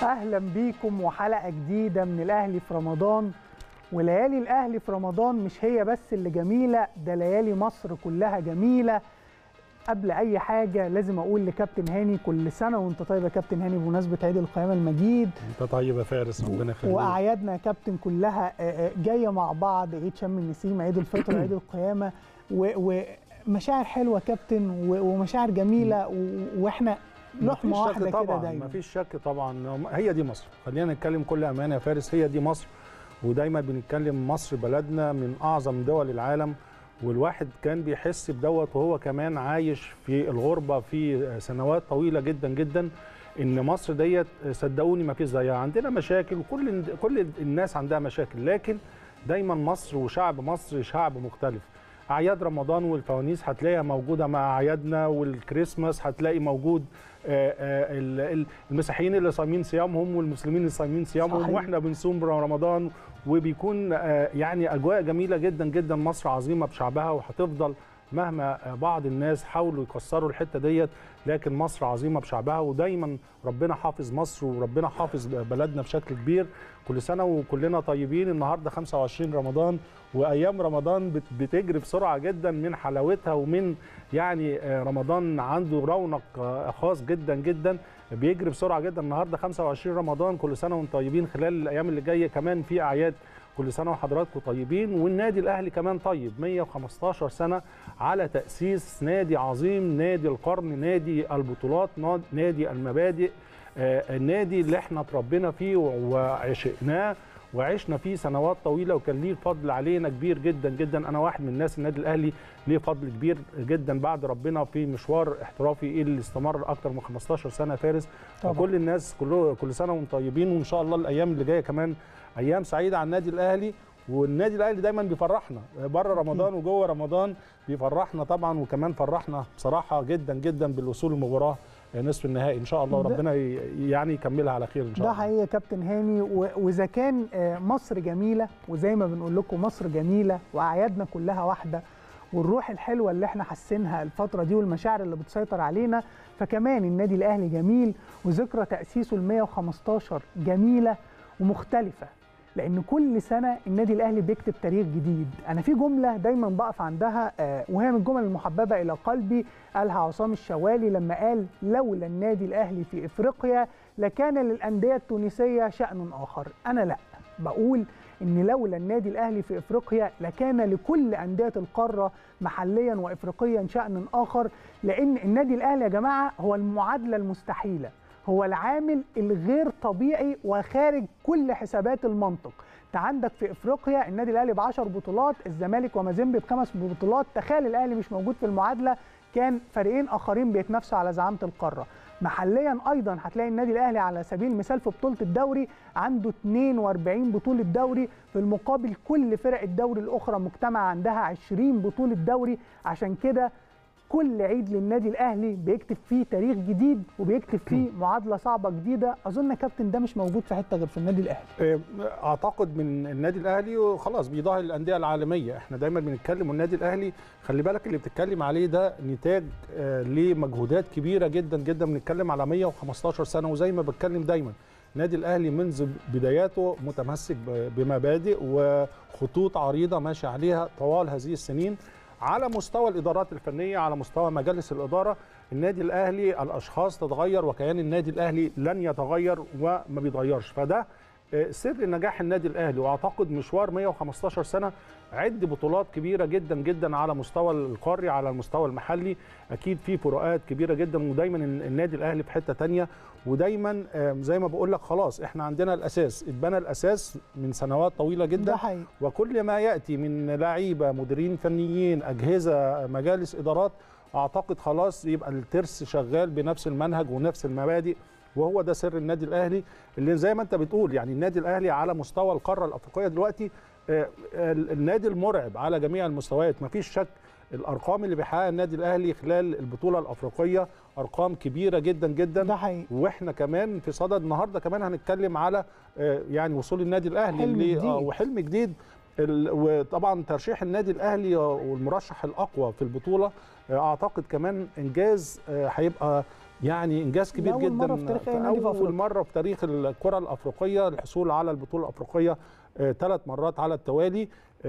اهلا بيكم وحلقه جديده من الاهلي في رمضان وليالي الاهلي في رمضان مش هي بس اللي جميله ده ليالي مصر كلها جميله قبل اي حاجه لازم اقول لكابتن هاني كل سنه وانت طيب يا كابتن هاني بمناسبه عيد القيامه المجيد انت طيب يا فارس ربنا يخليك واعيادنا يا كابتن كلها آه، آه، جايه مع بعض عيد شم النسيم عيد الفطر عيد القيامه و- ومشاعر حلوه يا كابتن و- ومشاعر جميله و- واحنا لحمه مفيش واحده شك كده طبعا دايما مفيش شك طبعا هي دي مصر خلينا نتكلم كل امانه يا فارس هي دي مصر ودايما بنتكلم مصر بلدنا من اعظم دول العالم والواحد كان بيحس بدوت وهو كمان عايش في الغربه في سنوات طويله جدا جدا ان مصر ديت صدقوني ما فيش زيها عندنا مشاكل وكل كل الناس عندها مشاكل لكن دايما مصر وشعب مصر شعب مختلف اعياد رمضان والفوانيس هتلاقيها موجوده مع اعيادنا والكريسماس هتلاقي موجود آه، آه، ال- ال- المسيحيين اللي صايمين صيامهم والمسلمين اللي صايمين صيامهم صحيح. واحنا بنصوم رمضان وبيكون آه، يعني اجواء جميله جدا جدا مصر عظيمه بشعبها وهتفضل مهما آه، بعض الناس حاولوا يكسروا الحته ديت لكن مصر عظيمه بشعبها ودايما ربنا حافظ مصر وربنا حافظ بلدنا بشكل كبير كل سنه وكلنا طيبين النهارده 25 رمضان وايام رمضان بت- بتجري بسرعه جدا من حلاوتها ومن يعني آه، رمضان عنده رونق آه، خاص جدا جدا بيجري بسرعه جدا النهارده 25 رمضان كل سنه وانتم طيبين خلال الايام اللي جايه كمان في اعياد كل سنه وحضراتكم طيبين والنادي الاهلي كمان طيب 115 سنه على تاسيس نادي عظيم نادي القرن نادي البطولات ناد- نادي المبادئ آه، النادي اللي احنا اتربينا فيه وعشقناه وعشنا فيه سنوات طويله وكان ليه الفضل علينا كبير جدا جدا انا واحد من الناس النادي الاهلي ليه فضل كبير جدا بعد ربنا في مشوار احترافي اللي استمر اكتر من 15 سنه فارس طبعا. وكل الناس كله كل سنه وانتم طيبين وان شاء الله الايام اللي جايه كمان ايام سعيده على النادي الاهلي والنادي الاهلي دايما بيفرحنا بره رمضان وجوه رمضان بيفرحنا طبعا وكمان فرحنا بصراحه جدا جدا بالوصول للمباراه نصف النهائي ان شاء الله ده- وربنا ي- يعني يكملها على خير ان شاء ده الله حقيقي يا كابتن هاني و- واذا كان آه، مصر جميله وزي ما بنقول لكم مصر جميله واعيادنا كلها واحده والروح الحلوه اللي احنا حاسينها الفتره دي والمشاعر اللي بتسيطر علينا فكمان النادي الاهلي جميل وذكرى تاسيسه ال 115 جميله ومختلفه لان كل سنه النادي الاهلي بيكتب تاريخ جديد انا في جمله دايما بقف عندها آه، وهي من الجمل المحببه الى قلبي قالها عصام الشوالي لما قال لولا النادي الاهلي في افريقيا لكان للانديه التونسيه شان اخر انا لا بقول ان لولا النادي الاهلي في افريقيا لكان لكل انديه القاره محليا وافريقيا شان اخر لان النادي الاهلي يا جماعه هو المعادله المستحيله هو العامل الغير طبيعي وخارج كل حسابات المنطق انت عندك في افريقيا النادي الاهلي ب 10 بطولات الزمالك ومازيمبي بخمس بطولات تخيل الاهلي مش موجود في المعادله كان فريقين اخرين بيتنافسوا على زعامه القاره محليا ايضا هتلاقي النادي الاهلي على سبيل المثال في بطوله الدوري عنده 42 بطوله دوري في المقابل كل فرق الدوري الاخرى مجتمع عندها 20 بطوله دوري عشان كده كل عيد للنادي الاهلي بيكتب فيه تاريخ جديد وبيكتب فيه معادله صعبه جديده اظن يا كابتن ده مش موجود في حته غير في النادي الاهلي اعتقد من النادي الاهلي وخلاص بيضاهي الانديه العالميه احنا دايما بنتكلم والنادي الاهلي خلي بالك اللي بتتكلم عليه ده نتاج آه، لمجهودات كبيره جدا جدا بنتكلم على 115 سنه وزي ما بتكلم دايما النادي الاهلي منذ بداياته متمسك ب- بمبادئ وخطوط عريضه ماشي عليها طوال هذه السنين على مستوى الادارات الفنيه على مستوى مجالس الاداره النادي الاهلي الاشخاص تتغير وكيان النادي الاهلي لن يتغير وما بيتغيرش فده آه، سر نجاح النادي الاهلي واعتقد مشوار 115 سنه عد بطولات كبيره جدا جدا على مستوى القاري على المستوى المحلي اكيد في فروقات كبيره جدا ودايما النادي الاهلي في حته تانية ودايما آه، زي ما بقول لك خلاص احنا عندنا الاساس اتبنى الاساس من سنوات طويله جدا ده حقيقي وكل ما ياتي من لعيبه مديرين فنيين اجهزه مجالس ادارات اعتقد خلاص يبقى الترس شغال بنفس المنهج ونفس المبادئ وهو ده سر النادي الاهلي اللي زي ما انت بتقول يعني النادي الاهلي على مستوى القاره الافريقيه دلوقتي آه، ال- النادي المرعب على جميع المستويات مفيش شك الارقام اللي بيحققها النادي الاهلي خلال البطوله الافريقيه ارقام كبيره جدا جدا ده حقيقي واحنا كمان في صدد النهارده كمان هنتكلم على آه، يعني وصول النادي الاهلي حلم اللي- جديد. آه، وحلم جديد ال- وطبعا ترشيح النادي الاهلي والمرشح الاقوى في البطوله آه، اعتقد كمان انجاز آه، هيبقى يعني انجاز كبير لأول جدا مرة في تاريخ أي نادي في اول أفريقيا. مره في تاريخ الكره الافريقيه الحصول على البطوله الافريقيه ثلاث مرات على التوالي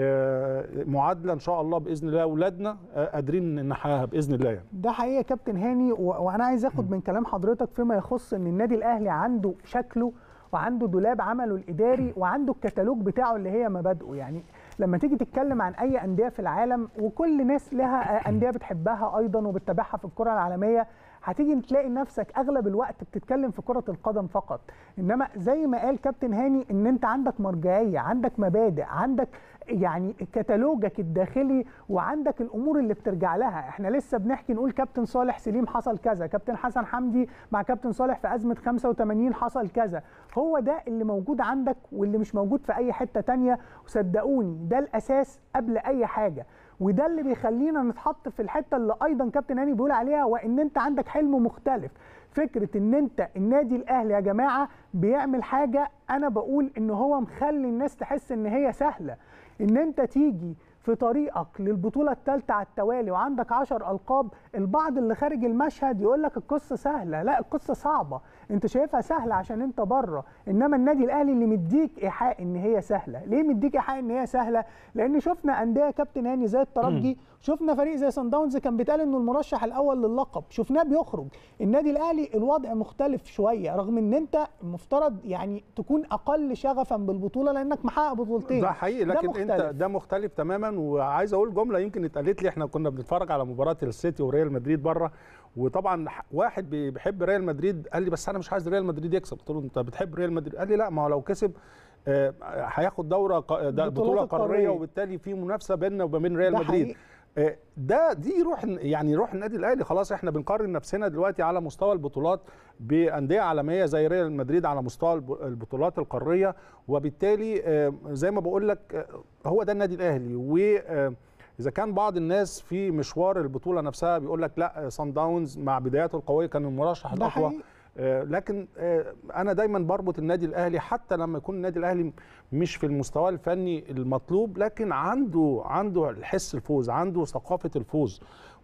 آه، معادله ان شاء الله باذن الله اولادنا آه، قادرين نحققها باذن الله يعني. ده حقيقه يا كابتن هاني و... وانا عايز اخد من كلام حضرتك فيما يخص ان النادي الاهلي عنده شكله وعنده دولاب عمله الاداري وعنده الكتالوج بتاعه اللي هي مبادئه يعني لما تيجي تتكلم عن اي انديه في العالم وكل ناس لها انديه بتحبها ايضا وبتتابعها في الكره العالميه هتيجي تلاقي نفسك اغلب الوقت بتتكلم في كره القدم فقط انما زي ما قال كابتن هاني ان انت عندك مرجعيه عندك مبادئ عندك يعني كتالوجك الداخلي وعندك الامور اللي بترجع لها احنا لسه بنحكي نقول كابتن صالح سليم حصل كذا كابتن حسن حمدي مع كابتن صالح في ازمه 85 حصل كذا هو ده اللي موجود عندك واللي مش موجود في اي حته تانية وصدقوني ده الاساس قبل اي حاجه وده اللي بيخلينا نتحط في الحته اللي ايضا كابتن هاني بيقول عليها وان انت عندك حلم مختلف فكره ان انت النادي الاهلي يا جماعه بيعمل حاجه انا بقول ان هو مخلي الناس تحس ان هي سهله ان انت تيجي في طريقك للبطوله الثالثه على التوالي وعندك 10 القاب البعض اللي خارج المشهد يقول لك القصه سهله لا القصه صعبه انت شايفها سهله عشان انت بره انما النادي الاهلي اللي مديك ايحاء ان هي سهله ليه مديك ايحاء ان هي سهله لان شفنا انديه كابتن هاني زي الترجي شفنا فريق زي سان داونز كان بيتقال انه المرشح الاول للقب شفناه بيخرج النادي الاهلي الوضع مختلف شويه رغم ان انت مفترض يعني تكون اقل شغفا بالبطوله لانك محقق بطولتين ده حقيقي لكن مختلف. انت ده مختلف تماما وعايز اقول جمله يمكن اتقالت لي احنا كنا بنتفرج على مباراه السيتي وريال مدريد بره وطبعا واحد بي- بيحب ريال مدريد قال لي بس انا مش عايز ريال مدريد يكسب قلت له انت بتحب ريال مدريد قال لي لا ما هو لو كسب آه، هياخد دوره ق- ده بطولات بطوله القارية. قاريه وبالتالي في منافسه بيننا وبين ريال ده مدريد حقيقي. آه، ده دي روح يعني روح النادي الاهلي خلاص احنا بنقارن نفسنا دلوقتي على مستوى البطولات بانديه عالميه زي ريال مدريد على مستوى الب- البطولات القاريه وبالتالي آه، زي ما بقول لك آه، هو ده النادي الاهلي و آه، اذا كان بعض الناس في مشوار البطوله نفسها بيقول لك لا سان داونز مع بداياته القويه كان المرشح ده الاقوى حقيقي. آه، لكن آه، انا دايما بربط النادي الاهلي حتى لما يكون النادي الاهلي مش في المستوى الفني المطلوب لكن عنده عنده الحس الفوز عنده ثقافه الفوز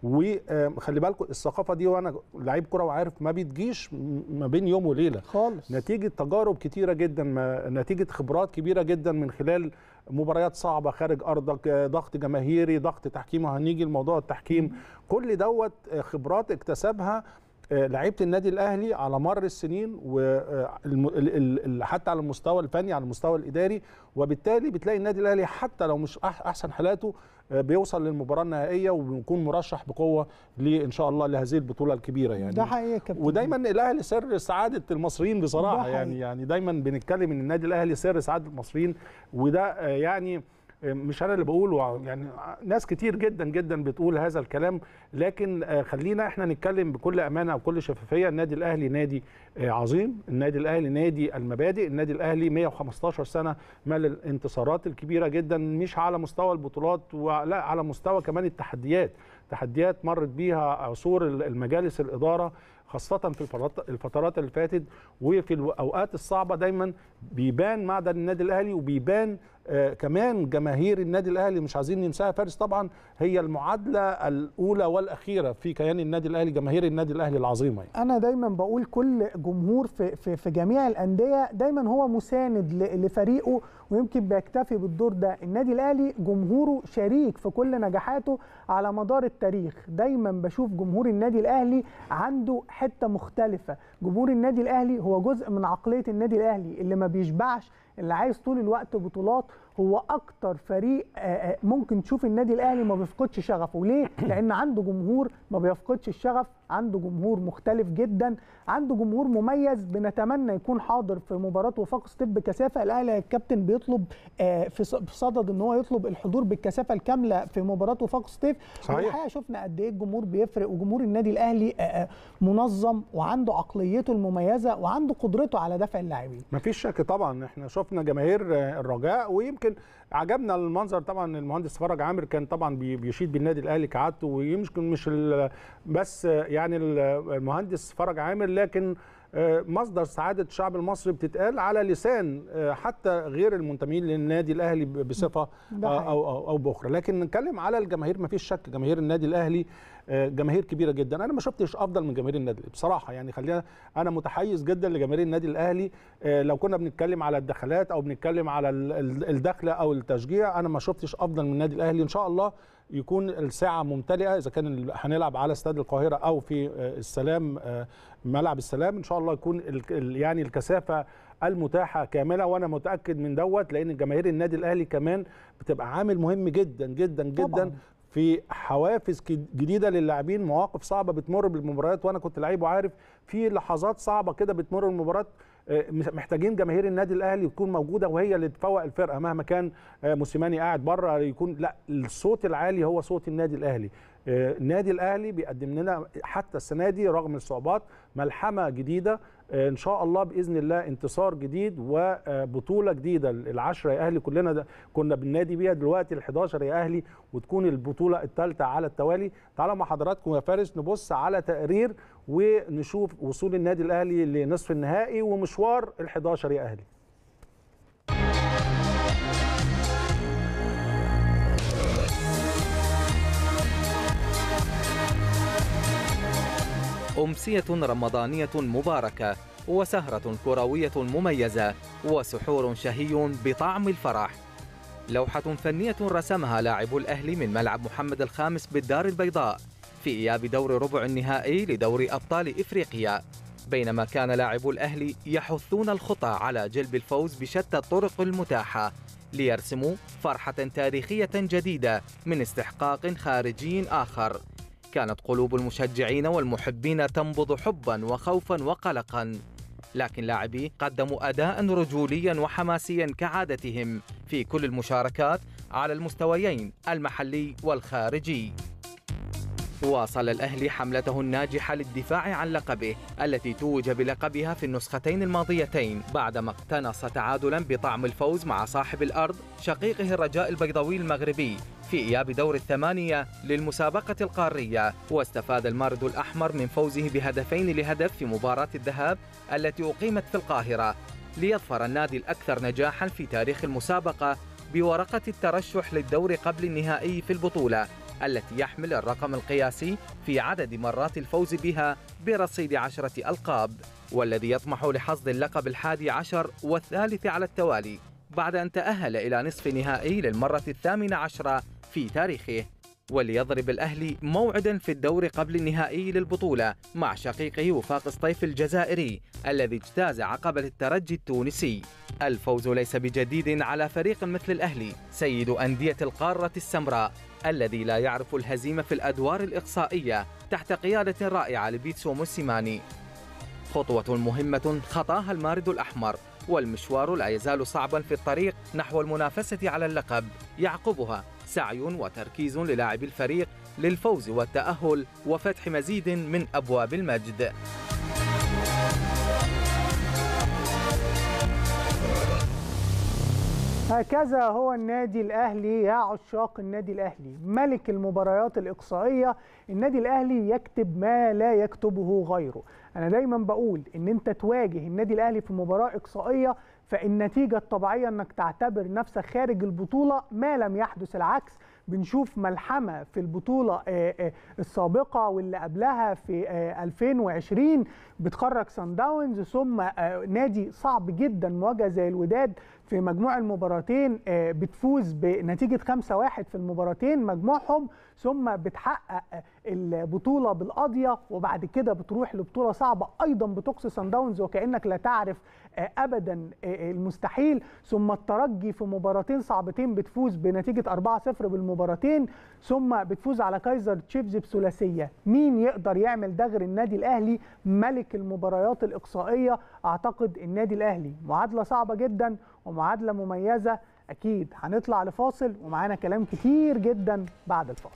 وخلي بالكم الثقافه دي وانا لعيب كره وعارف ما بتجيش م- ما بين يوم وليله خالص نتيجه تجارب كتيره جدا ما نتيجه خبرات كبيره جدا من خلال مباريات صعبه خارج ارضك آه، ضغط جماهيري ضغط تحكيم وهنيجي لموضوع التحكيم كل دوت آه، خبرات اكتسبها آه، لعيبه النادي الاهلي على مر السنين وحتى على المستوى الفني على المستوى الاداري وبالتالي بتلاقي النادي الاهلي حتى لو مش أح- احسن حالاته آه، بيوصل للمباراه النهائيه وبيكون مرشح بقوه لان شاء الله لهذه البطوله الكبيره يعني ده حقيقي يا كابتن ودايما الاهلي سر سعاده المصريين بصراحه ده حقيقي. يعني يعني دايما بنتكلم ان النادي الاهلي سر سعاده المصريين وده آه، يعني آه، مش انا اللي بقوله يعني ناس كتير جدا جدا بتقول هذا الكلام لكن آه، خلينا احنا نتكلم بكل امانه وكل شفافيه النادي الاهلي نادي آه، عظيم النادي الاهلي نادي المبادئ النادي الاهلي 115 سنه مال الانتصارات الكبيره جدا مش على مستوى البطولات ولا على مستوى كمان التحديات تحديات مرت بيها عصور المجالس الاداره خاصة في الفترات- الفترات اللي فاتت وفي الأوقات الصعبة دايما بيبان معدن النادي الأهلي وبيبان آه كمان جماهير النادي الأهلي مش عايزين ننساها فارس طبعا هي المعادلة الأولى والأخيرة في كيان النادي الأهلي جماهير النادي الأهلي العظيمة يعني. انا دايما بقول كل جمهور في في, في جميع الانديه دايما هو مساند ل- لفريقه ويمكن بيكتفي بالدور ده النادي الاهلي جمهوره شريك في كل نجاحاته على مدار التاريخ دايما بشوف جمهور النادي الاهلي عنده حته مختلفه جمهور النادي الاهلي هو جزء من عقليه النادي الاهلي اللي ما بيشبعش اللي عايز طول الوقت بطولات هو اكتر فريق آه، آه، ممكن تشوف النادي الاهلي ما بيفقدش شغفه ليه لان عنده جمهور ما بيفقدش الشغف عنده جمهور مختلف جدا عنده جمهور مميز بنتمنى يكون حاضر في مباراه وفاق ستيب بكثافه الاهلي يا كابتن بيطلب آه، في ص- في صدد ان هو يطلب الحضور بالكثافه الكامله في مباراه وفاق ستيب صحيح. والحقيقه شفنا قد ايه الجمهور بيفرق وجمهور النادي الاهلي آه، آه، منظم وعنده عقليته المميزه وعنده قدرته على دفع اللاعبين ما فيش شك طبعا احنا شفنا جماهير آه، الرجاء ويمكن عجبنا المنظر طبعا المهندس فرج عامر كان طبعا بي- بيشيد بالنادي الاهلي كعادته ويمكن مش ال- بس آه، يعني ال- المهندس فرج عامر لكن مصدر سعاده الشعب المصري بتتقال على لسان حتى غير المنتمين للنادي الاهلي بصفه او او او باخرى لكن نتكلم على الجماهير ما فيش شك جماهير النادي الاهلي جماهير كبيره جدا انا ما شفتش افضل من جماهير النادي بصراحه يعني خلينا انا متحيز جدا لجماهير النادي الاهلي لو كنا بنتكلم على الدخلات او بنتكلم على الدخله او التشجيع انا ما شفتش افضل من النادي الاهلي ان شاء الله يكون الساعه ممتلئه اذا كان هنلعب على استاد القاهره او في السلام ملعب السلام ان شاء الله يكون يعني الكثافه المتاحه كامله وانا متاكد من دوت لان جماهير النادي الاهلي كمان بتبقى عامل مهم جدا جدا جدا طبعا. في حوافز جديده للاعبين مواقف صعبه بتمر بالمباريات وانا كنت لعيب وعارف في لحظات صعبه كده بتمر المباراه محتاجين جماهير النادي الاهلي تكون موجوده وهي اللي تفوق الفرقه مهما كان موسيماني قاعد بره يكون لا الصوت العالي هو صوت النادي الاهلي النادي الاهلي بيقدم لنا حتى السنه دي رغم الصعوبات ملحمه جديده ان شاء الله باذن الله انتصار جديد وبطوله جديده العشره يا اهلي كلنا ده كنا بالنادي بيها دلوقتي ال11 يا اهلي وتكون البطوله الثالثه على التوالي تعالوا مع حضراتكم يا فارس نبص على تقرير ونشوف وصول النادي الاهلي لنصف النهائي ومشوار ال11 يا اهلي أمسية رمضانية مباركة وسهرة كروية مميزة وسحور شهي بطعم الفرح لوحة فنية رسمها لاعبو الأهلي من ملعب محمد الخامس بالدار البيضاء في إياب دور ربع النهائي لدوري أبطال إفريقيا بينما كان لاعبو الأهلي يحثون الخطى على جلب الفوز بشتى الطرق المتاحة ليرسموا فرحة تاريخية جديدة من استحقاق خارجي آخر كانت قلوب المشجعين والمحبين تنبض حبا وخوفا وقلقا لكن لاعبي قدموا اداء رجوليا وحماسيا كعادتهم في كل المشاركات على المستويين المحلي والخارجي واصل الأهلي حملته الناجحة للدفاع عن لقبه التي توج بلقبها في النسختين الماضيتين بعدما اقتنص تعادلا بطعم الفوز مع صاحب الأرض شقيقه الرجاء البيضاوي المغربي في إياب دور الثمانية للمسابقة القارية واستفاد المارد الأحمر من فوزه بهدفين لهدف في مباراة الذهاب التي أقيمت في القاهرة ليظفر النادي الأكثر نجاحا في تاريخ المسابقة بورقة الترشح للدور قبل النهائي في البطولة التي يحمل الرقم القياسي في عدد مرات الفوز بها برصيد عشرة ألقاب والذي يطمح لحصد اللقب الحادي عشر والثالث على التوالي بعد أن تأهل إلى نصف نهائي للمرة الثامنة عشرة في تاريخه وليضرب الأهلي موعدا في الدور قبل النهائي للبطولة مع شقيقه وفاق سطيف الجزائري الذي اجتاز عقبة الترجي التونسي الفوز ليس بجديد على فريق مثل الأهلي سيد أندية القارة السمراء الذي لا يعرف الهزيمة في الأدوار الإقصائية تحت قيادة رائعة لبيتسو موسيماني خطوة مهمة خطاها المارد الأحمر والمشوار لا يزال صعبا في الطريق نحو المنافسة على اللقب يعقبها سعي وتركيز للاعبي الفريق للفوز والتأهل وفتح مزيد من أبواب المجد هكذا هو النادي الاهلي يا عشاق النادي الاهلي ملك المباريات الاقصائيه النادي الاهلي يكتب ما لا يكتبه غيره انا دايما بقول ان انت تواجه النادي الاهلي في مباراه اقصائيه فالنتيجه الطبيعيه انك تعتبر نفسك خارج البطوله ما لم يحدث العكس بنشوف ملحمه في البطوله السابقه واللي قبلها في 2020 بتخرج سان داونز ثم نادي صعب جدا مواجهه زي الوداد في مجموع المباراتين بتفوز بنتيجه 5-1 في المباراتين مجموعهم ثم بتحقق البطوله بالقضيه وبعد كده بتروح لبطوله صعبه ايضا بتقصي سان داونز وكانك لا تعرف ابدا المستحيل ثم الترجي في مباراتين صعبتين بتفوز بنتيجه 4-0 بالمباراتين ثم بتفوز على كايزر تشيفز بثلاثيه مين يقدر يعمل ده غير النادي الاهلي ملك المباريات الاقصائيه اعتقد النادي الاهلي معادله صعبه جدا ومعادله مميزه اكيد هنطلع لفاصل ومعانا كلام كتير جدا بعد الفاصل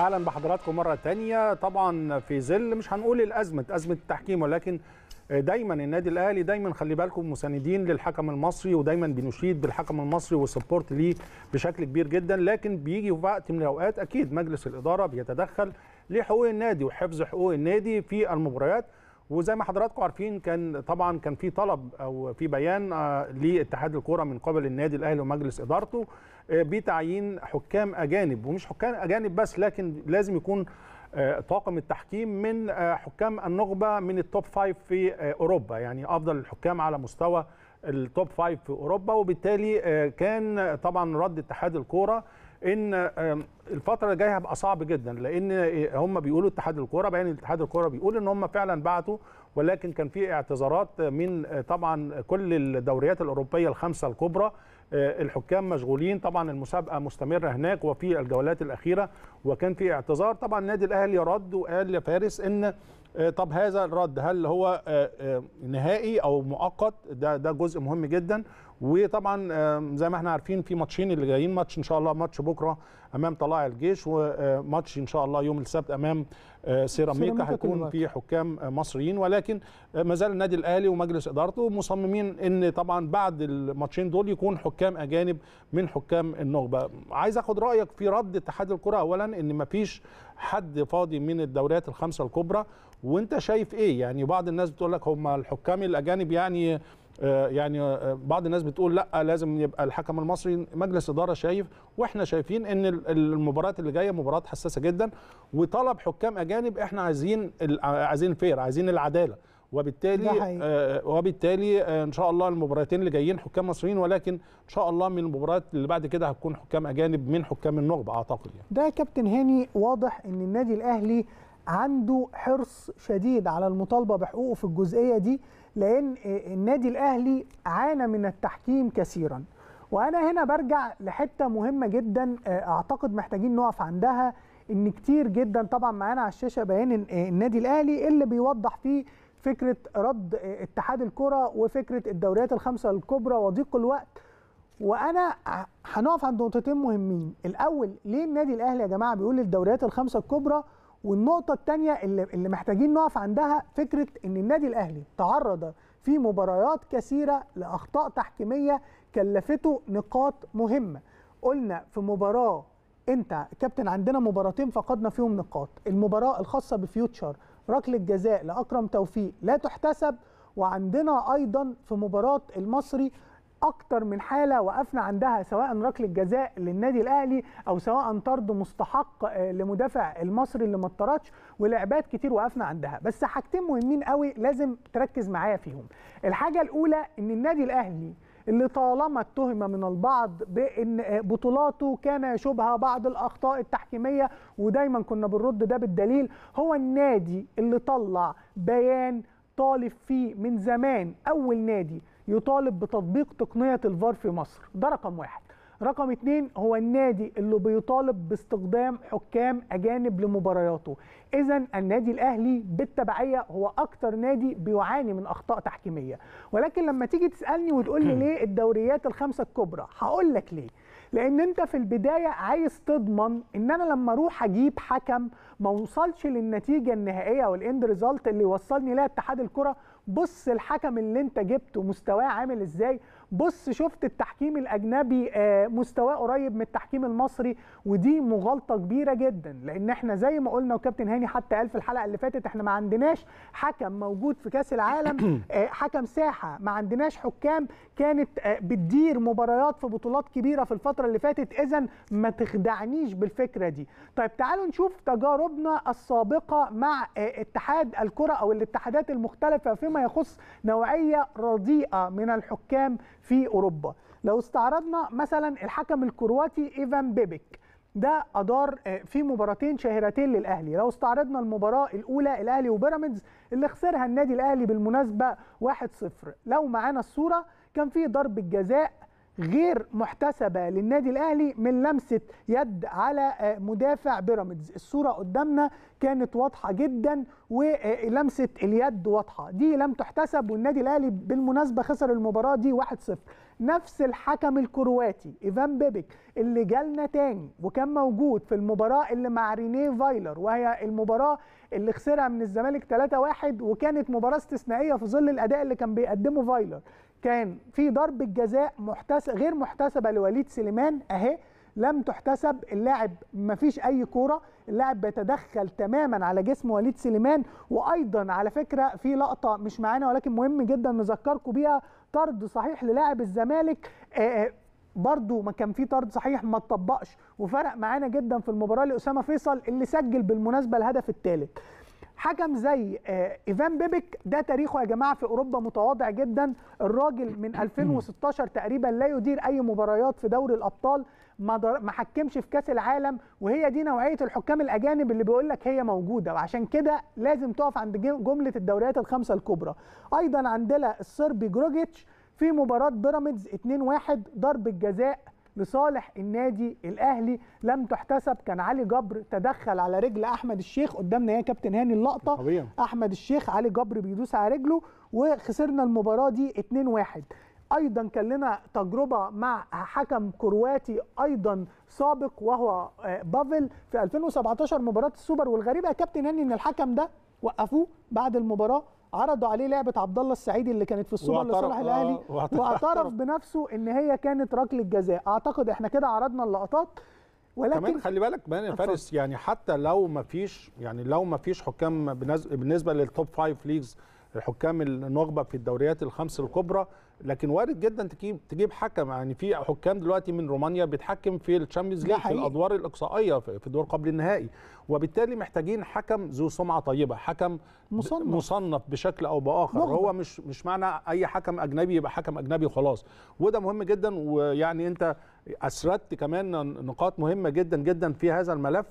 اهلا بحضراتكم مره تانية طبعا في ظل مش هنقول الازمه ازمه التحكيم ولكن دايما النادي الاهلي دايما خلي بالكم مساندين للحكم المصري ودايما بنشيد بالحكم المصري والسبورت ليه بشكل كبير جدا لكن بيجي في وقت من الاوقات اكيد مجلس الاداره بيتدخل لحقوق النادي وحفظ حقوق النادي في المباريات وزي ما حضراتكم عارفين كان طبعا كان في طلب او في بيان لاتحاد الكوره من قبل النادي الاهلي ومجلس ادارته بتعيين حكام اجانب ومش حكام اجانب بس لكن لازم يكون طاقم التحكيم من حكام النخبه من التوب فايف في اوروبا يعني افضل الحكام على مستوى التوب فايف في اوروبا وبالتالي كان طبعا رد اتحاد الكوره ان الفتره اللي جايه هيبقى صعب جدا لان هم بيقولوا اتحاد الكوره بيان اتحاد الكوره بيقول ان هم فعلا بعتوا ولكن كان في اعتذارات من طبعا كل الدوريات الاوروبيه الخمسه الكبرى الحكام مشغولين طبعا المسابقه مستمره هناك وفي الجولات الاخيره وكان في اعتذار طبعا النادي الاهلي رد وقال يا فارس ان طب هذا الرد هل هو نهائي او مؤقت ده ده جزء مهم جدا وطبعا زي ما احنا عارفين في ماتشين اللي جايين ماتش ان شاء الله ماتش بكره امام طلائع الجيش وماتش ان شاء الله يوم السبت امام سيراميكا هيكون في حكام مصريين ولكن ما زال النادي الاهلي ومجلس ادارته مصممين ان طبعا بعد الماتشين دول يكون حكام اجانب من حكام النخبه عايز اخد رايك في رد اتحاد الكره اولا ان ما فيش حد فاضي من الدوريات الخمسه الكبرى وانت شايف ايه يعني بعض الناس بتقول لك هم الحكام الاجانب يعني يعني بعض الناس بتقول لا لازم يبقى الحكم المصري مجلس اداره شايف واحنا شايفين ان المباريات اللي جايه مباريات حساسه جدا وطلب حكام اجانب احنا عايزين عايزين فير عايزين العداله وبالتالي آه وبالتالي آه ان شاء الله المباراتين اللي جايين حكام مصريين ولكن ان شاء الله من المباريات اللي بعد كده هتكون حكام اجانب من حكام النخبه اعتقد يعني. ده كابتن هاني واضح ان النادي الاهلي عنده حرص شديد على المطالبه بحقوقه في الجزئيه دي لان النادي الاهلي عانى من التحكيم كثيرا وانا هنا برجع لحته مهمه جدا اعتقد محتاجين نقف عندها ان كتير جدا طبعا معانا على الشاشه بيان النادي الاهلي اللي بيوضح فيه فكره رد اتحاد الكره وفكره الدوريات الخمسه الكبرى وضيق الوقت وانا هنقف عند نقطتين مهمين الاول ليه النادي الاهلي يا جماعه بيقول الدوريات الخمسه الكبرى والنقطه الثانيه اللي, اللي محتاجين نقف عندها فكره ان النادي الاهلي تعرض في مباريات كثيره لاخطاء تحكيميه كلفته نقاط مهمه قلنا في مباراه انت كابتن عندنا مباراتين فقدنا فيهم نقاط المباراه الخاصه بفيوتشر ركله جزاء لاكرم توفيق لا تحتسب وعندنا ايضا في مباراه المصري اكتر من حاله وقفنا عندها سواء ركله جزاء للنادي الاهلي او سواء طرد مستحق لمدافع المصري اللي ما اتطردش ولعبات كتير وقفنا عندها بس حاجتين مهمين قوي لازم تركز معايا فيهم الحاجه الاولى ان النادي الاهلي اللي طالما اتهم من البعض بان بطولاته كان يشوبها بعض الاخطاء التحكيميه ودايما كنا بنرد ده بالدليل هو النادي اللي طلع بيان طالب فيه من زمان اول نادي يطالب بتطبيق تقنيه الفار في مصر ده رقم واحد رقم اتنين هو النادي اللي بيطالب باستخدام حكام اجانب لمبارياته اذا النادي الاهلي بالتبعيه هو اكتر نادي بيعاني من اخطاء تحكيميه ولكن لما تيجي تسالني وتقول لي ليه الدوريات الخمسه الكبرى هقول لك ليه لان انت في البدايه عايز تضمن ان انا لما اروح اجيب حكم ما وصلش للنتيجه النهائيه او الاند ريزلت اللي وصلني لها اتحاد الكره بص الحكم اللي انت جبته مستواه عامل ازاي بص شفت التحكيم الاجنبي مستواه قريب من التحكيم المصري ودي مغالطه كبيره جدا لان احنا زي ما قلنا وكابتن هاني حتى قال في الحلقه اللي فاتت احنا ما عندناش حكم موجود في كاس العالم حكم ساحه ما عندناش حكام كانت بتدير مباريات في بطولات كبيره في الفتره اللي فاتت اذا ما تخدعنيش بالفكره دي طيب تعالوا نشوف تجاربنا السابقه مع اتحاد الكره او الاتحادات المختلفه فيما يخص نوعيه رديئه من الحكام في اوروبا لو استعرضنا مثلا الحكم الكرواتي ايفان بيبك ده ادار في مباراتين شهيرتين للاهلي لو استعرضنا المباراه الاولى الاهلي وبيراميدز اللي خسرها النادي الاهلي بالمناسبه 1-0 لو معانا الصوره كان في ضربه جزاء غير محتسبه للنادي الاهلي من لمسه يد على مدافع بيراميدز الصوره قدامنا كانت واضحه جدا ولمسه اليد واضحه دي لم تحتسب والنادي الاهلي بالمناسبه خسر المباراه دي 1-0 نفس الحكم الكرواتي ايفان بيبك اللي جالنا تاني وكان موجود في المباراه اللي مع رينيه فايلر وهي المباراه اللي خسرها من الزمالك 3-1 وكانت مباراه استثنائيه في ظل الاداء اللي كان بيقدمه فايلر كان في ضربه جزاء محتسب غير محتسبه لوليد سليمان اهي لم تحتسب اللاعب ما فيش اي كوره اللاعب بيتدخل تماما على جسم وليد سليمان وايضا على فكره في لقطه مش معانا ولكن مهم جدا نذكركم بيها طرد صحيح للاعب الزمالك آآ برضو ما كان في طرد صحيح ما اتطبقش وفرق معانا جدا في المباراه لاسامه فيصل اللي سجل بالمناسبه الهدف الثالث حكم زي ايفان بيبك ده تاريخه يا جماعه في اوروبا متواضع جدا الراجل من 2016 تقريبا لا يدير اي مباريات في دوري الابطال ما, ما حكمش في كاس العالم وهي دي نوعيه الحكام الاجانب اللي بيقول لك هي موجوده وعشان كده لازم تقف عند جمله الدوريات الخمسه الكبرى ايضا عندنا الصربي جروجيتش في مباراه بيراميدز 2-1 ضربه جزاء لصالح النادي الاهلي لم تحتسب كان علي جبر تدخل على رجل احمد الشيخ قدامنا يا كابتن هاني اللقطه طبيعي. احمد الشيخ علي جبر بيدوس على رجله وخسرنا المباراه دي 2-1 ايضا كان لنا تجربه مع حكم كرواتي ايضا سابق وهو بافل في 2017 مباراه السوبر والغريب يا كابتن هاني ان الحكم ده وقفوه بعد المباراه عرضوا عليه لعبه عبد الله السعيدي اللي كانت في السوبر لصالح الاهلي واعترف بنفسه ان هي كانت ركله جزاء اعتقد احنا كده عرضنا اللقطات ولكن كمان خلي بالك كمان يا فارس يعني حتى لو ما فيش يعني لو ما فيش حكام بالنسبه للتوب فايف ليجز الحكام النخبه في الدوريات الخمس الكبرى لكن وارد جدا تجيب تجيب حكم يعني في حكام دلوقتي من رومانيا بيتحكم في الشامبيونز ليج في الادوار الاقصائيه في الدور قبل النهائي وبالتالي محتاجين حكم ذو سمعه طيبه حكم مصنف, مصنف بشكل او باخر نخبة. هو مش مش معنى اي حكم اجنبي يبقى حكم اجنبي وخلاص وده مهم جدا ويعني انت اسردت كمان نقاط مهمه جدا جدا في هذا الملف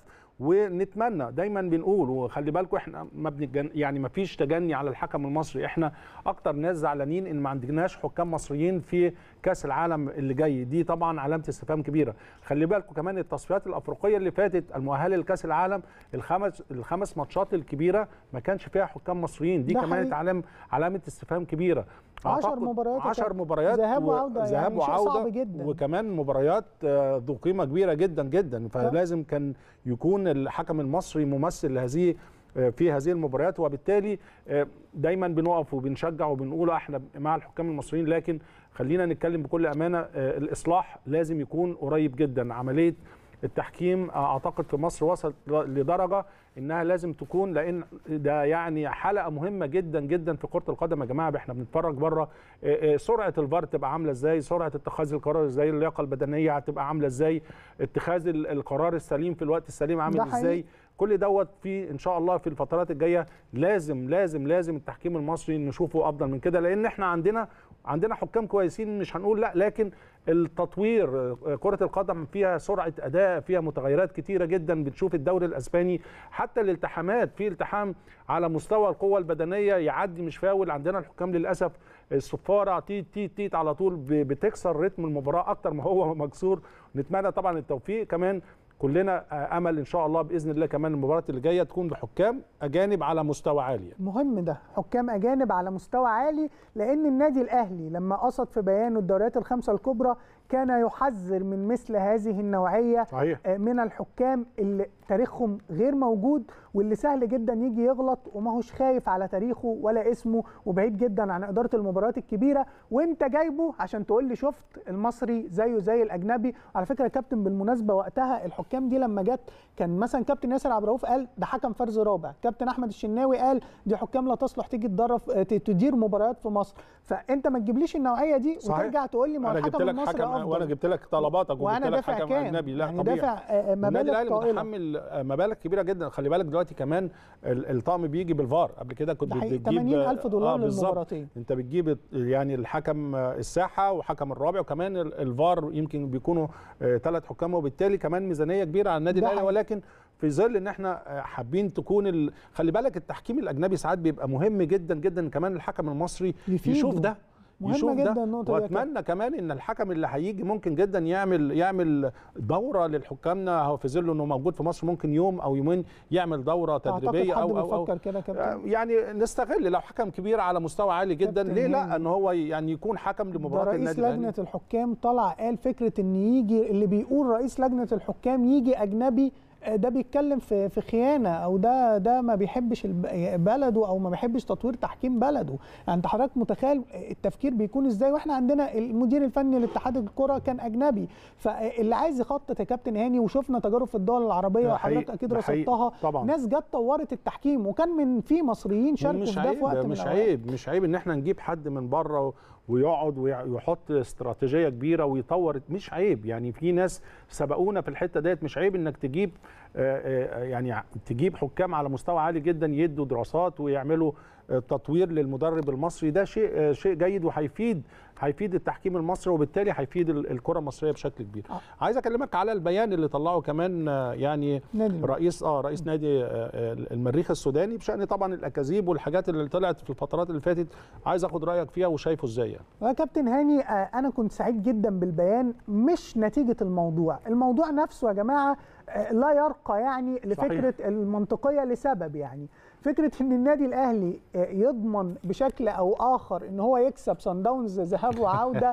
ونتمنى دايما بنقول وخلي بالكم احنا ما بنجن يعني ما فيش تجني على الحكم المصري احنا اكتر ناس زعلانين ان ما عندناش حكام مصريين في كاس العالم اللي جاي دي طبعا علامه استفهام كبيره خلي بالكم كمان التصفيات الافريقيه اللي فاتت المؤهله لكاس العالم الخمس الخمس ماتشات الكبيره ما كانش فيها حكام مصريين دي كمان علامه علامه استفهام كبيره 10 مباريات 10 مباريات ذهاب وعوده ذهاب يعني وعوده صعب جدا وكمان مباريات ذو قيمه كبيره جدا جدا فلازم كان يكون الحكم المصري ممثل لهذه في هذه المباريات وبالتالي دايما بنقف وبنشجع وبنقول احنا مع الحكام المصريين لكن خلينا نتكلم بكل امانه الاصلاح لازم يكون قريب جدا عمليه التحكيم اعتقد في مصر وصل لدرجه انها لازم تكون لان ده يعني حلقه مهمه جدا جدا في كره القدم يا جماعه احنا بنتفرج بره سرعه الفار تبقى عامله ازاي سرعه اتخاذ القرار ازاي اللياقه البدنيه هتبقى عامله ازاي اتخاذ القرار السليم في الوقت السليم عامل ازاي كل دوت في ان شاء الله في الفترات الجايه لازم لازم لازم التحكيم المصري نشوفه افضل من كده لان احنا عندنا عندنا حكام كويسين مش هنقول لا لكن التطوير كرة القدم فيها سرعة أداء فيها متغيرات كتيرة جدا بتشوف الدوري الأسباني حتى الالتحامات في التحام على مستوى القوة البدنية يعدي مش فاول عندنا الحكام للأسف الصفارة تيت تيت تيت على طول بتكسر رتم المباراة أكتر ما هو مكسور نتمنى طبعا التوفيق كمان كلنا امل ان شاء الله باذن الله كمان المباراه اللي جايه تكون بحكام اجانب على مستوى عالي مهم ده حكام اجانب على مستوى عالي لان النادي الاهلي لما قصد في بيانه الدوريات الخمسه الكبرى كان يحذر من مثل هذه النوعيه صحيح. من الحكام اللي تاريخهم غير موجود واللي سهل جدا يجي يغلط وما هوش خايف على تاريخه ولا اسمه وبعيد جدا عن اداره المباريات الكبيره وانت جايبه عشان تقول لي شفت المصري زيه زي الاجنبي على فكره كابتن بالمناسبه وقتها الحكام دي لما جت كان مثلا كابتن ياسر عبد الرؤوف قال ده حكم فرز رابع كابتن احمد الشناوي قال دي حكام لا تصلح تيجي تدرب تدير مباريات في مصر فانت ما تجيبليش النوعيه دي صحيح. وترجع تقول لي ما انا جبت لك حكم وانا جبت لك طلباتك وانا وجبت لك دافع حكم كام اجنبي لا يعني طبيعي دافع مبالغ طائله متحمل مبالغ كبيره جدا خلي بالك دلوقتي كمان الطقم بيجي بالفار قبل كده كنت بتجيب 80000 دولار آه للمباراتين انت بتجيب يعني الحكم الساحه وحكم الرابع وكمان الفار يمكن بيكونوا ثلاث حكام وبالتالي كمان ميزانيه كبيره على النادي الاهلي ولكن في ظل ان احنا حابين تكون ال... خلي بالك التحكيم الاجنبي ساعات بيبقى مهم جدا جدا كمان الحكم المصري يفيده. يشوف ده مهمة يشوف جدا ده النقطة دي يا كابتن. واتمنى كمان ان الحكم اللي هيجي ممكن جدا يعمل يعمل دوره للحكامنا هو في ظل انه موجود في مصر ممكن يوم او يومين يعمل دوره تدريبيه اعتقد حد او او, أو بيفكر كده يا كابتن يعني نستغل لو حكم كبير على مستوى عالي جدا كابتن ليه لا هاني. ان هو يعني يكون حكم ده لمباراه رئيس النادي الاهلي لجنة الحكام طلع قال فكرة ان يجي اللي بيقول رئيس لجنة الحكام يجي اجنبي آه، ده بيتكلم في في خيانة او ده ده ما بيحبش الب- بلده او ما بيحبش تطوير تحكيم بلده يعني انت حضرتك متخيل التفكير بيكون ازاي واحنا عندنا المدير الفني لاتحاد الكرة كان اجنبي فاللي عايز يخطط يا كابتن هاني وشفنا تجارب في الدول العربية ده وحضرتك حقيقي، اكيد ده حقيقي. رصدتها طبعا. ناس جت طورت التحكيم وكان من في مصريين شاركوا مش في ده عيب في وقت من مش الأوقات. عيب مش عيب ان احنا نجيب حد من بره ويقعد ويحط استراتيجيه كبيره ويطور مش عيب يعني في ناس سبقونا في الحته ديت مش عيب انك تجيب آه، آه، يعني ع- تجيب حكام على مستوى عالي جدا يدوا دراسات ويعملوا آه، تطوير للمدرب المصري ده شيء آه، شيء جيد وهيفيد هيفيد التحكيم المصري وبالتالي هيفيد ال- الكره المصريه بشكل كبير آه. عايز اكلمك على البيان اللي طلعه كمان آه، يعني نادي المريخ. رئيس اه رئيس نادي آه، آه، المريخ السوداني بشان طبعا الاكاذيب والحاجات اللي طلعت في الفترات اللي فاتت عايز اخد رايك فيها وشايفه ازاي يعني. يا كابتن هاني آه، انا كنت سعيد جدا بالبيان مش نتيجه الموضوع الموضوع نفسه يا جماعه آه، لا يرقى يعني لفكره المنطقيه لسبب يعني فكره ان النادي الاهلي آه، يضمن بشكل او اخر ان هو يكسب صن داونز ذهاب وعوده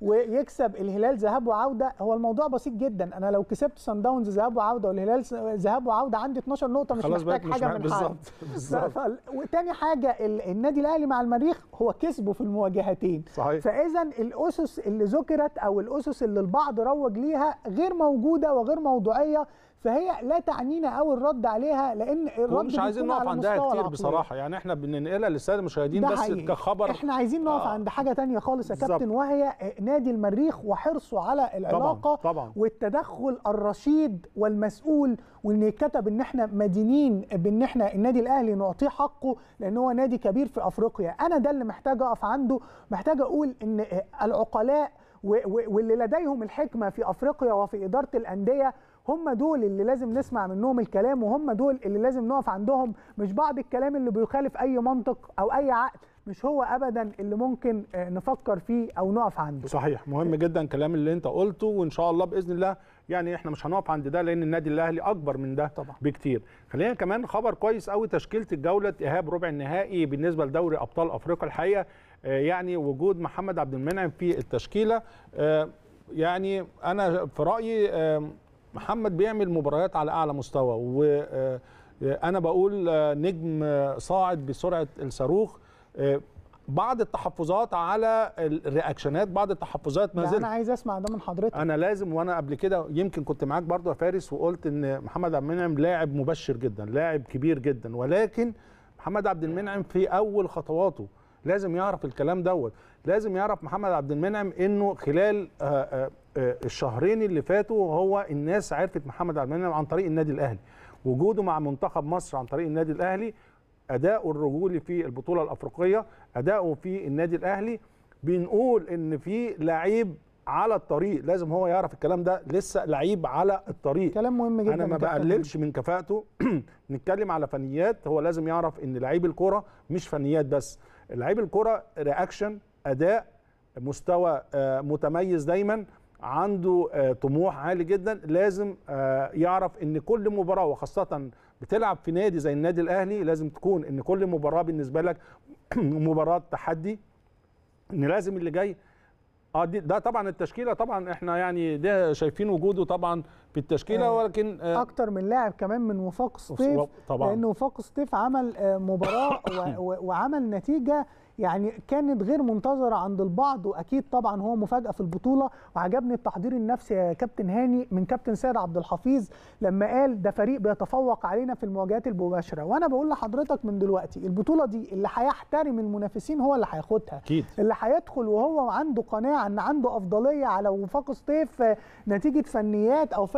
ويكسب الهلال ذهاب وعوده هو الموضوع بسيط جدا انا لو كسبت صن داونز ذهاب وعوده والهلال ذهاب وعوده عندي 12 نقطه مش خلاص محتاج بقى مش حاجه مع- من حد بالظبط بالظبط ف- ف- وتاني حاجه ال- النادي الاهلي مع المريخ هو كسبه في المواجهتين صحيح فاذا الاسس اللي ذكرت او الاسس اللي البعض روج ليها غير موجوده وغير موضوعيه فهي لا تعنينا قوي الرد عليها لان الرد مش عايزين بيكون نقف على عندها مستوى كتير العقلية. بصراحه يعني احنا بننقلها للساده المشاهدين ده بس حقيقي. كخبر احنا عايزين نقف آه. عند حاجه تانية خالص يا بالظبط. كابتن وهي نادي المريخ وحرصه على العلاقه طبعا طبعا والتدخل الرشيد والمسؤول وان يتكتب ان احنا مدينين بان احنا النادي الاهلي نعطيه حقه لان هو نادي كبير في افريقيا انا ده اللي محتاج اقف عنده محتاج اقول ان العقلاء و- و- واللي لديهم الحكمه في افريقيا وفي اداره الانديه هم دول اللي لازم نسمع منهم الكلام وهم دول اللي لازم نقف عندهم مش بعض الكلام اللي بيخالف اي منطق او اي عقل مش هو ابدا اللي ممكن آه، نفكر فيه او نقف عنده صحيح مهم جدا الكلام اللي انت قلته وان شاء الله باذن الله يعني احنا مش هنقف عند ده لان النادي الاهلي اكبر من ده طبعا. بكتير خلينا كمان خبر كويس قوي تشكيله الجوله ايهاب ربع النهائي بالنسبه لدوري ابطال افريقيا الحقيقه آه، يعني وجود محمد عبد المنعم في التشكيله آه، يعني انا في رايي آه، محمد بيعمل مباريات على اعلى مستوى وانا بقول آه، نجم آه، صاعد بسرعه الصاروخ آه، بعض التحفظات على الرياكشنات بعض التحفظات ما لا، زلت انا عايز اسمع ده من حضرتك انا لازم وانا قبل كده يمكن كنت معاك برضو يا فارس وقلت ان محمد عبد المنعم لاعب مبشر جدا لاعب كبير جدا ولكن محمد عبد المنعم في اول خطواته لازم يعرف الكلام دوت لازم يعرف محمد عبد المنعم انه خلال آه، آه، آه، الشهرين اللي فاتوا هو الناس عرفت محمد عبد المنعم عن طريق النادي الاهلي وجوده مع منتخب مصر عن طريق النادي الاهلي اداؤه الرجولي في البطوله الافريقيه اداؤه في النادي الاهلي بنقول ان في لعيب على الطريق لازم هو يعرف الكلام ده لسه لعيب على الطريق كلام مهم جدا انا ما يا كابتن بقللش من كفاءته نتكلم على فنيات هو لازم يعرف ان لعيب الكوره مش فنيات بس لعيب الكوره رياكشن اداء مستوى آه، متميز دايما عنده آه، طموح عالي جدا لازم آه، يعرف ان كل مباراه وخاصه بتلعب في نادي زي النادي الاهلي لازم تكون ان كل مباراه بالنسبه لك مباراه تحدي ان لازم اللي جاي اه دي ده طبعا التشكيله طبعا احنا يعني ده شايفين وجوده طبعا في التشكيله آه، ولكن آه اكتر من لاعب كمان من وفاق سطيف طبعا لان وفاق سطيف عمل آه، مباراه و- و- وعمل نتيجه يعني كانت غير منتظره عند البعض واكيد طبعا هو مفاجاه في البطوله وعجبني التحضير النفسي يا كابتن هاني من كابتن سيد عبد الحفيظ لما قال ده فريق بيتفوق علينا في المواجهات المباشره وانا بقول لحضرتك من دلوقتي البطوله دي اللي هيحترم المنافسين هو اللي هياخدها اكيد اللي هيدخل وهو عنده قناعه ان عنده افضليه على وفاق سطيف آه، نتيجه فنيات او فرق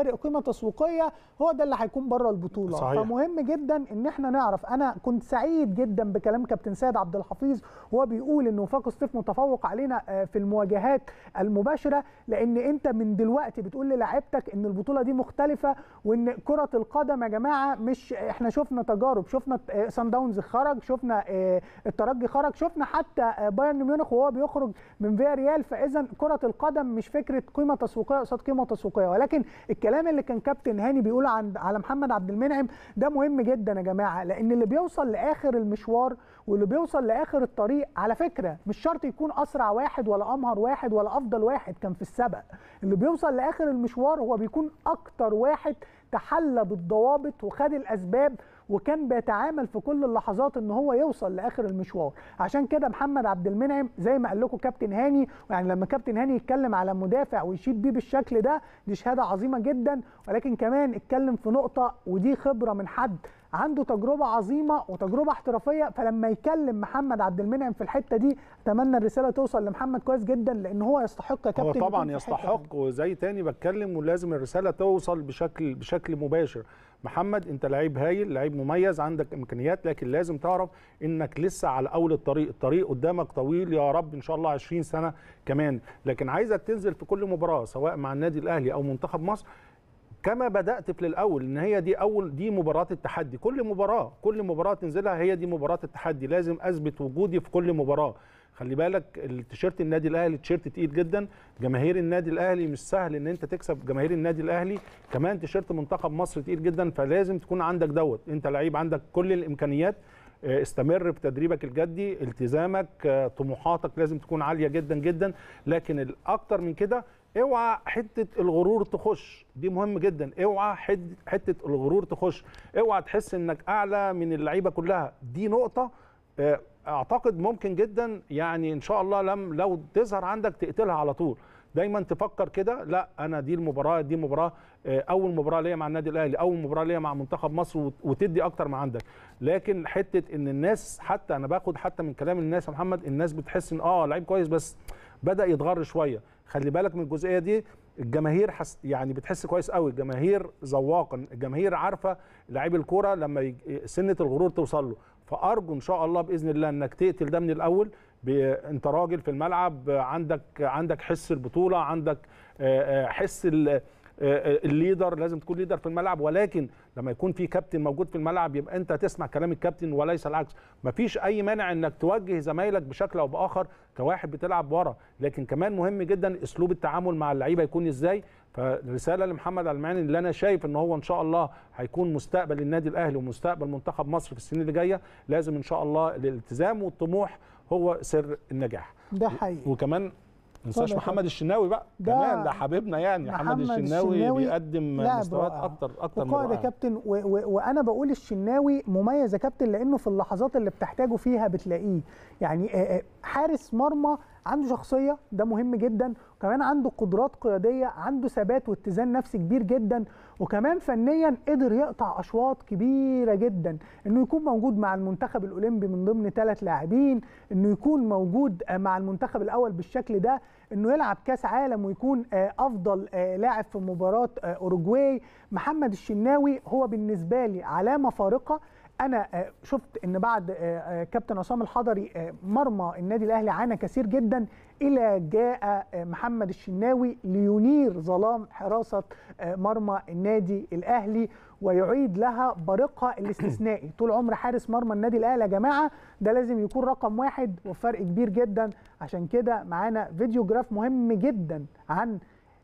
فارق قيمه تسويقيه هو ده اللي هيكون بره البطوله صحيح. فمهم جدا ان احنا نعرف انا كنت سعيد جدا بكلام كابتن سيد عبد الحفيظ وهو بيقول ان وفاق سطيف متفوق علينا آه، في المواجهات المباشره لان انت من دلوقتي بتقول للاعيبتك ان البطوله دي مختلفه وان كره القدم يا جماعه مش احنا شفنا تجارب شفنا آه، سان داونز خرج شفنا آه، الترجي خرج شفنا حتى آه، بايرن ميونخ وهو بيخرج من فيا ريال فاذا كره القدم مش فكره قيمه تسويقيه قصاد قيمه تسويقيه ولكن الكلام اللي كان كابتن هاني بيقوله عن على محمد عبد المنعم ده مهم جدا يا جماعه لان اللي بيوصل لاخر المشوار واللي بيوصل لاخر الطريق على فكره مش شرط يكون اسرع واحد ولا امهر واحد ولا افضل واحد كان في السبق اللي بيوصل لاخر المشوار هو بيكون اكتر واحد تحلى بالضوابط وخد الاسباب وكان بيتعامل في كل اللحظات ان هو يوصل لاخر المشوار عشان كده محمد عبد المنعم زي ما قال لكم كابتن هاني يعني لما كابتن هاني يتكلم على مدافع ويشيد بيه بالشكل ده دي شهاده عظيمه جدا ولكن كمان اتكلم في نقطه ودي خبره من حد عنده تجربه عظيمه وتجربه احترافيه فلما يكلم محمد عبد المنعم في الحته دي اتمنى الرساله توصل لمحمد كويس جدا لان هو يستحق يا هو كابتن طبعا يكون في الحتة دي. يستحق وزي تاني بتكلم ولازم الرساله توصل بشكل بشكل مباشر محمد انت لعيب هايل لعيب مميز عندك امكانيات لكن لازم تعرف انك لسه على اول الطريق الطريق قدامك طويل يا رب ان شاء الله 20 سنه كمان لكن عايزك تنزل في كل مباراه سواء مع النادي الاهلي او منتخب مصر كما بدات في الاول ان هي دي اول دي مباراه التحدي كل مباراه كل مباراه تنزلها هي دي مباراه التحدي لازم اثبت وجودي في كل مباراه خلي بالك التيشيرت النادي الاهلي تيشيرت تقيل جدا جماهير النادي الاهلي مش سهل ان انت تكسب جماهير النادي الاهلي كمان تيشيرت منتخب مصر تقيل جدا فلازم تكون عندك دوت انت لعيب عندك كل الامكانيات آه، استمر في تدريبك الجدي التزامك آه، طموحاتك لازم تكون عاليه جدا جدا لكن الاكتر من كده اوعى حته الغرور تخش دي مهم جدا اوعى حد- حته الغرور تخش اوعى تحس انك اعلى من اللعيبه كلها دي نقطه آه، اعتقد ممكن جدا يعني ان شاء الله لم لو تظهر عندك تقتلها على طول دايما تفكر كده لا انا دي المباراه دي مباراه آه، اول مباراه ليا مع النادي الاهلي اول مباراه ليا مع منتخب مصر وت- وتدي اكتر ما عندك لكن حته ان الناس حتى انا باخد حتى من كلام الناس يا محمد الناس بتحس ان اه لعيب كويس بس بدا يتغر شويه خلي بالك من الجزئيه دي الجماهير حس يعني بتحس كويس قوي الجماهير ذواقا الجماهير عارفه لعيب الكوره لما يج- سنه الغرور توصل له فارجو ان شاء الله باذن الله انك تقتل ده من الاول ب- انت راجل في الملعب عندك عندك حس البطوله عندك آه، آه، حس ال- آه، آه، الليدر لازم تكون ليدر في الملعب ولكن لما يكون في كابتن موجود في الملعب يبقى انت تسمع كلام الكابتن وليس العكس مفيش اي مانع انك توجه زمايلك بشكل او باخر كواحد بتلعب ورا لكن كمان مهم جدا اسلوب التعامل مع اللعيبه يكون ازاي فرساله لمحمد المعاني اللي انا شايف ان هو ان شاء الله هيكون مستقبل النادي الاهلي ومستقبل منتخب مصر في السنين اللي جايه لازم ان شاء الله الالتزام والطموح هو سر النجاح ده حقيقي وكمان ما ننساش اتفضل يا محمد الشناوي بقى ده كمان ده حبيبنا يعني محمد, محمد الشناوي, الشناوي بيقدم لاعب مستويات رائع. اكتر اكتر من وقائد يا رائعة. كابتن و و وانا بقول الشناوي مميز يا كابتن لانه في اللحظات اللي بتحتاجه فيها بتلاقيه يعني آه، آه، حارس مرمى عنده شخصيه ده مهم جدا وكمان عنده قدرات قياديه عنده ثبات واتزان نفسي كبير جدا وكمان فنيا قدر يقطع اشواط كبيره جدا انه يكون موجود مع المنتخب الاولمبي من ضمن ثلاث لاعبين انه يكون موجود آه، مع المنتخب الاول بالشكل ده انه يلعب كاس عالم ويكون آه، افضل آه، لاعب في مباراه آه، اوروجواي محمد الشناوي هو بالنسبه لي علامه فارقه انا آه، شفت ان بعد آه، آه، كابتن عصام الحضري آه، مرمى النادي الاهلي عانى كثير جدا الى جاء آه، محمد الشناوي لينير ظلام حراسه آه، مرمى النادي الاهلي ويعيد لها بريقها الاستثنائي طول عمر حارس مرمى النادي الاهلي يا جماعه ده لازم يكون رقم واحد وفرق كبير جدا عشان كده معانا فيديو جراف مهم جدا عن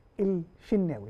الشناوي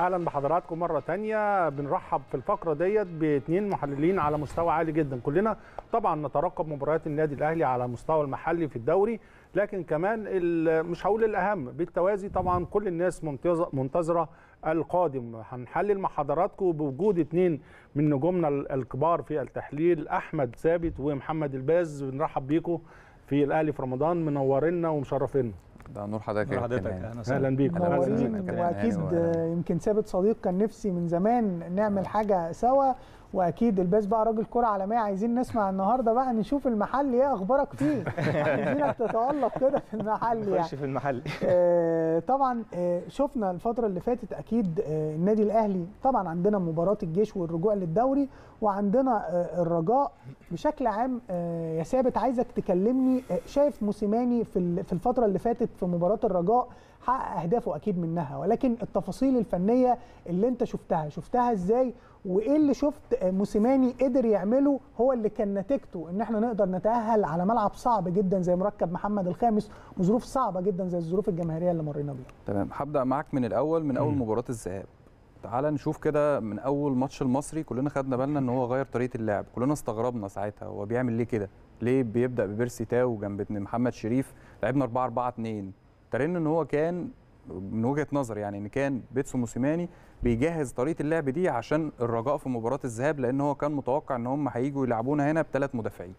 اهلا بحضراتكم مره تانية بنرحب في الفقره ديت باثنين محللين على مستوى عالي جدا كلنا طبعا نترقب مباريات النادي الاهلي على المستوى المحلي في الدوري لكن كمان مش هقول الاهم بالتوازي طبعا كل الناس منتظره القادم هنحلل مع حضراتكم بوجود اثنين من نجومنا الكبار في التحليل احمد ثابت ومحمد الباز بنرحب بيكم في الاهلي في رمضان منورنا ومشرفينا ده نور حضرتك نور حضرتك يعني. اهلا بيكم منورين واكيد يمكن ثابت صديق كان نفسي من زمان نعمل حاجه سوا واكيد الباس بقى راجل كره عالميه عايزين نسمع النهارده بقى نشوف المحل ايه اخبارك فيه عايزينك تتالق كده في المحل يعني خش في المحل آه طبعا آه شفنا الفتره اللي فاتت اكيد آه النادي الاهلي طبعا عندنا مباراه الجيش والرجوع للدوري وعندنا آه الرجاء بشكل عام آه يا ثابت عايزك تكلمني آه شايف موسيماني في في الفتره اللي فاتت في مباراه الرجاء حقق اهدافه اكيد منها ولكن التفاصيل الفنيه اللي انت شفتها شفتها ازاي وايه اللي شفت موسيماني قدر يعمله هو اللي كان نتيجته ان احنا نقدر نتاهل على ملعب صعب جدا زي مركب محمد الخامس وظروف صعبه جدا زي الظروف الجماهيريه اللي مرينا بيها تمام هبدا معاك من الاول من اول مباراه الذهاب تعال نشوف كده من اول ماتش المصري كلنا خدنا بالنا ان هو غير طريقه اللعب كلنا استغربنا ساعتها هو بيعمل ليه كده ليه بيبدا ببيرسي تاو جنب محمد شريف لعبنا 4 4 2 ترين ان هو كان من وجهه نظر يعني ان كان بيتسو موسيماني بيجهز طريقه اللعب دي عشان الرجاء في مباراه الذهاب لان هو كان متوقع ان هم هيجوا يلعبونا هنا بثلاث مدافعين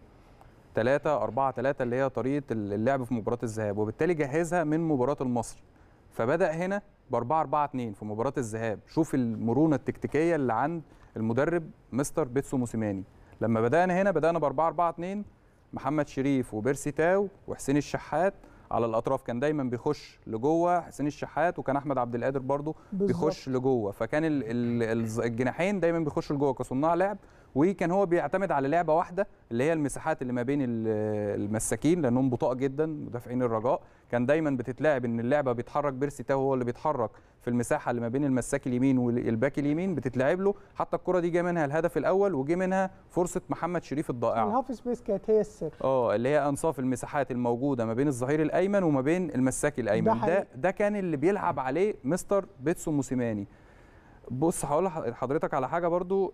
3 4 3 اللي هي طريقه اللعب في مباراه الذهاب وبالتالي جهزها من مباراه المصري فبدا هنا ب 4 4 2 في مباراه الذهاب شوف المرونه التكتيكيه اللي عند المدرب مستر بيتسو موسيماني لما بدانا هنا بدانا ب 4 4 2 محمد شريف وبيرسي تاو وحسين الشحات على الاطراف كان دايما بيخش لجوه حسين الشحات وكان احمد عبد القادر برضو بيخش لجوه فكان ال ال الجناحين دايما بيخشوا لجوه كصناع لعب وكان هو بيعتمد على لعبه واحده اللي هي المساحات اللي ما بين المساكين لانهم بطاء جدا مدافعين الرجاء كان دايما بتتلعب ان اللعبه بيتحرك بيرسي تاو هو اللي بيتحرك في المساحه اللي ما بين المساك اليمين والباك اليمين بتتلعب له حتى الكره دي جه منها الهدف الاول وجه منها فرصه محمد شريف الضائعه الهاف سبيس كانت هي السر اه اللي هي انصاف المساحات الموجوده ما بين الظهير الايمن وما بين المساك الايمن ده, ده, حقيقي. ده كان اللي بيلعب عليه مستر بيتسو موسيماني بص هقول لحضرتك على حاجه برضو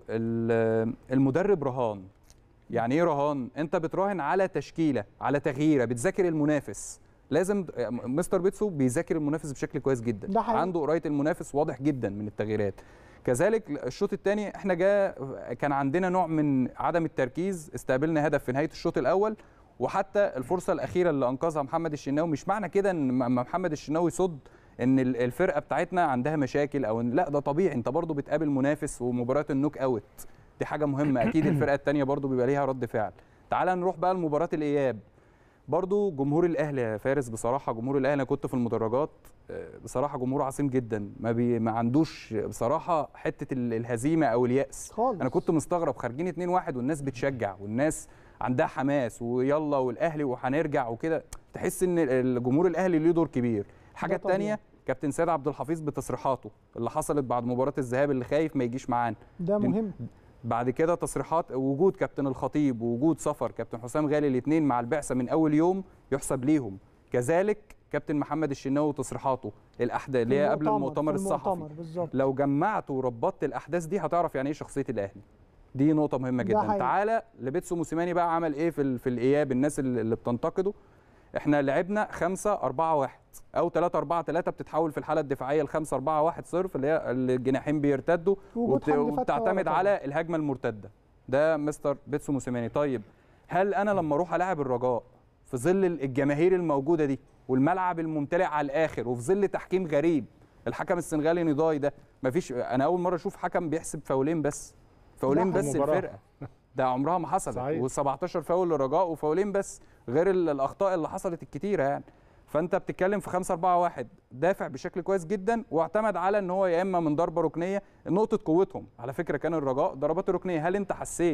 المدرب رهان يعني ايه رهان انت بتراهن على تشكيله على تغييره بتذاكر المنافس لازم مستر بيتسو بيذاكر المنافس بشكل كويس جدا ده حقيقي. عنده قرايه المنافس واضح جدا من التغييرات كذلك الشوط الثاني احنا جاء كان عندنا نوع من عدم التركيز استقبلنا هدف في نهايه الشوط الاول وحتى الفرصه الاخيره اللي انقذها محمد الشناوي مش معنى كده ان محمد الشناوي صد ان الفرقه بتاعتنا عندها مشاكل او إن لا ده طبيعي انت برضو بتقابل منافس ومباراه النوك اوت دي حاجه مهمه اكيد الفرقه الثانيه برضو بيبقى ليها رد فعل تعال نروح بقى لمباراه الاياب برضو جمهور الاهلي يا فارس بصراحه جمهور الاهلي انا كنت في المدرجات بصراحه جمهور عظيم جدا ما, بي ما عندوش بصراحه حته الهزيمه او الياس خالص. انا كنت مستغرب خارجين 2-1 والناس بتشجع والناس عندها حماس ويلا والاهلي وهنرجع وكده تحس ان الجمهور الاهلي ليه دور كبير الحاجه الثانيه كابتن سيد عبد الحفيظ بتصريحاته اللي حصلت بعد مباراه الذهاب اللي خايف ما يجيش معانا ده مهم بعد كده تصريحات وجود كابتن الخطيب ووجود سفر كابتن حسام غالي الاثنين مع البعثه من اول يوم يحسب ليهم كذلك كابتن محمد الشناوي وتصريحاته الاحداث اللي هي قبل المؤتمر الصحفي بالزبط. لو جمعت وربطت الاحداث دي هتعرف يعني ايه شخصيه الاهلي دي نقطة مهمة جدا تعالى لبيتسو موسيماني بقى عمل ايه في في الاياب الناس اللي بتنتقده احنا لعبنا 5 4 1 او 3 4 3 بتتحول في الحاله الدفاعيه ل 5 4 1 صرف اللي هي الجناحين بيرتدوا وبت... وبتعتمد على الهجمه المرتده ده مستر بيتسو موسيماني طيب هل انا لما اروح العب الرجاء في ظل الجماهير الموجوده دي والملعب الممتلئ على الاخر وفي ظل تحكيم غريب الحكم السنغالي نضاي ده مفيش انا اول مره اشوف حكم بيحسب فاولين بس فاولين بس الفرقه ده عمرها ما حصلت و17 فاول للرجاء وفاولين بس غير الاخطاء اللي حصلت الكتيره يعني فانت بتتكلم في 5 4 1 دافع بشكل كويس جدا واعتمد على ان هو يا اما من ضربه ركنيه نقطه قوتهم على فكره كان الرجاء ضربات الركنيه هل انت حسيت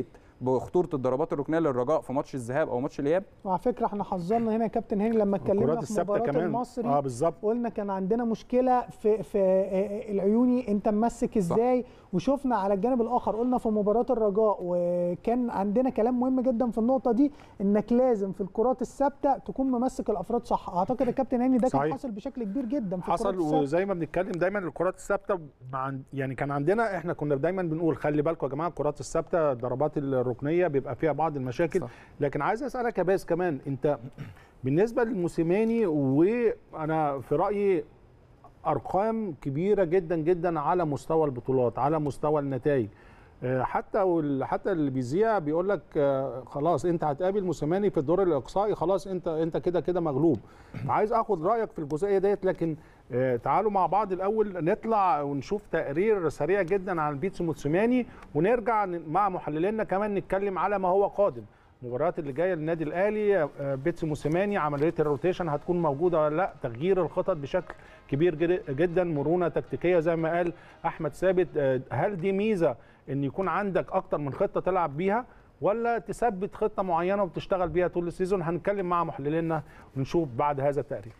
بخطوره الضربات الركنيه للرجاء في ماتش الذهاب او ماتش الاياب وعلى فكره احنا حذرنا هنا يا كابتن هاني لما اتكلمنا الكرات في الثابته مباراه كمان المصري اه بالظبط قلنا كان عندنا مشكله في في العيوني انت ممسك ازاي وشفنا على الجانب الاخر قلنا في مباراه الرجاء وكان عندنا كلام مهم جدا في النقطه دي انك لازم في الكرات الثابته تكون ممسك الافراد صح اعتقد يا كابتن هاني ده كان صحيح. حاصل بشكل كبير جدا في حصل الكرات الثابته وزي ما بنتكلم دايما الكرات الثابته مع يعني كان عندنا احنا كنا دايما بنقول خلي بالكم يا جماعه الكرات الثابته الضربات الركنيه بيبقى فيها بعض المشاكل صح. صح. لكن عايز اسالك يا باس كمان انت بالنسبه للموسيماني وانا في رايي ارقام كبيره جدا جدا على مستوى البطولات على مستوى النتائج آه، حتى وال- حتى اللي بيذيع بيقول لك آه، خلاص انت هتقابل موسيماني في الدور الاقصائي خلاص انت انت كده كده مغلوب عايز اخد رايك في الجزئيه ديت لكن آه، تعالوا مع بعض الاول نطلع ونشوف تقرير سريع جدا عن بيتسو موسيماني ونرجع ن- مع محللينا كمان نتكلم على ما هو قادم المباريات اللي جايه للنادي الاهلي آه، بيتسو موسيماني عمليه الروتيشن هتكون موجوده ولا لا تغيير الخطط بشكل كبير جد- جدا مرونه تكتيكيه زي ما قال احمد ثابت آه، هل دي ميزه ان يكون عندك اكتر من خطه تلعب بيها ولا تثبت خطه معينه وتشتغل بيها طول السيزون هنتكلم مع محللينا ونشوف بعد هذا التقرير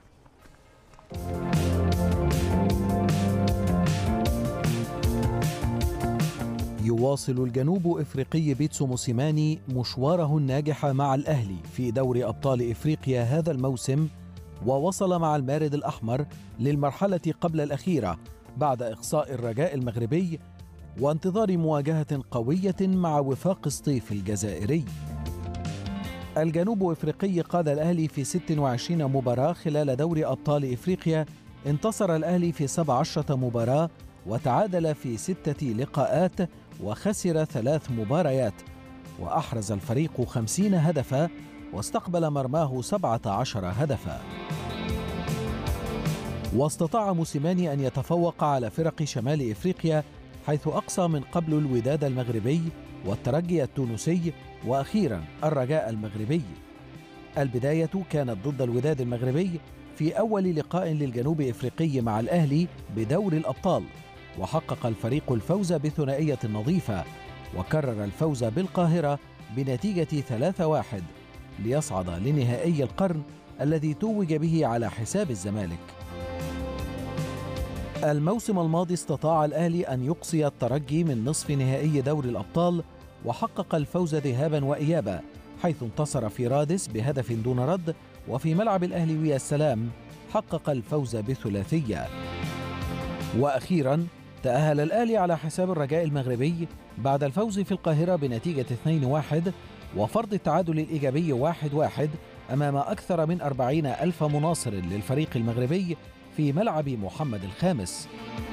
يواصل الجنوب افريقي بيتسو موسيماني مشواره الناجح مع الاهلي في دوري ابطال افريقيا هذا الموسم ووصل مع المارد الاحمر للمرحله قبل الاخيره بعد اقصاء الرجاء المغربي وانتظار مواجهه قويه مع وفاق سطيف الجزائري الجنوب افريقي قاد الاهلي في 26 مباراه خلال دوري ابطال افريقيا انتصر الاهلي في 17 مباراه وتعادل في ستة لقاءات وخسر ثلاث مباريات وأحرز الفريق خمسين هدفا واستقبل مرماه سبعة عشر هدفا واستطاع موسيماني أن يتفوق على فرق شمال إفريقيا حيث أقصى من قبل الوداد المغربي والترجي التونسي وأخيرا الرجاء المغربي البداية كانت ضد الوداد المغربي في أول لقاء للجنوب إفريقي مع الأهلي بدور الأبطال وحقق الفريق الفوز بثنائية نظيفة وكرر الفوز بالقاهرة بنتيجة 3-1 ليصعد لنهائي القرن الذي توج به على حساب الزمالك الموسم الماضي استطاع الأهلي أن يقصي الترجي من نصف نهائي دوري الأبطال وحقق الفوز ذهابا وإيابا حيث انتصر في رادس بهدف دون رد وفي ملعب الأهلي ويا السلام حقق الفوز بثلاثية وأخيرا تأهل الأهلي على حساب الرجاء المغربي بعد الفوز في القاهرة بنتيجة 2-1 وفرض التعادل الإيجابي 1-1 أمام أكثر من 40 ألف مناصر للفريق المغربي في ملعب محمد الخامس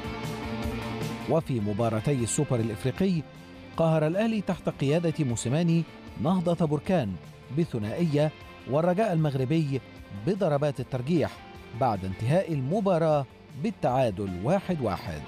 وفي مباراتي السوبر الإفريقي قهر الأهلي تحت قيادة موسيماني نهضة بركان بثنائية والرجاء المغربي بضربات الترجيح بعد انتهاء المباراة بالتعادل واحد واحد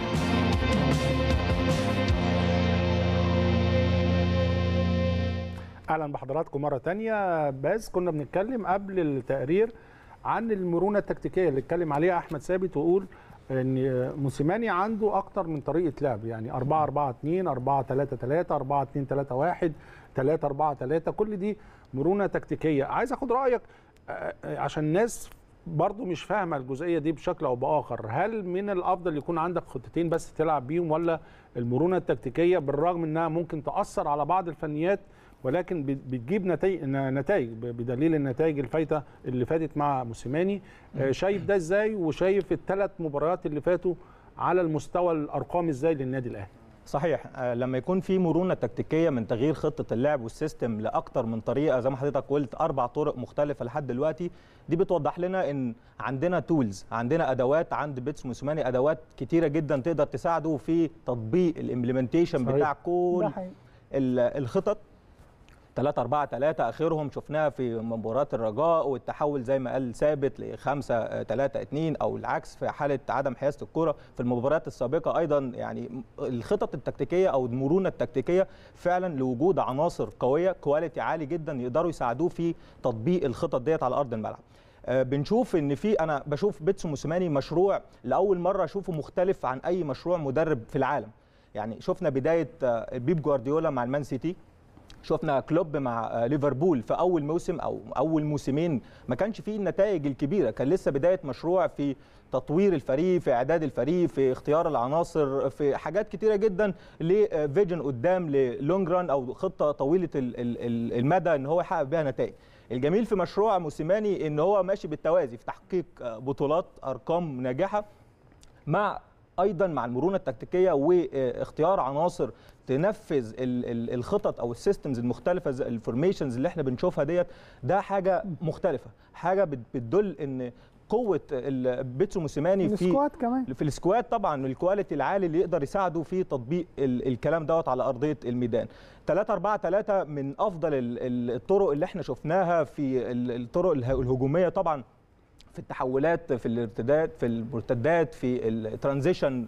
اهلا بحضراتكم مره تانية بس كنا بنتكلم قبل التقرير عن المرونه التكتيكيه اللي اتكلم عليها احمد ثابت ويقول ان موسيماني عنده اكتر من طريقه لعب يعني 4 4 2 4 3 3 4 2 3 1 3 4 3 كل دي مرونه تكتيكيه عايز اخد رايك آه، آه، عشان الناس برضو مش فاهمه الجزئيه دي بشكل او باخر هل من الافضل يكون عندك خطتين بس تلعب بيهم ولا المرونه التكتيكيه بالرغم انها ممكن تاثر على بعض الفنيات ولكن بت- بتجيب نتائج نتائج بدليل النتائج الفايته اللي فاتت مع موسيماني آه، شايف ده ازاي وشايف الثلاث مباريات اللي فاتوا على المستوى الارقام ازاي للنادي الاهلي صحيح آه، لما يكون في مرونه تكتيكيه من تغيير خطه اللعب والسيستم لاكتر من طريقه زي ما حضرتك قلت اربع طرق مختلفه لحد دلوقتي دي بتوضح لنا ان عندنا تولز عندنا ادوات عند بيتس موسيماني ادوات كتيره جدا تقدر تساعده في تطبيق الامبلمنتيشن صحيح. بتاع كل ده حقيقي. ال- الخطط 3 4 3 اخرهم شفناها في مباراه الرجاء والتحول زي ما قال ثابت ل 5 3 2 او العكس في حاله عدم حيازه الكره في المباريات السابقه ايضا يعني الخطط التكتيكيه او المرونه التكتيكيه فعلا لوجود عناصر قويه كواليتي عالي جدا يقدروا يساعدوه في تطبيق الخطط ديت على ارض الملعب آه، بنشوف ان في انا بشوف بيتسو موسيماني مشروع لاول مره اشوفه مختلف عن اي مشروع مدرب في العالم يعني شفنا بدايه آه، بيب جوارديولا مع المان سيتي شفنا كلوب مع ليفربول في اول موسم او اول موسمين ما كانش فيه النتائج الكبيره كان لسه بدايه مشروع في تطوير الفريق في اعداد الفريق في اختيار العناصر في حاجات كتيره جدا لفيجن قدام للونج ران او خطه طويله المدى ان هو يحقق بيها نتائج الجميل في مشروع موسيماني ان هو ماشي بالتوازي في تحقيق بطولات ارقام ناجحه مع ايضا مع المرونه التكتيكيه واختيار عناصر تنفذ الخطط او السيستمز المختلفه الفورميشنز اللي احنا بنشوفها ديت ده حاجه مختلفه حاجه بتدل ان قوه بيتسو موسيماني في السكواد كمان في السكواد طبعا الكواليتي العالي اللي يقدر يساعده في تطبيق الكلام دوت على ارضيه الميدان 3 4 3 من افضل الطرق اللي احنا شفناها في الطرق الهجوميه طبعا في التحولات في الارتداد في المرتدات في الترانزيشن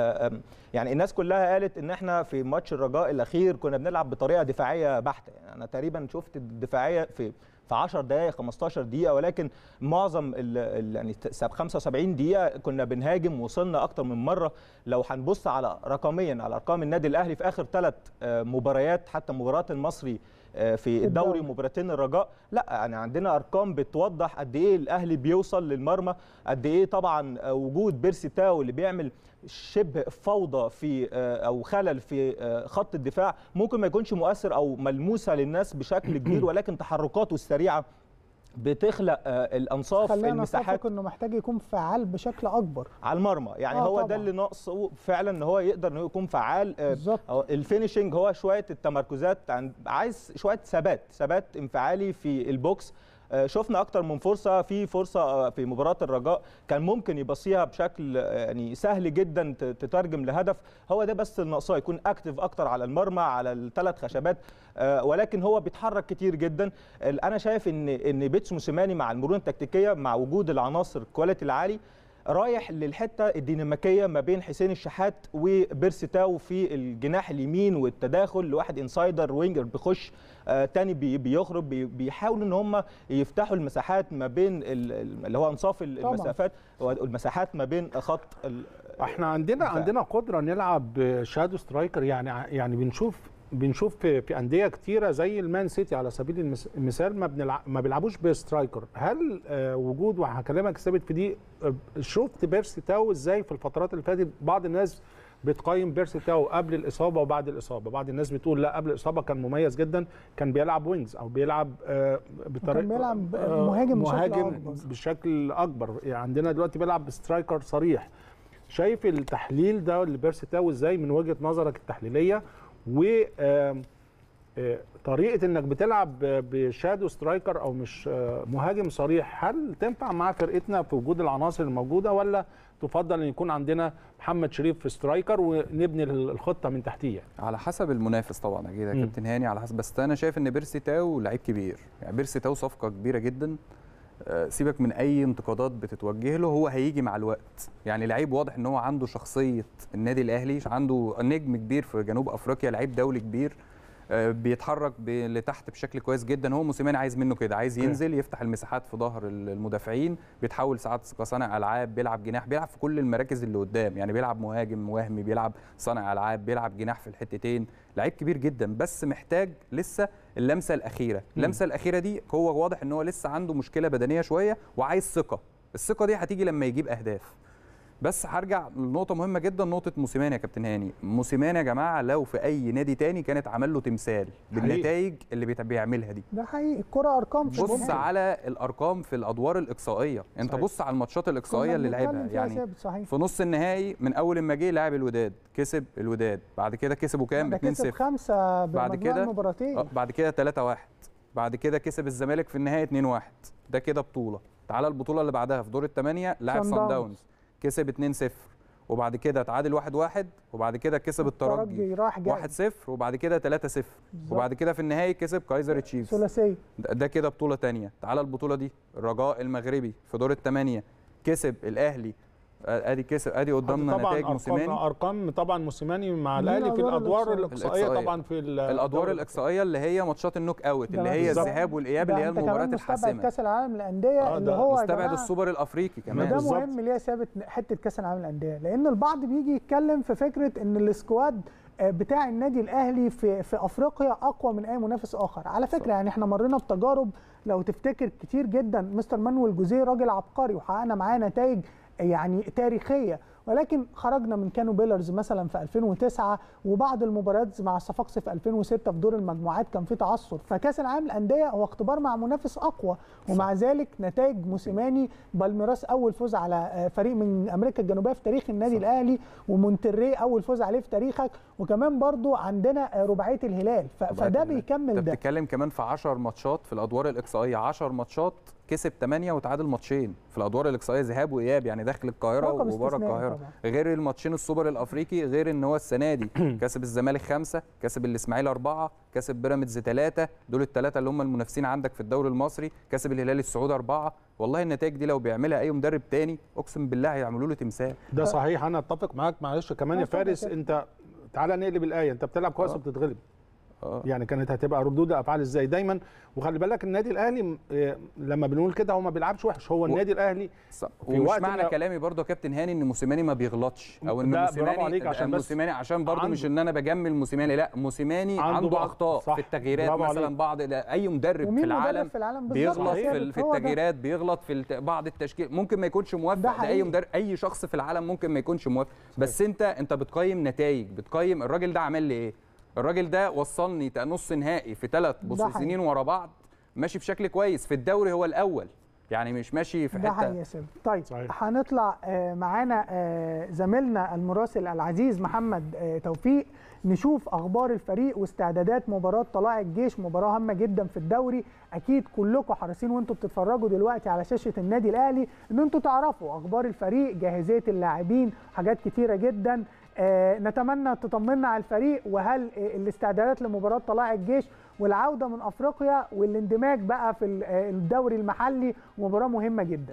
يعني الناس كلها قالت ان احنا في ماتش الرجاء الاخير كنا بنلعب بطريقه دفاعيه بحته يعني انا تقريبا شفت الدفاعيه في في 10 دقائق 15 دقيقه ولكن معظم ال يعني 75 دقيقه كنا بنهاجم وصلنا اكتر من مره لو هنبص على رقميا على ارقام النادي الاهلي في اخر ثلاث مباريات حتى مباراه المصري في الدوري مباراتين الرجاء لا يعني عندنا ارقام بتوضح قد ايه الاهلي بيوصل للمرمى قد ايه طبعا وجود بيرسي تاو اللي بيعمل شبه فوضى في او خلل في خط الدفاع ممكن ما يكونش مؤثر او ملموسه للناس بشكل كبير ولكن تحركاته السريعه بتخلق الانصاف المساحات انه محتاج يكون فعال بشكل اكبر على المرمى يعني آه هو طبعًا. ده اللي ناقصه فعلا ان هو يقدر انه يكون فعال بالظبط الفينشنج هو شويه التمركزات عايز شويه ثبات ثبات انفعالي في البوكس شفنا اكتر من فرصه في فرصه في مباراه الرجاء كان ممكن يبصيها بشكل يعني سهل جدا تترجم لهدف هو ده بس الناقصه يكون اكتف اكتر على المرمى على الثلاث خشبات ولكن هو بيتحرك كتير جدا انا شايف ان ان بيتسو موسيماني مع المرونه التكتيكيه مع وجود العناصر الكواليتي العالي رايح للحته الديناميكيه ما بين حسين الشحات وبيرسي تاو في الجناح اليمين والتداخل لواحد انسايدر وينجر بيخش آه تاني بي بيخرج بي بيحاولوا ان هم يفتحوا المساحات ما بين اللي هو انصاف المسافات والمساحات ما بين خط احنا عندنا الفعل. عندنا قدره نلعب شادو سترايكر يعني يعني بنشوف بنشوف في, في انديه كتيره زي المان سيتي على سبيل المثال ما بنلعب ما بيلعبوش بسترايكر هل آه وجود وهكلمك ثابت في دي آه شفت بيرسي تاو ازاي في الفترات اللي فاتت بعض الناس بتقيم بيرسي تاو قبل الاصابه وبعد الاصابه بعض الناس بتقول لا قبل الاصابه كان مميز جدا كان بيلعب وينجز او بيلعب آه بطريقه كان بيلعب مهاجم, مهاجم بشكل اكبر, بشكل أكبر. يعني عندنا دلوقتي بيلعب بسترايكر صريح شايف التحليل ده لبيرسي تاو ازاي من وجهه نظرك التحليليه و طريقه انك بتلعب بشادو سترايكر او مش مهاجم صريح هل تنفع مع فرقتنا في وجود العناصر الموجوده ولا تفضل ان يكون عندنا محمد شريف في سترايكر ونبني الخطه من تحتيه على حسب المنافس طبعا اكيد يا كابتن هاني على حسب بس انا شايف ان بيرسي تاو لعيب كبير يعني بيرسي تاو صفقه كبيره جدا سيبك من اي انتقادات بتتوجه له هو هيجي مع الوقت يعني لعيب واضح ان هو عنده شخصيه النادي الاهلي عنده نجم كبير في جنوب افريقيا لعيب دولي كبير بيتحرك لتحت بشكل كويس جدا هو موسيماني عايز منه كده عايز ينزل يفتح المساحات في ظهر المدافعين بيتحول ساعات كصانع العاب بيلعب جناح بيلعب في كل المراكز اللي قدام يعني بيلعب مهاجم وهمي بيلعب صانع العاب بيلعب جناح في الحتتين لعيب كبير جدا بس محتاج لسه اللمسه الاخيره اللمسه الاخيره دي هو واضح ان هو لسه عنده مشكله بدنيه شويه وعايز ثقه الثقه دي هتيجي لما يجيب اهداف بس هرجع لنقطه مهمه جدا نقطه موسيماني يا كابتن هاني موسيماني يا جماعه لو في اي نادي تاني كانت عمل له تمثال بالنتائج اللي بيعملها دي ده حقيقي الكره ارقام بص على الارقام في الادوار الاقصائيه انت صحيح. بص على الماتشات الاقصائيه اللي لعبها يعني صحيح. في نص النهائي من اول ما جه لاعب الوداد كسب الوداد بعد كده كسبوا كام 2 0 خمسه بعد كده مباراتين بعد كده 3 1 بعد كده كسب الزمالك في النهائي 2 1 ده كده بطوله تعالى البطوله اللي بعدها في دور الثمانيه لاعب صن داونز كسب 2 0 وبعد كده تعادل 1 1 وبعد كده كسب الترجي 1 0 وبعد كده 3 0 وبعد كده في النهائي كسب كايزر تشيفز ثلاثيه ده كده بطوله ثانيه تعالى البطوله دي الرجاء المغربي في دور الثمانيه كسب الاهلي ادي كسب ادي قدامنا نتائج موسيماني ارقام طبعا موسيماني مع الاهلي في الادوار الاقصائيه طبعا في الادوار الاقصائيه اللي هي ماتشات النوك اوت اللي هي الذهاب والاياب اللي هي المباريات الحاسمه مستبعد كاس العالم للانديه آه اللي هو مستبعد السوبر الافريقي كمان ده مهم ليه ثابت حته كاس العالم للانديه لان البعض بيجي يتكلم في فكره ان السكواد بتاع النادي الاهلي في في افريقيا اقوى من اي منافس اخر على فكره يعني احنا مرينا بتجارب لو تفتكر كتير جدا مستر مانويل جوزيه راجل عبقري وحققنا معاه نتائج يعني تاريخيه ولكن خرجنا من كانو بيلرز مثلا في 2009 وبعض المباريات مع الصفاقسي في 2006 في دور المجموعات كان في تعثر فكاس العالم للانديه هو اختبار مع منافس اقوى ومع ذلك نتائج موسيماني بالميراس اول فوز على فريق من امريكا الجنوبيه في تاريخ النادي صح. الاهلي ومونتري اول فوز عليه في تاريخك وكمان برضو عندنا رباعيه الهلال فده بيكمل ده ده بتتكلم كمان في 10 ماتشات في الادوار الاقصائيه 10 ماتشات كسب 8 وتعادل ماتشين في الادوار الاقصائيه ذهاب واياب يعني داخل القاهره وبره القاهره طبعا. غير الماتشين السوبر الافريقي غير ان هو السنه دي كسب الزمالك خمسه كسب الاسماعيلي اربعه كسب بيراميدز ثلاثه دول الثلاثه اللي هم المنافسين عندك في الدوري المصري كسب الهلال السعودي اربعه والله النتائج دي لو بيعملها اي مدرب تاني اقسم بالله هيعملوا له تمثال ده صحيح انا اتفق معاك معلش كمان يا فارس انت تعالى نقلب الايه انت بتلعب كويس وبتتغلب آه. يعني كانت هتبقى ردود افعال ازاي دايما وخلي بالك النادي الاهلي لما بنقول كده هو ما بيلعبش وحش هو النادي الاهلي ومش معنى كلامي برضو يا كابتن هاني ان موسيماني ما بيغلطش او ان موسيماني عليك عشان موسيماني عشان برضو مش ان انا بجمل موسيماني لا موسيماني عنده, عنده اخطاء صح. في التغييرات مثلا عليك. بعض اي مدرب في العالم, في العالم بيغلط في, في التغييرات بيغلط في بعض التشكيل ممكن ما يكونش موافق لاي مدرب اي شخص في العالم ممكن ما يكونش موافق بس انت انت بتقيم نتائج بتقيم الراجل ده عمل لي ايه الراجل ده وصلني نص نهائي في ثلاث سنين ورا بعض ماشي بشكل كويس في الدوري هو الاول يعني مش ماشي في ده حته حقيقي طيب صحيح. هنطلع معانا زميلنا المراسل العزيز محمد توفيق نشوف اخبار الفريق واستعدادات مباراه طلائع الجيش مباراه هامه جدا في الدوري اكيد كلكم حريصين وانتم بتتفرجوا دلوقتي على شاشه النادي الاهلي ان انتم تعرفوا اخبار الفريق جاهزيه اللاعبين حاجات كتيره جدا آه نتمنى تطمنا على الفريق وهل الاستعدادات لمباراه طلائع الجيش والعوده من افريقيا والاندماج بقى في الدوري المحلي مباراه مهمه جدا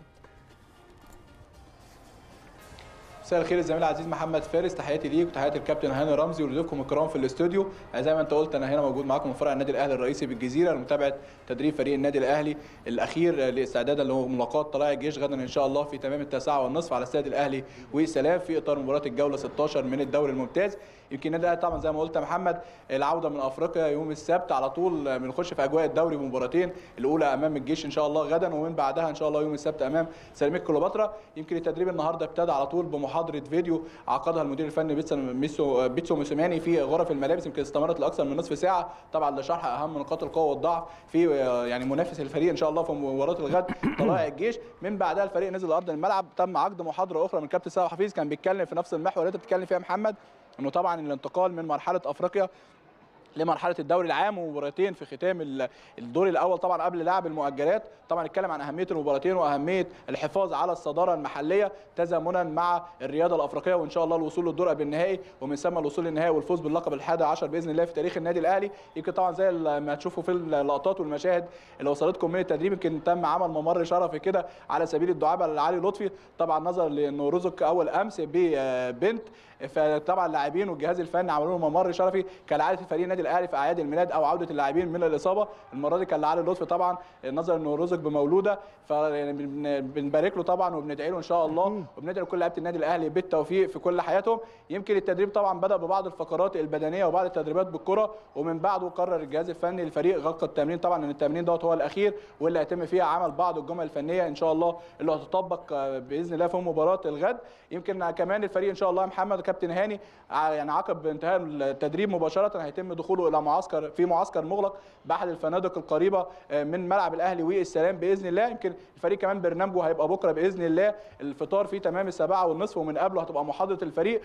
مساء الخير الزميل العزيز محمد فارس تحياتي ليك وتحياتي الكابتن هاني رمزي ولضيوفكم الكرام في الاستوديو زي ما انت قلت انا هنا موجود معاكم من فرع النادي الاهلي الرئيسي بالجزيره لمتابعه تدريب فريق النادي الاهلي الاخير لاستعدادا لملاقاه طلائع الجيش غدا ان شاء الله في تمام التاسعه والنصف على استاد الاهلي وسلام في اطار مباراه الجوله 16 من الدوري الممتاز يمكن النادي الاهلي طبعا زي ما قلت يا محمد العوده من افريقيا يوم السبت على طول بنخش في اجواء الدوري بمباراتين الاولى امام الجيش ان شاء الله غدا ومن بعدها ان شاء الله يوم السبت امام سيراميك كليوباترا يمكن التدريب النهارده ابتدى على طول بمحاضره فيديو عقدها المدير الفني بيتسو بيتسو موسيماني في غرف الملابس يمكن استمرت لاكثر من نصف ساعه طبعا لشرح اهم نقاط القوه والضعف في يعني منافس الفريق ان شاء الله في مباراه الغد طلائع الجيش من بعدها الفريق نزل ارض الملعب تم عقد محاضره اخرى من كابتن سامح حفيظ كان بيتكلم في نفس المحور اللي انت بتتكلم فيها محمد انه طبعا الانتقال من مرحله افريقيا لمرحله الدوري العام ومباراتين في ختام الدور الاول طبعا قبل لعب المؤجلات طبعا نتكلم عن اهميه المباراتين واهميه الحفاظ على الصداره المحليه تزامنا مع الرياضه الافريقيه وان شاء الله الوصول للدور قبل النهائي ومن ثم الوصول للنهائي والفوز باللقب الحادي عشر باذن الله في تاريخ النادي الاهلي يمكن طبعا زي ما تشوفوا في اللقطات والمشاهد اللي وصلتكم من التدريب يمكن تم عمل ممر شرفي كده على سبيل الدعابه لعلي لطفي طبعا نظرا لانه رزق اول امس ببنت فطبعا اللاعبين والجهاز الفني عملوا له ممر شرفي كالعاده فريق النادي الاهلي في اعياد الميلاد او عوده اللاعبين من الاصابه المره دي كان لعلي لطفي طبعا نظرا انه رزق بمولوده فبنبارك له طبعا وبندعي له ان شاء الله وبندعي لكل لعيبه النادي الاهلي بالتوفيق في كل حياتهم يمكن التدريب طبعا بدا ببعض الفقرات البدنيه وبعض التدريبات بالكره ومن بعده قرر الجهاز الفني للفريق غلق التمرين طبعا ان التمرين دوت هو الاخير واللي هيتم فيها عمل بعض الجمل الفنيه ان شاء الله اللي هتطبق باذن الله في مباراه الغد يمكن كمان الفريق ان شاء الله محمد كابتن هاني يعني عقب انتهاء التدريب مباشره هيتم دخوله الى معسكر في معسكر مغلق باحد الفنادق القريبه من ملعب الاهلي والسلام باذن الله يمكن الفريق كمان برنامجه هيبقى بكره باذن الله الفطار فيه تمام السابعه والنصف ومن قبله هتبقى محاضره الفريق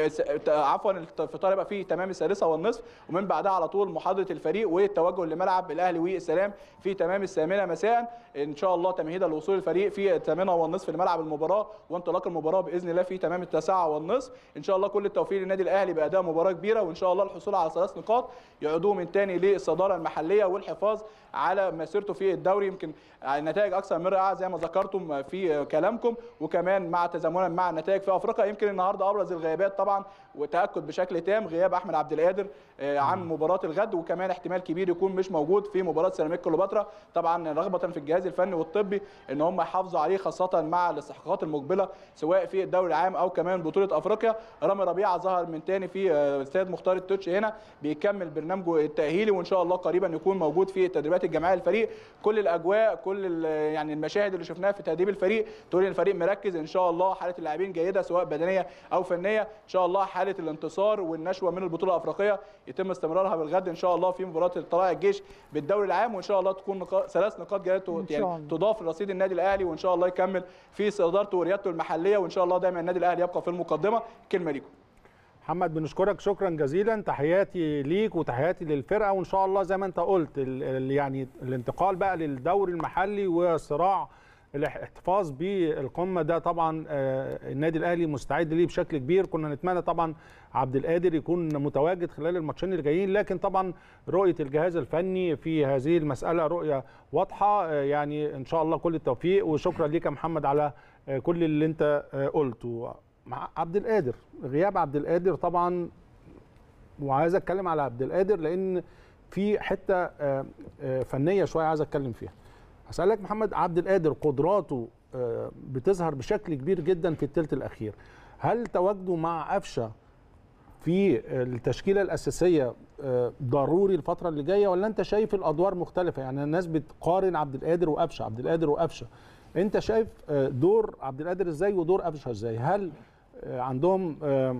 عفوا الفطار هيبقى فيه تمام السادسه والنصف ومن بعدها على طول محاضره الفريق والتوجه لملعب الاهلي والسلام في تمام الثامنه مساء ان شاء الله تمهيدا لوصول الفريق في الثامنه والنصف لملعب المباراه وانطلاق المباراه باذن الله في تمام التاسعه والنصف ان شاء الله كل التوفيق للنادي الاهلي باداء مباراه كبيره وان شاء الله الحصول على ثلاث نقاط يعودوه من تاني للصداره المحليه والحفاظ على مسيرته في الدوري يمكن النتائج اكثر من رائعه زي ما ذكرتم في كلامكم وكمان مع تزامنا مع النتائج في افريقيا يمكن النهارده ابرز الغيابات طبعا وتاكد بشكل تام غياب احمد عبد القادر آه، عن مباراه الغد وكمان احتمال كبير يكون مش موجود في مباراه سيراميكا كليوباترا طبعا رغبه في الجهاز الفني والطبي ان هم يحافظوا عليه خاصه مع الاستحقاقات المقبله سواء في الدوري العام او كمان بطوله افريقيا رامي ربيعه ظهر من تاني في آه، استاد مختار التوتش هنا بيكمل برنامجه التاهيلي وان شاء الله قريبا يكون موجود في التدريبات الجماعيه للفريق كل الاجواء كل ال- يعني المشاهد اللي شفناها في تدريب الفريق تقول ان الفريق مركز ان شاء الله حاله اللاعبين جيده سواء بدنيه او فنيه ان شاء الله حاله الانتصار والنشوه من البطوله الافريقيه يتم استمرارها بالغد ان شاء الله في مباراه طلائع الجيش بالدوري العام وان شاء الله تكون نقاط ثلاث نقاط جايه إن شاء يعني الله. تضاف لرصيد النادي الاهلي وان شاء الله يكمل في صدارته وريادته المحليه وان شاء الله دايما النادي الاهلي يبقى في المقدمه كلمه ليكم محمد بنشكرك شكرا جزيلا تحياتي ليك وتحياتي للفرقه وان شاء الله زي ما انت قلت ال- ال- يعني الانتقال بقى للدوري المحلي وصراع الاحتفاظ بالقمه ده طبعا آه، النادي الاهلي مستعد ليه بشكل كبير كنا نتمنى طبعا عبد القادر يكون متواجد خلال الماتشين اللي جايين لكن طبعا رؤيه الجهاز الفني في هذه المساله رؤيه واضحه آه، يعني ان شاء الله كل التوفيق وشكرا ليك يا محمد على آه، كل اللي انت آه، قلته مع عبد القادر غياب عبد القادر طبعا وعايز اتكلم على عبد القادر لان في حته آه، آه، فنيه شويه عايز اتكلم فيها هسالك محمد عبد القادر قدراته آه، بتظهر بشكل كبير جدا في الثلث الاخير هل تواجده مع قفشه في التشكيله الاساسيه آه، ضروري الفتره اللي جايه ولا انت شايف الادوار مختلفه يعني الناس بتقارن عبد القادر وقفشه عبد القادر وقفشه انت شايف آه، دور عبد القادر ازاي ودور قفشه ازاي هل آه، عندهم آه،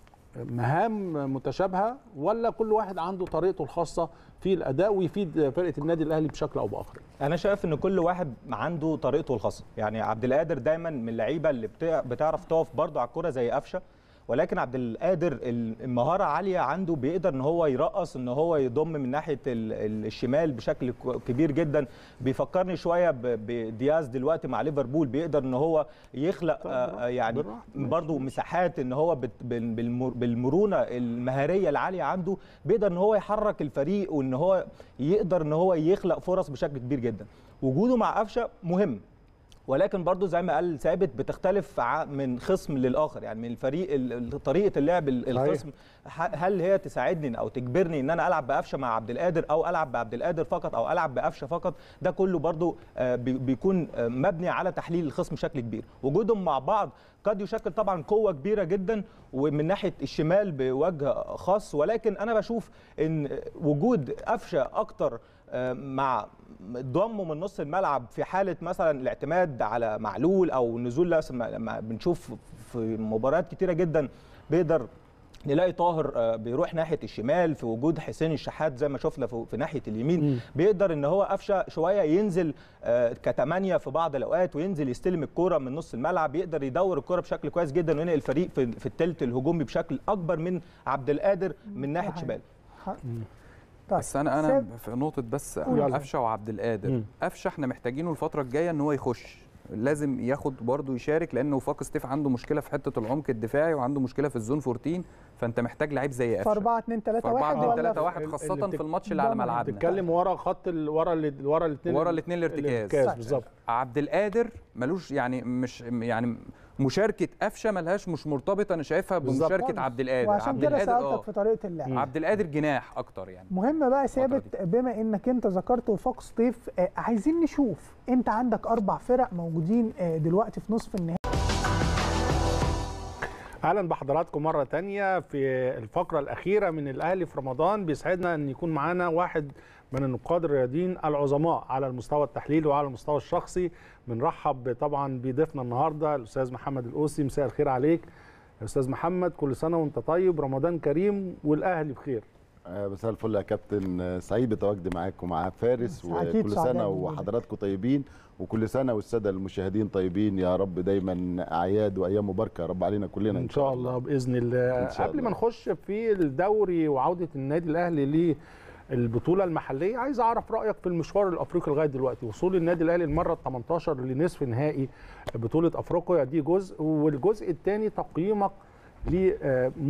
مهام متشابهه ولا كل واحد عنده طريقته الخاصه في الاداء ويفيد فرقه النادي الاهلي بشكل او باخر انا شايف ان كل واحد عنده طريقته الخاصه يعني عبد القادر دايما من اللعيبه اللي بتع- بتعرف تقف برضه على الكوره زي قفشه ولكن عبد القادر المهاره عاليه عنده بيقدر ان هو يرقص ان هو يضم من ناحيه ال- ال- الشمال بشكل ك- كبير جدا بيفكرني شويه ب- بدياز دلوقتي مع ليفربول بيقدر ان هو يخلق آه، آه، يعني بالراحة. ماشي. برضه مساحات ان هو بت- بال- بالمر- بالمرونه المهاريه العاليه عنده بيقدر ان هو يحرك الفريق وان هو يقدر ان هو يخلق فرص بشكل كبير جدا وجوده مع قفشه مهم ولكن برضو زي ما قال ثابت بتختلف ع- من خصم للاخر يعني من الفريق ال- ال- طريقه اللعب ال- صحيح. الخصم ح- هل هي تساعدني او تجبرني ان انا العب بقفشه مع عبد القادر او العب بعبد القادر فقط او العب بقفشه فقط ده كله برضو آه، بي- بيكون آه، مبني على تحليل الخصم بشكل كبير وجودهم مع بعض قد يشكل طبعا قوه كبيره جدا ومن ناحيه الشمال بوجه خاص ولكن انا بشوف ان وجود قفشه اكتر آه، مع ضمه من نص الملعب في حاله مثلا الاعتماد على معلول او نزول لما لما بنشوف في مباريات كتيره جدا بيقدر نلاقي طاهر آه، بيروح ناحيه الشمال في وجود حسين الشحات زي ما شفنا في في ناحيه اليمين بيقدر ان هو قفشه شويه ينزل آه، كتمانية في بعض الاوقات وينزل يستلم الكوره من نص الملعب يقدر يدور الكوره بشكل كويس جدا وينقل الفريق في في الثلث الهجومي بشكل اكبر من عبد القادر من ناحيه صحيح. شمال ح- طيب بس انا انا ساب- في نقطه بس يلا. قفشه وعبد القادر مم. قفشه احنا محتاجينه الفتره الجايه ان هو يخش لازم ياخد برضه يشارك لان وفاق ستيف عنده مشكله في حته العمق الدفاعي وعنده مشكله في الزون 14 فانت محتاج لعيب زي في قفشه 4 2 3 في 4 1 2 ولا 3 في- 1 اللي خاصه بتك- في الماتش اللي على ضمن ملعبنا بتتكلم ورا خط ال... ورا ال... ورا الاثنين ورا الاتنين الارتكاز. صحيح. بالظبط عبد القادر ملوش يعني مش يعني مشاركه قفشه ملهاش مش مرتبطه انا شايفها بالظبط. بمشاركه عبد القادر وعشان عبد كده القادر سالتك في طريقه اللعب عبد القادر جناح اكتر يعني مهم بقى الفترة ثابت بما انك انت ذكرت وفاق سطيف آه، عايزين نشوف انت عندك اربع فرق موجودين آه، دلوقتي في نصف النهائي اهلا بحضراتكم مره تانية في الفقره الاخيره من الاهلي في رمضان بيسعدنا ان يكون معانا واحد من النقاد الرياضيين العظماء على المستوى التحليلي وعلى المستوى الشخصي بنرحب طبعا بضيفنا النهارده الاستاذ محمد الاوسي مساء الخير عليك يا استاذ محمد كل سنه وانت طيب رمضان كريم والاهلي بخير آه، مساء الفل يا كابتن آه، سعيد بتواجدي معاكم ومع فارس أكيد وكل سعداء سنه بوجودك. وحضراتكم طيبين وكل سنه والساده المشاهدين طيبين يا رب دايما اعياد وايام مباركه يا رب علينا كلنا ان شاء الله باذن الله إن شاء قبل الله. ما نخش في الدوري وعوده النادي الاهلي للبطوله المحليه عايز اعرف رايك في المشوار الافريقي لغايه دلوقتي وصول النادي الاهلي المره ال 18 لنصف نهائي بطوله افريقيا دي جزء والجزء الثاني تقييمك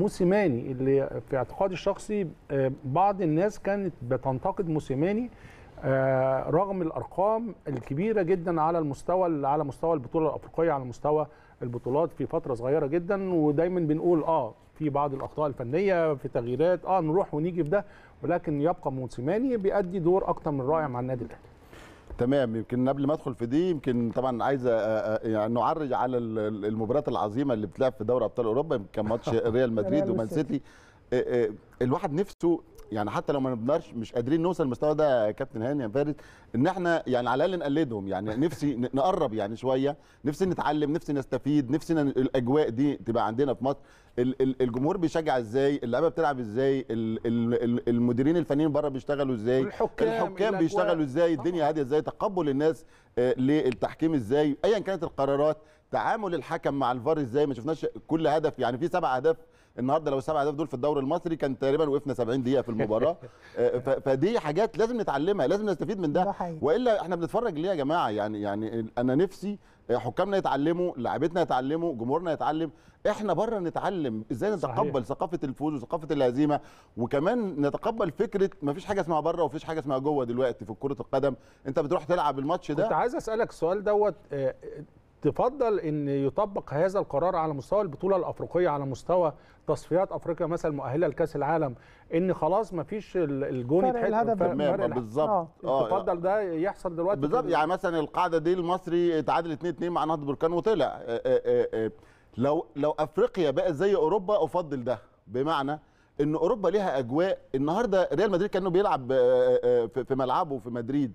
لموسيماني اللي في اعتقادي الشخصي آه، بعض الناس كانت بتنتقد موسيماني آه، رغم الارقام الكبيره جدا على المستوى على مستوى البطوله الافريقيه على مستوى البطولات في فتره صغيره جدا ودايما بنقول اه في بعض الاخطاء الفنيه في تغييرات اه نروح ونيجي في ده ولكن يبقى موسيماني بيأدي دور اكتر من رائع مع النادي الاهلي تمام يمكن قبل ما ادخل في دي يمكن طبعا عايز أ- أ- يعني نعرج على ال- ال- المباريات العظيمه اللي بتلعب في دوري ابطال اوروبا يمكن كان ماتش ريال مدريد ريال ومان والسيتي. سيتي أ- أ- الواحد نفسه يعني حتى لو ما نقدرش مش قادرين نوصل للمستوى ده يا كابتن هاني يا فارس ان احنا يعني على الاقل نقلدهم يعني نفسي ن- نقرب يعني شويه نفسي نتعلم نفسي نستفيد نفسنا ن- الاجواء دي تبقى عندنا في مصر ال- ال- الجمهور بيشجع ازاي اللعيبه بتلعب ازاي ال- ال- ال- المديرين الفنيين بره بيشتغلوا ازاي والحكام، الحكام الأجواء. بيشتغلوا ازاي الدنيا هاديه ازاي تقبل الناس آه، للتحكيم ازاي ايا كانت القرارات تعامل الحكم مع الفار ازاي ما شفناش كل هدف يعني في سبع اهداف النهارده لو السبع اهداف دول في الدوري المصري كان تقريبا وقفنا 70 دقيقه في المباراه آه، ف- فدي حاجات لازم نتعلمها لازم نستفيد من ده ده حقيقي. والا احنا بنتفرج ليه يا جماعه يعني يعني انا نفسي حكامنا يتعلموا لاعبتنا يتعلموا جمهورنا يتعلم احنا بره نتعلم ازاي صحيح. نتقبل ثقافه الفوز وثقافه الهزيمه وكمان نتقبل فكره ما فيش حاجه اسمها بره ومفيش حاجه اسمها جوه دلوقتي في كره القدم انت بتروح تلعب الماتش كنت ده عايز اسالك السؤال دوت آه، تفضل ان يطبق هذا القرار على مستوى البطوله الافريقيه على مستوى تصفيات افريقيا مثلا مؤهله لكاس العالم ان خلاص ما فيش ال- الجون فرق يتحسب- الهدف فرق- تمام فرق الهدف. بالظبط اه تفضل ده يحصل دلوقتي في بالظبط ال- يعني مثلا القاعده دي المصري تعادل 2 2 مع نهضه بركان وطلع آه، آه، آه، آه. لو لو افريقيا بقت زي اوروبا افضل ده بمعنى ان اوروبا ليها اجواء النهارده ريال مدريد كانه بيلعب آه، آه، في في ملعبه في مدريد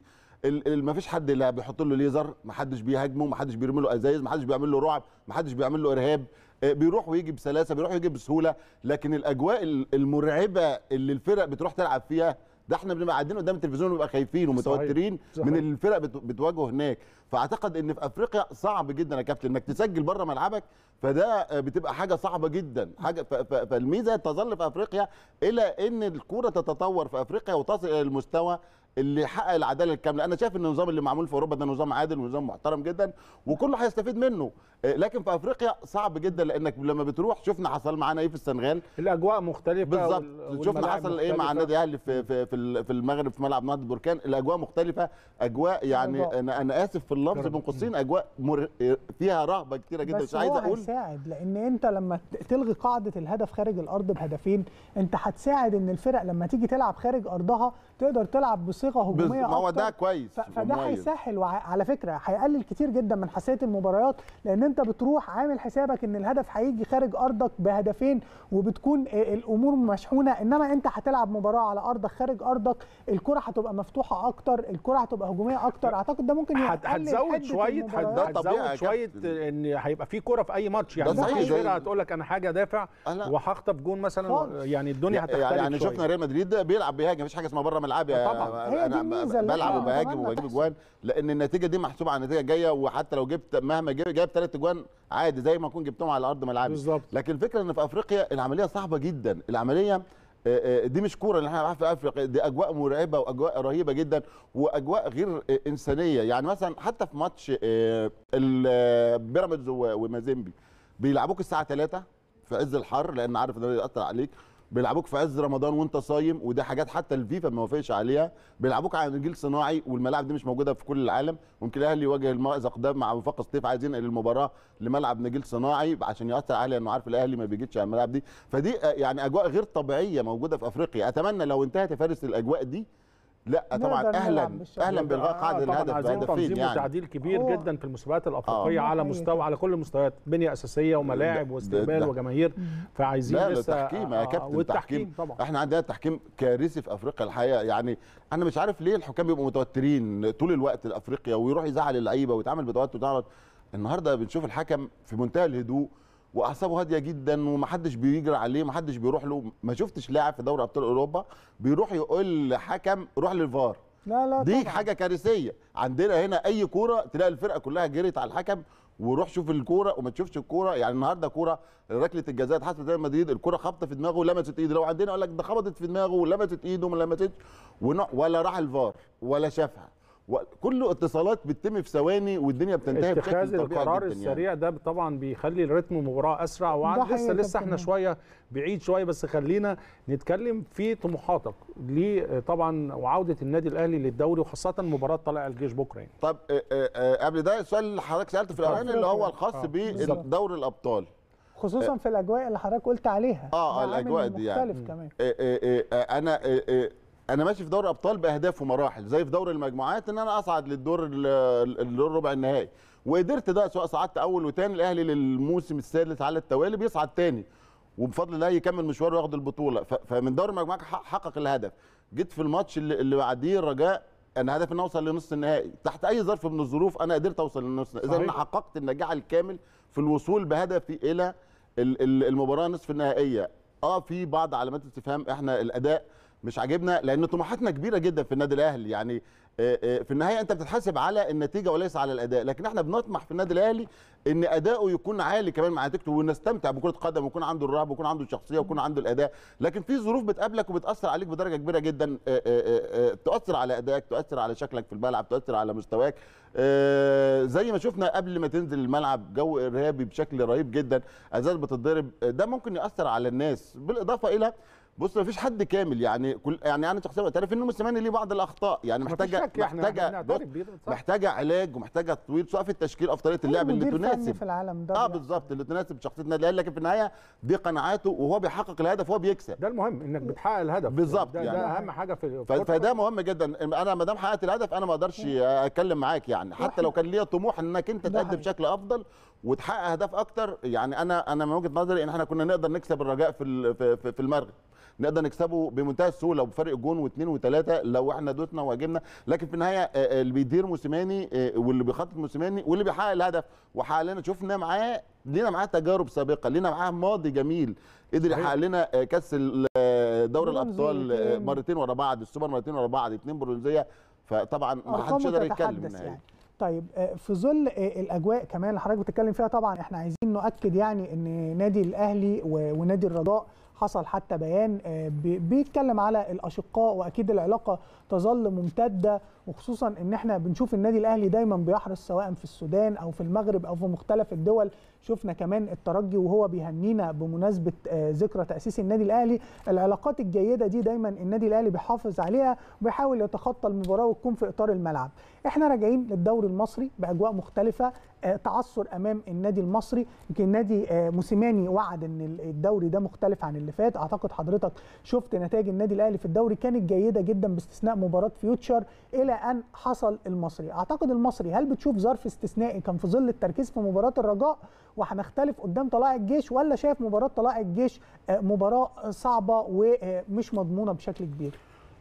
ما فيش حد لا بيحط له ليزر ما حدش بيهاجمه ما حدش بيرمي له ازايز ما حدش بيعمل له رعب ما حدش بيعمل له ارهاب آه، بيروح ويجي بسلاسه بيروح ويجي بسهوله لكن الاجواء ال- المرعبه اللي الفرق بتروح تلعب فيها ده احنا بنبقى قاعدين قدام التلفزيون ونبقى خايفين ومتوترين صحيح. من الفرق بت- بتواجهه هناك فاعتقد ان في افريقيا صعب جدا يا كابتن انك تسجل بره ملعبك فده آه، بتبقى حاجه صعبه جدا حاجه ف- ف- فالميزه تظل في افريقيا الى ان الكوره تتطور في افريقيا وتصل الى المستوى اللي يحقق العداله الكامله انا شايف ان النظام اللي معمول في اوروبا ده نظام عادل ونظام محترم جدا وكله هيستفيد منه آه، لكن في افريقيا صعب جدا لانك لما بتروح شفنا حصل معانا ايه في السنغال الاجواء مختلفه بالظبط وال- شفنا والملاعب حصل ايه مع مختلفة. النادي الاهلي في في في ال- في المغرب في ملعب نهضه بركان الاجواء مختلفه اجواء يعني أجواء. انا انا اسف في اللفظ بين قوسين اجواء مر... فيها رهبه كتيره جدا بس مش عايز هو اقول هيساعد لان انت لما ت- تلغي قاعده الهدف خارج الارض بهدفين انت هتساعد ان الفرق لما تيجي تلعب خارج ارضها تقدر تلعب بصيغه بز- هجوميه ما هو أكتر. ده كويس ف- فده ومميز. هيسهل وعلى فكره هيقلل كتير جدا من حساسيه المباريات لان انت بتروح عامل حسابك ان الهدف هيجي خارج ارضك بهدفين وبتكون آه، الامور مشحونه انما انت هتلعب مباراه على ارضك خارج ارضك الكره هتبقى مفتوحه اكتر الكره هتبقى هجوميه اكتر اعتقد ده ممكن هت- يقلل هتزود حدة شويه المباريات. ده طبيعي يا هتزود شويه كابتن. ان هيبقى في كوره في اي ماتش يعني ده مفيش صحيح. فرقه هتقول لك انا حاجه دافع آه لا. وهخطف جون مثلا خالص. يعني الدنيا هتختلف يعني شوية. شفنا ريال مدريد بيلعب بيهاجم مفيش حاجه اسمها بره ملعبي آه طبعاً. هي دي انا الميزة اللي بلعب إحنا وبهاجم نتمنى وبجيب تحصل. اجوان لان النتيجه دي محسوبه على نتيجه جايه وحتى لو جبت مهما جايب جايب ثلاث اجوان عادي زي ما اكون جبتهم على ارض ملعبي بالظبط. لكن الفكره ان في افريقيا العمليه صعبه جدا العمليه آه، آه، دي مش كوره اللي احنا بنلعبها في افريقيا دي اجواء مرعبه واجواء رهيبه جدا واجواء غير آه، انسانيه يعني مثلا حتى في ماتش آه، ال- آه، بيراميدز و- ومازيمبي بيلعبوك الساعه 3 في عز الحر لان عارف ان ده ياثر عليك بيلعبوك في عز رمضان وانت صايم ودي حاجات حتى الفيفا ما وافقش عليها بيلعبوك على نجيل صناعي والملاعب دي مش موجوده في كل العالم ممكن الاهلي يواجه المأزق ده مع وفاق سطيف عايز ينقل المباراه لملعب نجيل صناعي عشان ياثر عليه لانه عارف الاهلي ما بيجيش على الملاعب دي فدي آه، يعني اجواء غير طبيعيه موجوده في افريقيا اتمنى لو انتهت يا فارس الاجواء دي لا طبعا نقدر اهلا نلعب بالشكل اهلا ده. بالغاء قاعده طبعاً الهدف عايزين بهدفين تنظيم يعني وتعديل كبير هو- جدا في المسابقات الافريقيه آه، على ده مستوى حقيقي. على كل المستويات بنيه اساسيه وملاعب ده- واستقبال ده- وجماهير فعايزين لا لا لسه تحكيم يا آه، كابتن والتحكيم تحكيم طبعا احنا عندنا تحكيم كارثي في افريقيا الحقيقه يعني انا مش عارف ليه الحكام بيبقوا متوترين طول الوقت لافريقيا ويروح يزعل اللعيبه ويتعامل بتوتر وتعرض النهارده بنشوف الحكم في منتهى الهدوء واعصابه هاديه جدا ومحدش بيجري عليه محدش بيروح له ما شفتش لاعب في دوري ابطال اوروبا بيروح يقول لحكم روح للفار لا لا دي طبعاً. حاجه كارثيه عندنا هنا اي كوره تلاقي الفرقه كلها جريت على الحكم وروح شوف الكوره وما تشوفش الكوره يعني النهارده كوره ركله الجزاء اتحسبت ريال مدريد الكوره خبطه في دماغه ولمست ايده لو عندنا يقول لك ده خبطت في دماغه ولمست ايده وما لمستش ون- ولا راح الفار ولا شافها وكل اتصالات بتتم في ثواني والدنيا بتنتهي اتخاذ بشكل طبيعي القرار جدا السريع ده طبعا بيخلي رتم المباراه اسرع ده وعاد حقيقي لسه يا لسه كابتن احنا هاني. شويه بعيد شويه بس خلينا نتكلم في طموحاتك ليه طبعا وعوده النادي الاهلي للدوري وخاصه مباراه طلائع الجيش بكره يعني. طب آه، آه، آه، قبل ده السؤال اللي حضرتك سالته في الاولاني اللي هو الخاص آه، بالظبط. بدوري الابطال خصوصا في الاجواء اللي حضرتك قلت عليها آه، ده عامل الأجواء دي يعني. مختلف كمان آه، آه، آه، انا آه، آه، انا ماشي في دوري ابطال باهداف ومراحل زي في دوري المجموعات ان انا اصعد للدور ال- ال- الدور ربع النهائي وقدرت ده سواء صعدت اول وثاني الاهلي للموسم الثالث على التوالي بيصعد تاني وبفضل الله يكمل مشواره وياخد البطوله ف- فمن دوري المجموعات حق- حقق الهدف جيت في الماتش اللي, اللي بعديه الرجاء انا هدفي ان اوصل لنص النهائي تحت اي ظرف من الظروف انا قدرت اوصل للنص اذا صحيح. انا حققت النجاح الكامل في الوصول بهدفي الى ال- ال- المباراه نصف النهائيه اه في بعض علامات استفهام احنا الاداء مش عاجبنا لان طموحاتنا كبيره جدا في النادي الاهلي يعني آه، آه، في النهايه انت بتتحاسب على النتيجه وليس على الاداء لكن احنا بنطمح في النادي الاهلي ان اداؤه يكون عالي كمان مع نتيجته ونستمتع بكره قدم ويكون عنده الرهب ويكون عنده الشخصيه ويكون عنده الاداء لكن في ظروف بتقابلك وبتاثر عليك بدرجه كبيره جدا آه، آه، آه، تؤثر على ادائك تؤثر على شكلك في الملعب تؤثر على مستواك آه، زي ما شفنا قبل ما تنزل الملعب جو ارهابي بشكل رهيب جدا ازاز بتتضرب آه، ده ممكن ياثر على الناس بالاضافه الى بص مفيش حد كامل يعني كل يعني انا شخصيا بعترف ان موسيماني ليه بعض الاخطاء يعني مفيش محتاجه شك، إحنا محتاجه بنعترف بص، بيه، صح. محتاجه علاج ومحتاجه تطوير سواء في التشكيل او في طريقه اللعب اللي مدير فني تناسب في العالم ده اه بيحصل. بالظبط اللي تناسب شخصيه النادي الاهلي لكن في النهايه دي قناعاته وهو بيحقق الهدف وهو بيكسب ده المهم انك بتحقق الهدف بالظبط ده, يعني. ده اهم حاجه في ف- فده مهم جدا انا ما دام حققت الهدف انا ما اقدرش اتكلم معاك يعني حتى لو كان ليا طموح انك انت ده تقدم حقيقي. بشكل افضل وتحقق اهداف اكتر يعني انا انا من وجهه نظري ان احنا كنا نقدر نكسب الرجاء في ال- في, في, في المغرب نقدر نكسبه بمنتهى السهوله وبفرق جون واثنين وثلاثه لو احنا دوتنا وهاجمنا لكن في النهايه آه، آه، اللي بيدير موسيماني آه، واللي بيخطط موسيماني واللي بيحقق الهدف وحقق لنا شفنا معاه لينا معاه تجارب سابقه لينا معاه ماضي جميل قدر صحيح. يحقق لنا آه، كاس ال- آه، دوري الابطال آه، برونزيتين. مرتين ورا بعض السوبر مرتين ورا بعض اثنين برونزيه فطبعا ما حدش ارقامه يقدر يتكلم تتحدث النهائي. يعني طيب آه، في ظل آه، الاجواء كمان اللي حضرتك بتتكلم فيها طبعا احنا عايزين نؤكد يعني ان نادي الاهلي و- ونادي الرجاء حصل حتى بيان آه، بي- بيتكلم على الاشقاء واكيد العلاقه تظل ممتده وخصوصا ان احنا بنشوف النادي الاهلي دايما بيحرص سواء في السودان او في المغرب او في مختلف الدول شفنا كمان الترجي وهو بيهنينا بمناسبه آه، ذكرى تاسيس النادي الاهلي العلاقات الجيده دي دايما النادي الاهلي بيحافظ عليها وبيحاول يتخطى المباراه وتكون في اطار الملعب احنا راجعين للدوري المصري باجواء مختلفه آه، تعثر امام النادي المصري يمكن النادي آه، موسيماني وعد ان ال- الدوري ده مختلف عن اللي فات اعتقد حضرتك شفت نتائج النادي الاهلي في الدوري كانت جيده جدا باستثناء مباراه فيوتشر الى ان حصل المصري اعتقد المصري هل بتشوف ظرف استثنائي كان في ظل التركيز في مباراه الرجاء وهنختلف قدام طلائع الجيش ولا شايف مباراه طلائع الجيش آه، مباراه صعبه ومش مضمونه بشكل كبير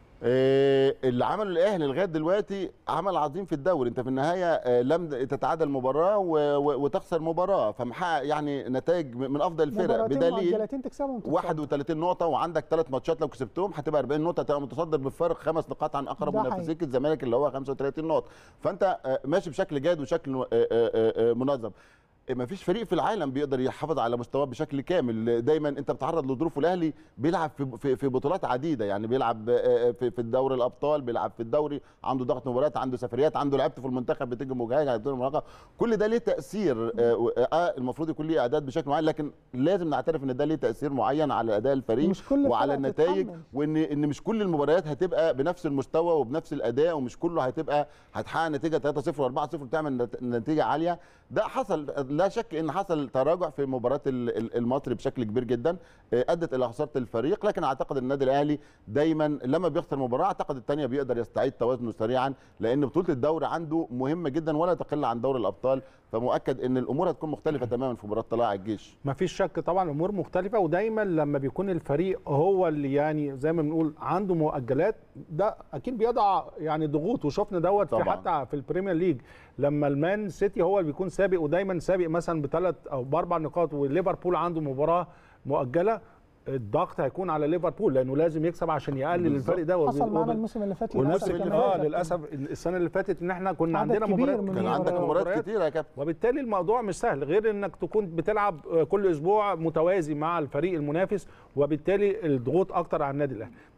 آه، اللي عمله الاهلي لغايه دلوقتي عمل عظيم في الدوري انت في النهايه آه، لم تتعادل مباراه و- و- وتخسر مباراه فمحقق يعني نتائج من افضل الفرق مباراتين بدليل مؤجلتين تكسبهم وتتصدر. 31 نقطة وعندك ثلاث ماتشات لو كسبتهم هتبقى 40 نقطة تبقى متصدر بفارق خمس نقاط عن أقرب ده منافسيك الزمالك اللي هو 35 نقطة فأنت آه، ماشي بشكل جيد وشكل آه، آه، آه، آه، منظم ما فيش فريق في العالم بيقدر يحافظ على مستواه بشكل كامل دايما انت بتتعرض لظروف الاهلي بيلعب في في, في بطولات عديده يعني بيلعب آه، في, في الدوري الابطال بيلعب في الدوري عنده ضغط مباريات عنده سفريات عنده لعيبته في المنتخب بتيجي مجهز على بدون المراهقه كل ده ليه تاثير آه، و- آه المفروض يكون ليه اعداد بشكل معين لكن لازم نعترف ان ده ليه تاثير معين على اداء الفريق مش كل وعلى الفرق النتائج تتحمل. وان ان مش كل المباريات هتبقى بنفس المستوى وبنفس الاداء ومش كله هتبقى هتحقق نتيجه 3-0 و4-0 وتعمل نت- نتيجه عاليه ده حصل لا شك ان حصل تراجع في مباراه ال- ال- المصري بشكل كبير جدا آه، ادت الى خساره الفريق لكن اعتقد النادي الاهلي دايما لما بيخسر مباراه اعتقد الثانيه بيقدر يستعيد توازنه سريعا لان بطوله الدوري عنده مهمه جدا ولا تقل عن دوري الابطال فمؤكد ان الامور هتكون مختلفه تماما في مباراه طلائع الجيش ما فيش شك طبعا الامور مختلفه ودايما لما بيكون الفريق هو اللي يعني زي ما بنقول عنده مؤجلات ده اكيد بيضع يعني ضغوط وشفنا دوت في طبعاً. حتى في البريمير ليج لما المان سيتي هو اللي بيكون سابق ودايما سابق مثلا بثلاث او باربع نقاط وليفربول عنده مباراه مؤجله الضغط هيكون على ليفربول لانه لازم يكسب عشان يقلل بالظبط. الفرق ده حصل وب- معانا وب- الموسم اللي فات والموسم للأسف اللي كمان. اه للاسف السنه اللي فاتت ان احنا كنا عدد عندنا كبير مباريات من كان عندك مباريات كتيره يا كابتن وبالتالي الموضوع مش سهل غير انك تكون بتلعب كل اسبوع متوازي مع الفريق المنافس وبالتالي الضغوط اكتر على النادي الاهلي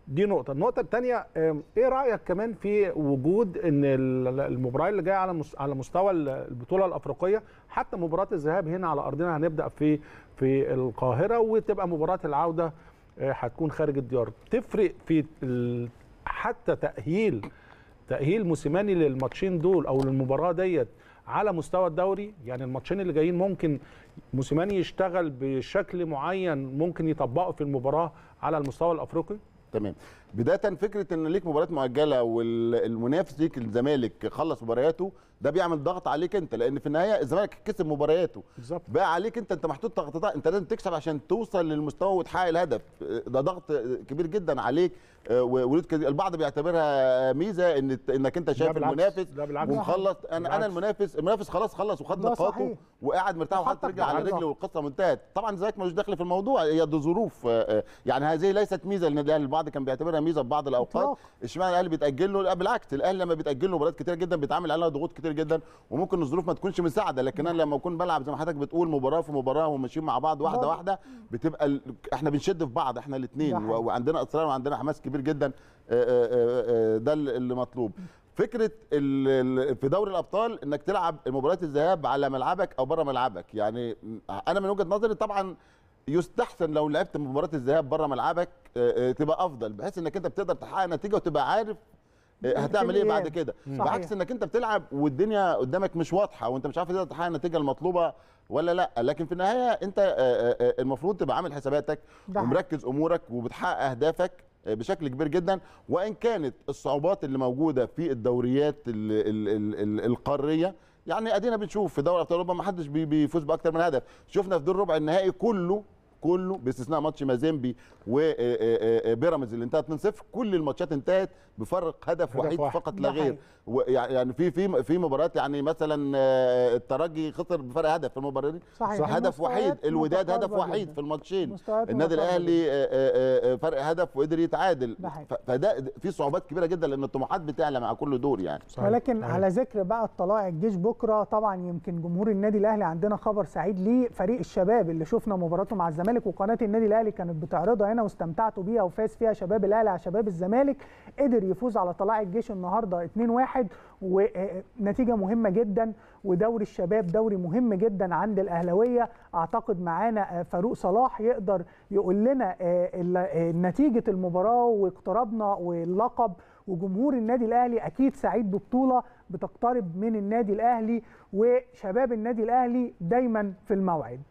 دي نقطة، النقطة الثانية إيه رأيك كمان في وجود إن ال- المباراة اللي جاية على مس- على مستوى ال- البطولة الأفريقية حتى مباراة الذهاب هنا على أرضنا هنبدأ في في القاهرة وتبقى مباراة العودة آه، هتكون خارج الديار، تفرق في ال- حتى تأهيل تأهيل موسيماني للماتشين دول أو للمباراة ديت على مستوى الدوري يعني الماتشين اللي جايين ممكن موسيماني يشتغل بشكل معين ممكن يطبقه في المباراة على المستوى الأفريقي؟ تمام بدايه فكره ان ليك مباريات مؤجله والمنافس ليك الزمالك خلص مبارياته ده بيعمل ضغط عليك انت لان في النهايه الزمالك كسب مبارياته بالظبط بقى عليك انت انت محطوط تحت ضغط انت لازم تكسب عشان توصل للمستوى وتحقق الهدف ده ضغط كبير جدا عليك آه، ولود كتير- البعض بيعتبرها ميزه ان انك انت شايف بالعكس، المنافس ده بالعكس. ومخلص انا انا بالعكس. المنافس المنافس خلاص خلص وخد ده نقاطه صحيح. وقاعد مرتاح وحاطط وحطك رجل على بالعرض. رجل والقصه منتهت طبعا الزمالك ملوش دخل في الموضوع هي دي ظروف آه، آه، يعني هذه ليست ميزه للنادي الاهلي البعض كان بيعتبرها ميزه في بعض الاوقات إطلاق. اشمعنى الاهلي بيتاجل له لا بالعكس الاهلي لما بيتاجل له مباريات كتير جدا بيتعامل عليها ضغوط كتير جدا وممكن الظروف ما تكونش مساعده لكن انا لما اكون بلعب زي ما حضرتك بتقول مباراه في مباراه وماشيين مع بعض واحده برضه. واحده بتبقى ال... احنا بنشد في بعض احنا ده الاثنين حقيقي. و... وعندنا اصرار وعندنا حماس كبير جدا آه، آه، آه، ده اللي مطلوب فكره ال... ال- في دوري الابطال انك تلعب مباريات الذهاب على ملعبك او بره ملعبك يعني انا من وجهه نظري طبعا يستحسن لو لعبت مباراه الذهاب بره ملعبك آه، آه، تبقى افضل بحيث انك انت بتقدر تحقق نتيجه وتبقى عارف آه، هتعمل ايه بعد كده صحيح. بعكس انك انت بتلعب والدنيا قدامك مش واضحه وانت مش عارف تقدر تحقق النتيجه المطلوبه ولا لا لكن في النهايه انت آه، آه، آه، المفروض تبقى عامل حساباتك ده حقيقي. ومركز امورك وبتحقق اهدافك آه، بشكل كبير جدا وان كانت الصعوبات اللي موجوده في الدوريات ال ال ال ال القاريه يعني ادينا بنشوف في دوري ابطال اوروبا ما حدش بي- بيفوز باكتر من هدف شفنا في دور ربع النهائي كله كله باستثناء ماتش مازيمبي وبيراميدز اللي انتهت 2-0 كل الماتشات انتهت بفرق هدف, هدف وحيد واحد. فقط لا ده غير حقيقي. ويعني- يعني في في في مباريات يعني مثلا آه، الترجي خسر بفرق هدف في المباراه دي صحيح. هدف وحيد المستويات الوداد هدف متقاربة وحيد جداً. في الماتشين مستويات النادي متقاربة الاهلي آه، آه، آه، فرق هدف وقدر يتعادل ده حقيقي. ف- فده في صعوبات كبيره جدا لان الطموحات بتعلى مع كل دور يعني صحيح. ولكن صحيح. على ذكر بقى الطلائع الجيش بكره طبعا يمكن جمهور النادي الاهلي عندنا خبر سعيد ليه فريق الشباب اللي شفنا مباراته مع الزمالك وقناه النادي الاهلي كانت بتعرضها هنا واستمتعتوا بيها وفاز فيها شباب الاهلي على شباب الزمالك قدر يفوز على طلائع الجيش النهارده 2-1 ونتيجه مهمه جدا ودوري الشباب دوري مهم جدا عند الاهلاويه اعتقد معانا آه، فاروق صلاح يقدر يقول لنا آه، ال- آه، نتيجه المباراه واقترابنا واللقب وجمهور النادي الاهلي اكيد سعيد ببطوله بتقترب من النادي الاهلي وشباب النادي الاهلي دايما في الموعد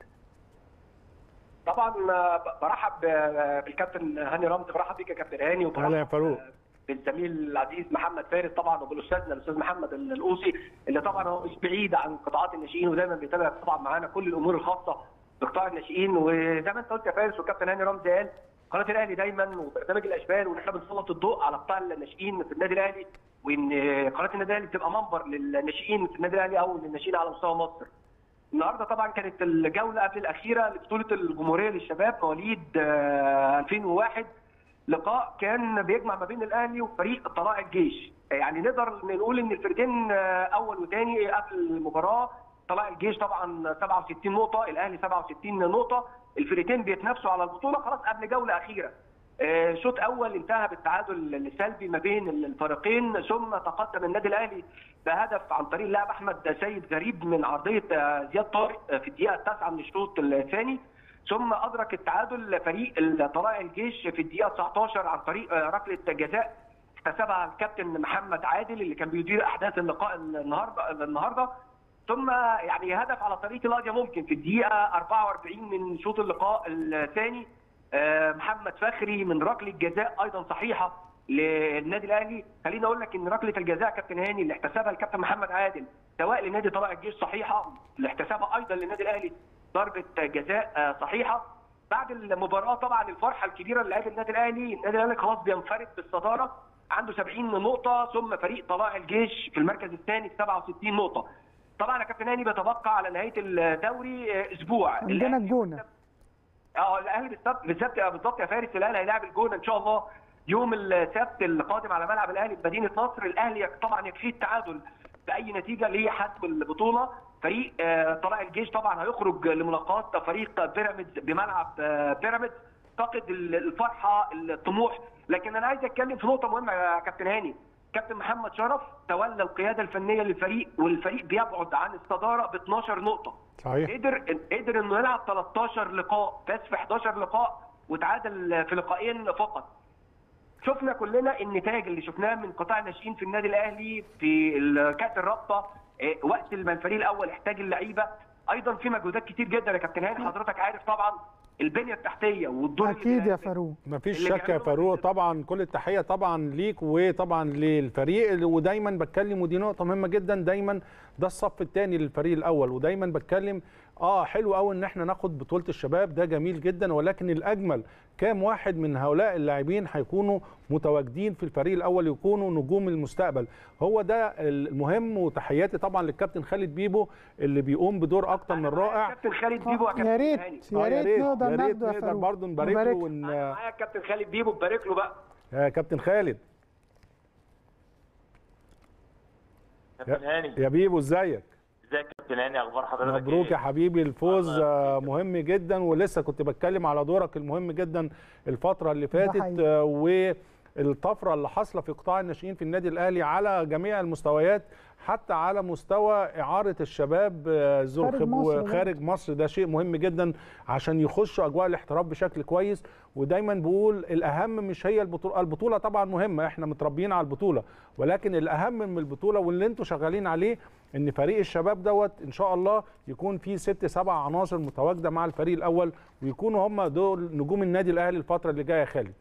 طبعا آه، برحب آه، بالكابتن هاني رمزي برحب بيك يا كابتن هاني هلا يا وبرحب فاروق. آه، بالزميل العزيز محمد فارس طبعا وبالاستاذنا الاستاذ محمد القوسي اللي طبعا هو مش بعيد عن قطاعات الناشئين ودايما بيتابع طبعا معانا كل الامور الخاصه بقطاع الناشئين وزي ما انت قلت يا فارس والكابتن هاني رمزي قال قناه الاهلي دايما وبرنامج الاشبال وان احنا بنسلط الضوء على قطاع الناشئين في النادي الاهلي وان قناه النادي الاهلي بتبقى منبر للناشئين في النادي الاهلي او للناشئين على مستوى مصر. النهارده طبعا كانت الجوله قبل الاخيره لبطوله الجمهوريه للشباب مواليد آه، 2001 لقاء كان بيجمع ما بين الاهلي وفريق طلائع الجيش يعني نقدر نقول ان الفرقتين آه، اول وثاني قبل المباراه طلائع الجيش طبعا 67 نقطه الاهلي 67 نقطه الفرقتين بيتنافسوا على البطوله خلاص قبل جوله اخيره آه، شوط اول انتهى بالتعادل السلبي ما بين الفريقين ثم تقدم النادي الاهلي بهدف عن طريق اللاعب احمد سيد غريب من عرضيه آه، زياد طارق آه، في الدقيقه التاسعه من الشوط الثاني ثم ادرك التعادل فريق طلائع الجيش في الدقيقه 19 عن طريق آه، ركله جزاء اكتسبها الكابتن محمد عادل اللي كان بيدير احداث اللقاء النهارده النهارده ثم يعني هدف على طريق القضيه ممكن في الدقيقه 44 من شوط اللقاء الثاني آه، محمد فخري من ركله جزاء ايضا صحيحه للنادي الاهلي خليني اقول لك ان ركله الجزاء كابتن هاني اللي احتسبها الكابتن محمد عادل سواء لنادي طلائع الجيش صحيحه اللي احتسبها ايضا للنادي الاهلي ضربه جزاء آه، صحيحه بعد المباراه طبعا الفرحه الكبيره للاعيبه النادي الاهلي النادي الاهلي خلاص بينفرد بالصداره عنده 70 نقطه ثم فريق طلائع الجيش في المركز الثاني 67 نقطه طبعا يا كابتن هاني بيتبقى على نهايه الدوري آه، اسبوع عندنا الأهلي الجونه اه الاهلي بالظبط بالظبط بالظبط يا فارس الاهلي هيلاعب الجونه ان شاء الله يوم السبت القادم على ملعب الاهلي في مدينه نصر الاهلي طبعا يكفيه التعادل باي نتيجه لحسم البطوله فريق آه، طلائع الجيش طبعا هيخرج لملاقاه فريق بيراميدز بملعب آه، بيراميدز اعتقد الفرحه الطموح لكن انا عايز اتكلم في نقطه مهمه يا كابتن هاني كابتن محمد شرف تولى القياده الفنيه للفريق والفريق بيبعد عن الصداره ب 12 نقطه صحيح قدر قدر انه يلعب 13 لقاء فاز في 11 لقاء وتعادل في لقاءين فقط شفنا كلنا النتاج اللي شفناه من قطاع الناشئين في النادي الاهلي في ال- كاس الرابطه إيه، وقت ما الفريق الاول احتاج اللعيبه ايضا في مجهودات كتير جدا يا كابتن هاني حضرتك عارف طبعا البنيه التحتيه والدور اللي اكيد يا بي- فاروق مفيش اللي شك يا بيعملوا فاروق بس- طبعا كل التحيه طبعا ليك وطبعا للفريق اللي- ودايما بتكلم ودي نقطه مهمه جدا دايما ده الصف الثاني للفريق الاول ودايما بتكلم اه حلو قوي ان احنا ناخد بطوله الشباب ده جميل جدا ولكن الاجمل كام واحد من هؤلاء اللاعبين هيكونوا متواجدين في الفريق الاول يكونوا نجوم المستقبل هو ده المهم وتحياتي طبعا للكابتن خالد بيبو اللي بيقوم بدور اكتر من رائع كابتن خالد بيبو يا يا كابتن ريت هاني يا آه، ريت نقدر يا ريت ناخده يا نقدر فاروق برضه نبارك له ون... انا معايا الكابتن خالد بيبو ببارك له بقى يا كابتن خالد كابتن هاني يا بيبو ازيك ازيك يا كابتن هاني اخبار حضرتك مبروك إيه؟ يا حبيبي الفوز الله آه، يخليك. مهم جدا ولسه كنت بتكلم على دورك المهم جدا الفتره اللي فاتت حقيقي. آه، والطفره اللي حاصله في قطاع الناشئين في النادي الاهلي على جميع المستويات حتى على مستوى اعاره الشباب آه، ذو خارج الخب- مصر خارج مصر ده شيء مهم جدا عشان يخشوا اجواء الاحتراف بشكل كويس ودايما بقول الاهم مش هي البطوله البطوله طبعا مهمه احنا متربيين على البطوله ولكن الاهم من البطوله واللي انتوا شغالين عليه ان فريق الشباب دوت ان شاء الله يكون فيه ست سبع عناصر متواجده مع الفريق الاول ويكونوا هم دول نجوم النادي الاهلي الفتره اللي جايه يا خالد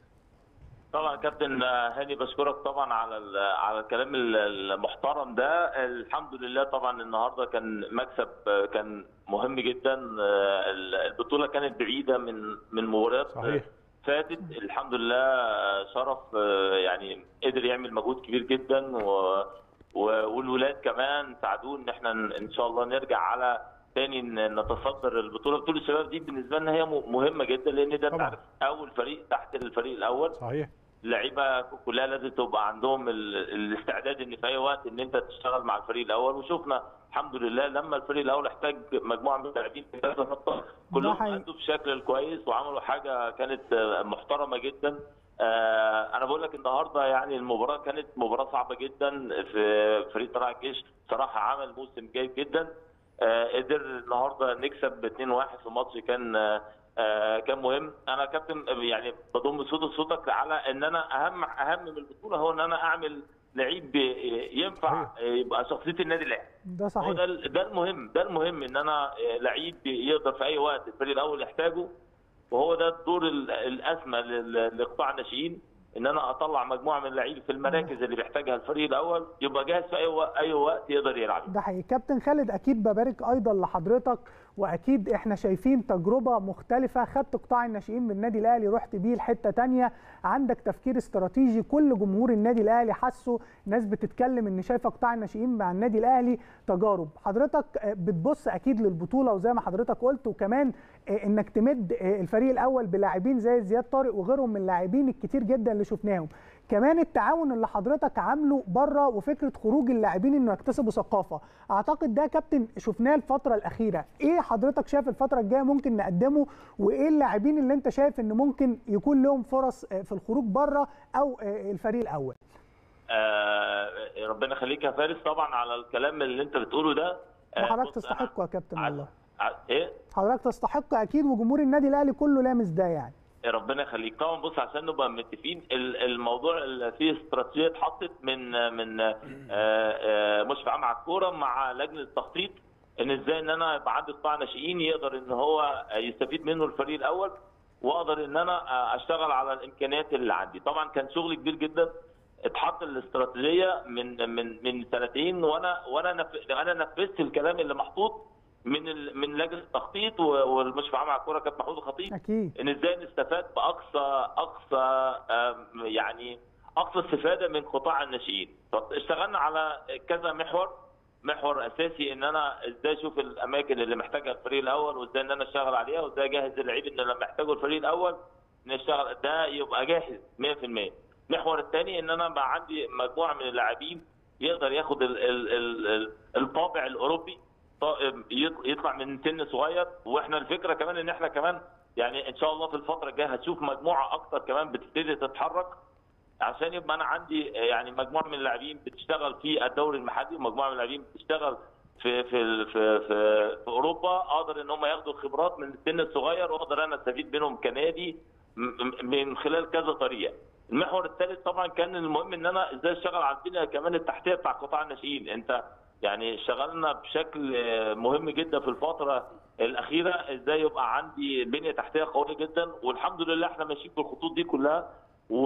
طبعا كابتن هاني بشكرك طبعا على ال- على الكلام ال- المحترم ده الحمد لله طبعا النهارده كان مكسب آه، كان مهم جدا آه، ال- البطوله كانت بعيده من من مباريات صحيح. فاتت الحمد لله آه، شرف آه، يعني قدر يعمل مجهود كبير جدا و و- والولاد كمان ساعدوه ان احنا ن- ان شاء الله نرجع على تاني ن- نتصدر البطوله بطوله الشباب دي بالنسبه لنا هي م- مهمه جدا لان ده طبعاً. تعرف اول فريق تحت الفريق الاول صحيح اللعيبه كلها لازم تبقى عندهم ال- الاستعداد ان في اي وقت ان انت تشتغل مع الفريق الاول وشفنا الحمد لله لما الفريق الاول احتاج مجموعه من اللاعبين في كذا نقطه كلهم حقيقي. ادوا بشكل كويس وعملوا حاجه كانت آه، محترمه جدا آه، انا بقول لك النهارده يعني المباراه كانت مباراه صعبه جدا في فريق طلائع الجيش صراحه عمل موسم جيد جدا آه، قدر النهارده نكسب 2-1 في ماتش كان آه، آه، كان مهم انا كابتن يعني بضم صوت صوتك على ان انا اهم اهم من البطوله هو ان انا اعمل لعيب ينفع يبقى شخصيه النادي الاهلي ده هو صحيح ده ده المهم ده المهم ان انا لعيب يقدر في اي وقت الفريق الاول يحتاجه وهو ده الدور ال- الاسمى لل- لقطاع الناشئين ان انا اطلع مجموعه من اللعيبه في المراكز اللي بيحتاجها الفريق الاول يبقى جاهز في اي وقت اي وقت يقدر يلعب ده حقيقي كابتن خالد اكيد ببارك ايضا لحضرتك واكيد احنا شايفين تجربه مختلفه خدت قطاع الناشئين من النادي الاهلي رحت بيه لحته تانية عندك تفكير استراتيجي كل جمهور النادي الاهلي حسه ناس بتتكلم ان شايفه قطاع الناشئين مع النادي الاهلي تجارب حضرتك آه، بتبص اكيد للبطوله وزي ما حضرتك قلت وكمان آه، انك تمد آه، الفريق الاول بلاعبين زي زياد طارق وغيرهم من اللاعبين الكتير جدا اللي شفناهم كمان التعاون اللي حضرتك عامله بره وفكره خروج اللاعبين انه يكتسبوا ثقافه اعتقد ده كابتن شفناه الفتره الاخيره ايه حضرتك شايف الفتره الجايه ممكن نقدمه وايه اللاعبين اللي انت شايف ان ممكن يكون لهم فرص آه، في الخروج بره او آه، الفريق الاول آه ربنا يخليك يا فارس طبعا على الكلام اللي انت بتقوله ده آه، وحضرتك بص، أنا تستحقه يا كابتن ع- والله ع- ايه حضرتك تستحق اكيد وجمهور النادي الاهلي كله لامس ده يعني ربنا يخليك طبعا بص عشان نبقى متفقين ال- الموضوع اللي فيه استراتيجيه اتحطت من من آه، آه، مشرف عام على الكوره مع لجنه التخطيط ان ازاي ان انا يبقى عندي قطاع ناشئين يقدر ان هو يستفيد منه الفريق الاول واقدر ان انا آه، اشتغل على الامكانيات اللي عندي طبعا كان شغل كبير جدا اتحط الاستراتيجيه من من من سنتين وانا وانا نف- انا نفذت الكلام اللي محطوط من ال- من لجنه التخطيط و- والمشرف عام على الكوره كابتن محمود الخطيب اكيد ان ازاي نستفاد باقصى اقصى آم، يعني اقصى استفاده من قطاع الناشئين اشتغلنا على كذا محور محور اساسي ان انا ازاي اشوف الاماكن اللي محتاجها الفريق الاول وازاي ان انا اشتغل عليها وازاي اجهز اللعيب ان لما يحتاجه الفريق الاول نشتغل ده يبقى جاهز 100% المحور الثاني ان انا بقى عندي مجموعه من اللاعبين يقدر ياخد ال ال ال ال الطابع الاوروبي ط- يط- يطلع من سن صغير واحنا الفكره كمان ان احنا كمان يعني ان شاء الله في الفتره الجايه هتشوف مجموعه اكتر كمان بتبتدي تتحرك عشان يبقى انا عندي يعني مجموعه من اللاعبين بتشتغل في الدوري المحلي ومجموعه من اللاعبين بتشتغل في في ال- في في, في اوروبا اقدر ان هم ياخدوا الخبرات من السن الصغير واقدر انا استفيد منهم كنادي م- م- من خلال كذا طريقه. المحور الثالث طبعا كان المهم ان انا ازاي اشتغل على البنيه كمان التحتيه بتاع قطاع الناشئين انت يعني اشتغلنا بشكل آه، مهم جدا في الفتره الاخيره ازاي يبقى عندي بنيه تحتيه قويه جدا والحمد لله احنا ماشيين بالخطوط دي كلها و...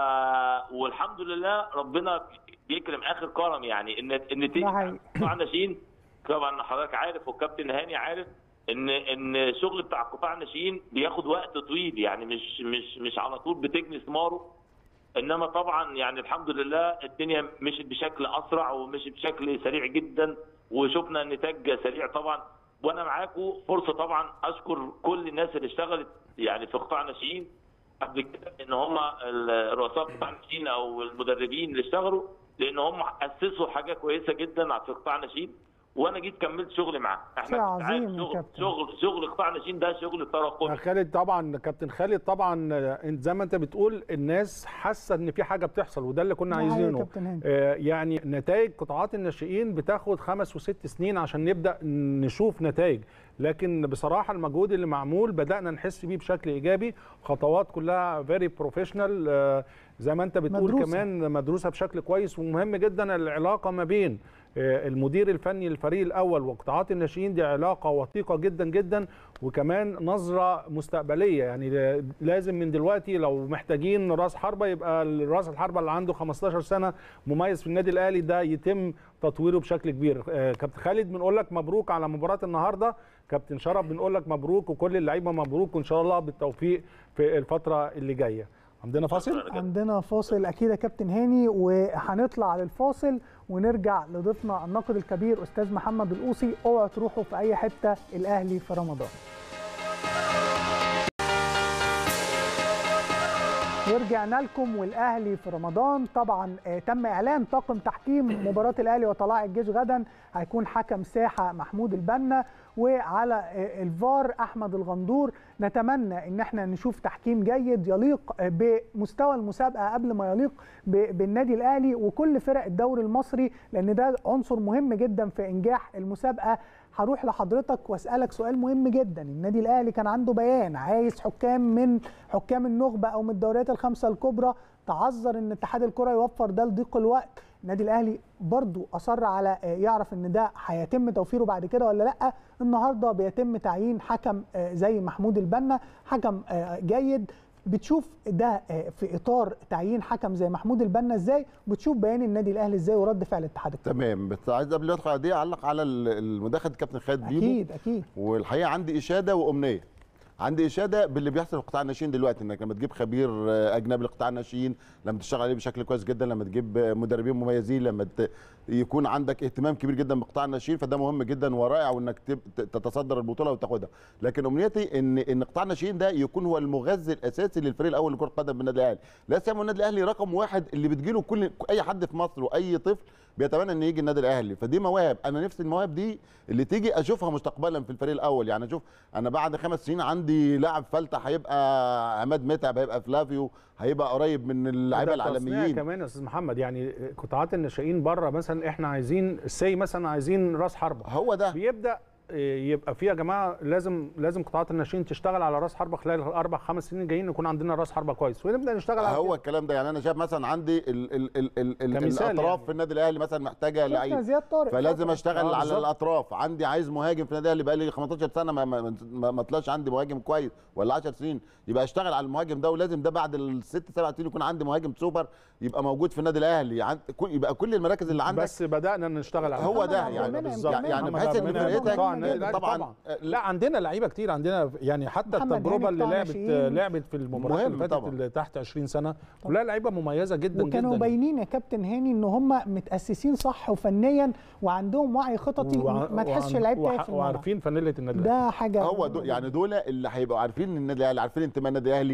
والحمد لله ربنا بيكرم اخر كرم يعني ان ان تيجي ده حقيقي. قطاع الناشئين طبعا حضرتك عارف والكابتن هاني عارف ان ان شغل بتاع قطاع الناشئين بياخد وقت طويل يعني مش مش مش على طول بتجني ثماره انما طبعا يعني الحمد لله الدنيا مشت بشكل اسرع ومشت بشكل سريع جدا وشفنا النتاج سريع طبعا وانا معاكم فرصه طبعا اشكر كل الناس اللي اشتغلت يعني في قطاع الناشئين قبل كده ان هم الرؤساء قطاع الناشئين او المدربين اللي اشتغلوا لان هم اسسوا حاجه كويسه جدا في قطاع الناشئين وانا جيت كملت شغلي معاه شيء عظيم يا شغل كابتن. شغل شغل قطاع الناشئين ده شغل تراكمي خالد طبعا كابتن خالد طبعا آه، زي ما انت بتقول الناس حاسه ان في حاجه بتحصل وده اللي كنا ده حقيقي يا عايزينه كابتن هاني. آه، يعني نتائج قطاعات الناشئين بتاخد خمس وست سنين عشان نبدا نشوف نتائج لكن بصراحه المجهود اللي معمول بدانا نحس بيه بشكل ايجابي خطوات كلها فيري بروفيشنال زي ما انت بتقول مدروسة. كمان مدروسه بشكل كويس ومهم جدا العلاقه ما بين آه، المدير الفني للفريق الاول وقطاعات الناشئين دي علاقه وثيقه جدا جدا وكمان نظره مستقبليه يعني ل- لازم من دلوقتي لو محتاجين راس حربه يبقى راس الحربه اللي عنده 15 سنه مميز في النادي الاهلي ده يتم تطويره بشكل كبير آه، كابتن خالد بنقول لك مبروك على مباراه النهارده كابتن شرف بنقول لك مبروك وكل اللعيبه مبروك وان شاء الله بالتوفيق في الفتره اللي جايه عندنا فاصل عندنا فاصل اكيد يا كابتن هاني وهنطلع للفاصل ونرجع لضيفنا الناقد الكبير استاذ محمد القوسي اوعوا تروحوا في اي حته الاهلي في رمضان ورجعنا لكم والاهلي في رمضان طبعا آه، تم اعلان طاقم تحكيم مباراه الاهلي وطلائع الجيش غدا هيكون حكم ساحه محمود البنا وعلى آه، الفار احمد الغندور نتمنى ان احنا نشوف تحكيم جيد يليق آه، بمستوى المسابقه قبل ما يليق ب- بالنادي الاهلي وكل فرق الدوري المصري لان ده عنصر مهم جدا في انجاح المسابقه هروح لحضرتك واسالك سؤال مهم جدا النادي الاهلي كان عنده بيان عايز حكام من حكام النخبه او من الدوريات الخمسه الكبرى تعذر ان اتحاد الكره يوفر ده لضيق الوقت النادي الاهلي برضو اصر على آه، يعرف ان ده هيتم توفيره بعد كده ولا لا النهارده بيتم تعيين حكم آه، زي محمود البنا حكم آه، جيد بتشوف ده آه، في اطار تعيين حكم زي محمود البنا ازاي بتشوف بيان النادي الاهلي ازاي ورد فعل اتحاد الكره تمام بس عايز قبل ما ادخل على دي اعلق على ال- المداخله الكابتن خالد بيبو اكيد اكيد والحقيقه عندي اشاده وامنيه عندي اشاده باللي بيحصل في قطاع الناشئين دلوقتي انك لما تجيب خبير آه، اجنبي لقطاع الناشئين لما تشتغل عليه بشكل كويس جدا لما تجيب آه، مدربين مميزين لما ت- يكون عندك اهتمام كبير جدا بقطاع الناشئين فده مهم جدا ورائع وانك تب- ت- تتصدر البطوله وتاخدها لكن امنيتي ان ان قطاع الناشئين ده يكون هو المغذي الاساسي للفريق الاول لكره القدم بالنادي الاهلي لا سيما النادي الاهلي رقم واحد اللي بتجيله كل اي حد في مصر واي طفل بيتمنى ان يجي النادي الاهلي فدي مواهب انا نفسي المواهب دي اللي تيجي اشوفها مستقبلا في الفريق الاول يعني اشوف انا بعد خمس سنين عندي لاعب فلته هيبقى عماد متعب هيبقى فلافيو هيبقى قريب من اللعيبه وده تصنيع العالميين كمان يا استاذ محمد يعني قطاعات الناشئين بره مثلا احنا عايزين سي مثلا عايزين راس حربه هو ده بيبدا يبقى في يا جماعه لازم لازم قطاعات الناشئين تشتغل على راس حربه خلال الاربع خمس سنين الجايين يكون عندنا راس حربه كويس ونبدا نشتغل على هو كده. الكلام ده يعني انا شايف مثلا عندي ال ال ال ال ال كمثال الاطراف يعني. في النادي الاهلي مثلا محتاجه شفنا لعيب زياد طارق فلازم فترة. اشتغل آه، على بالظبط. الاطراف عندي عايز مهاجم في النادي الاهلي بقى لي 15 سنه ما ما, ما, ما طلعش عندي مهاجم كويس ولا 10 سنين يبقى اشتغل على المهاجم ده ولازم ده بعد الست سبع سنين يكون عندي مهاجم سوبر يبقى موجود في النادي الاهلي عند كل- يبقى كل المراكز اللي عندك بس بدانا نشتغل على هو ده محمد يعني عبد المنعم بالظبط. كمان. يعني محمد بحيث عبد ان المنعم فرقتك قطاع النادي الأهلي طبعا لا عندنا لعيبه كتير عندنا يعني حتى محمد التجربه هاني اللي قطاع لعبت ناشئين. لعبت في المباريات مهم اللي فاتت طبعا. اللي تحت 20 سنه كلها لعيبه مميزه جدا وكانوا جدا باينين يا كابتن هاني ان هم متاسسين صح وفنيا وعندهم وعي خططي وع- ما تحسش وعن- لعيب تايه وح- في الملعب وعارفين فانيله النادي الأهلي. ده حاجه هو دو يعني دول اللي هيبقوا عارفين النادي الاهلي عارفين انتماء النادي الاهلي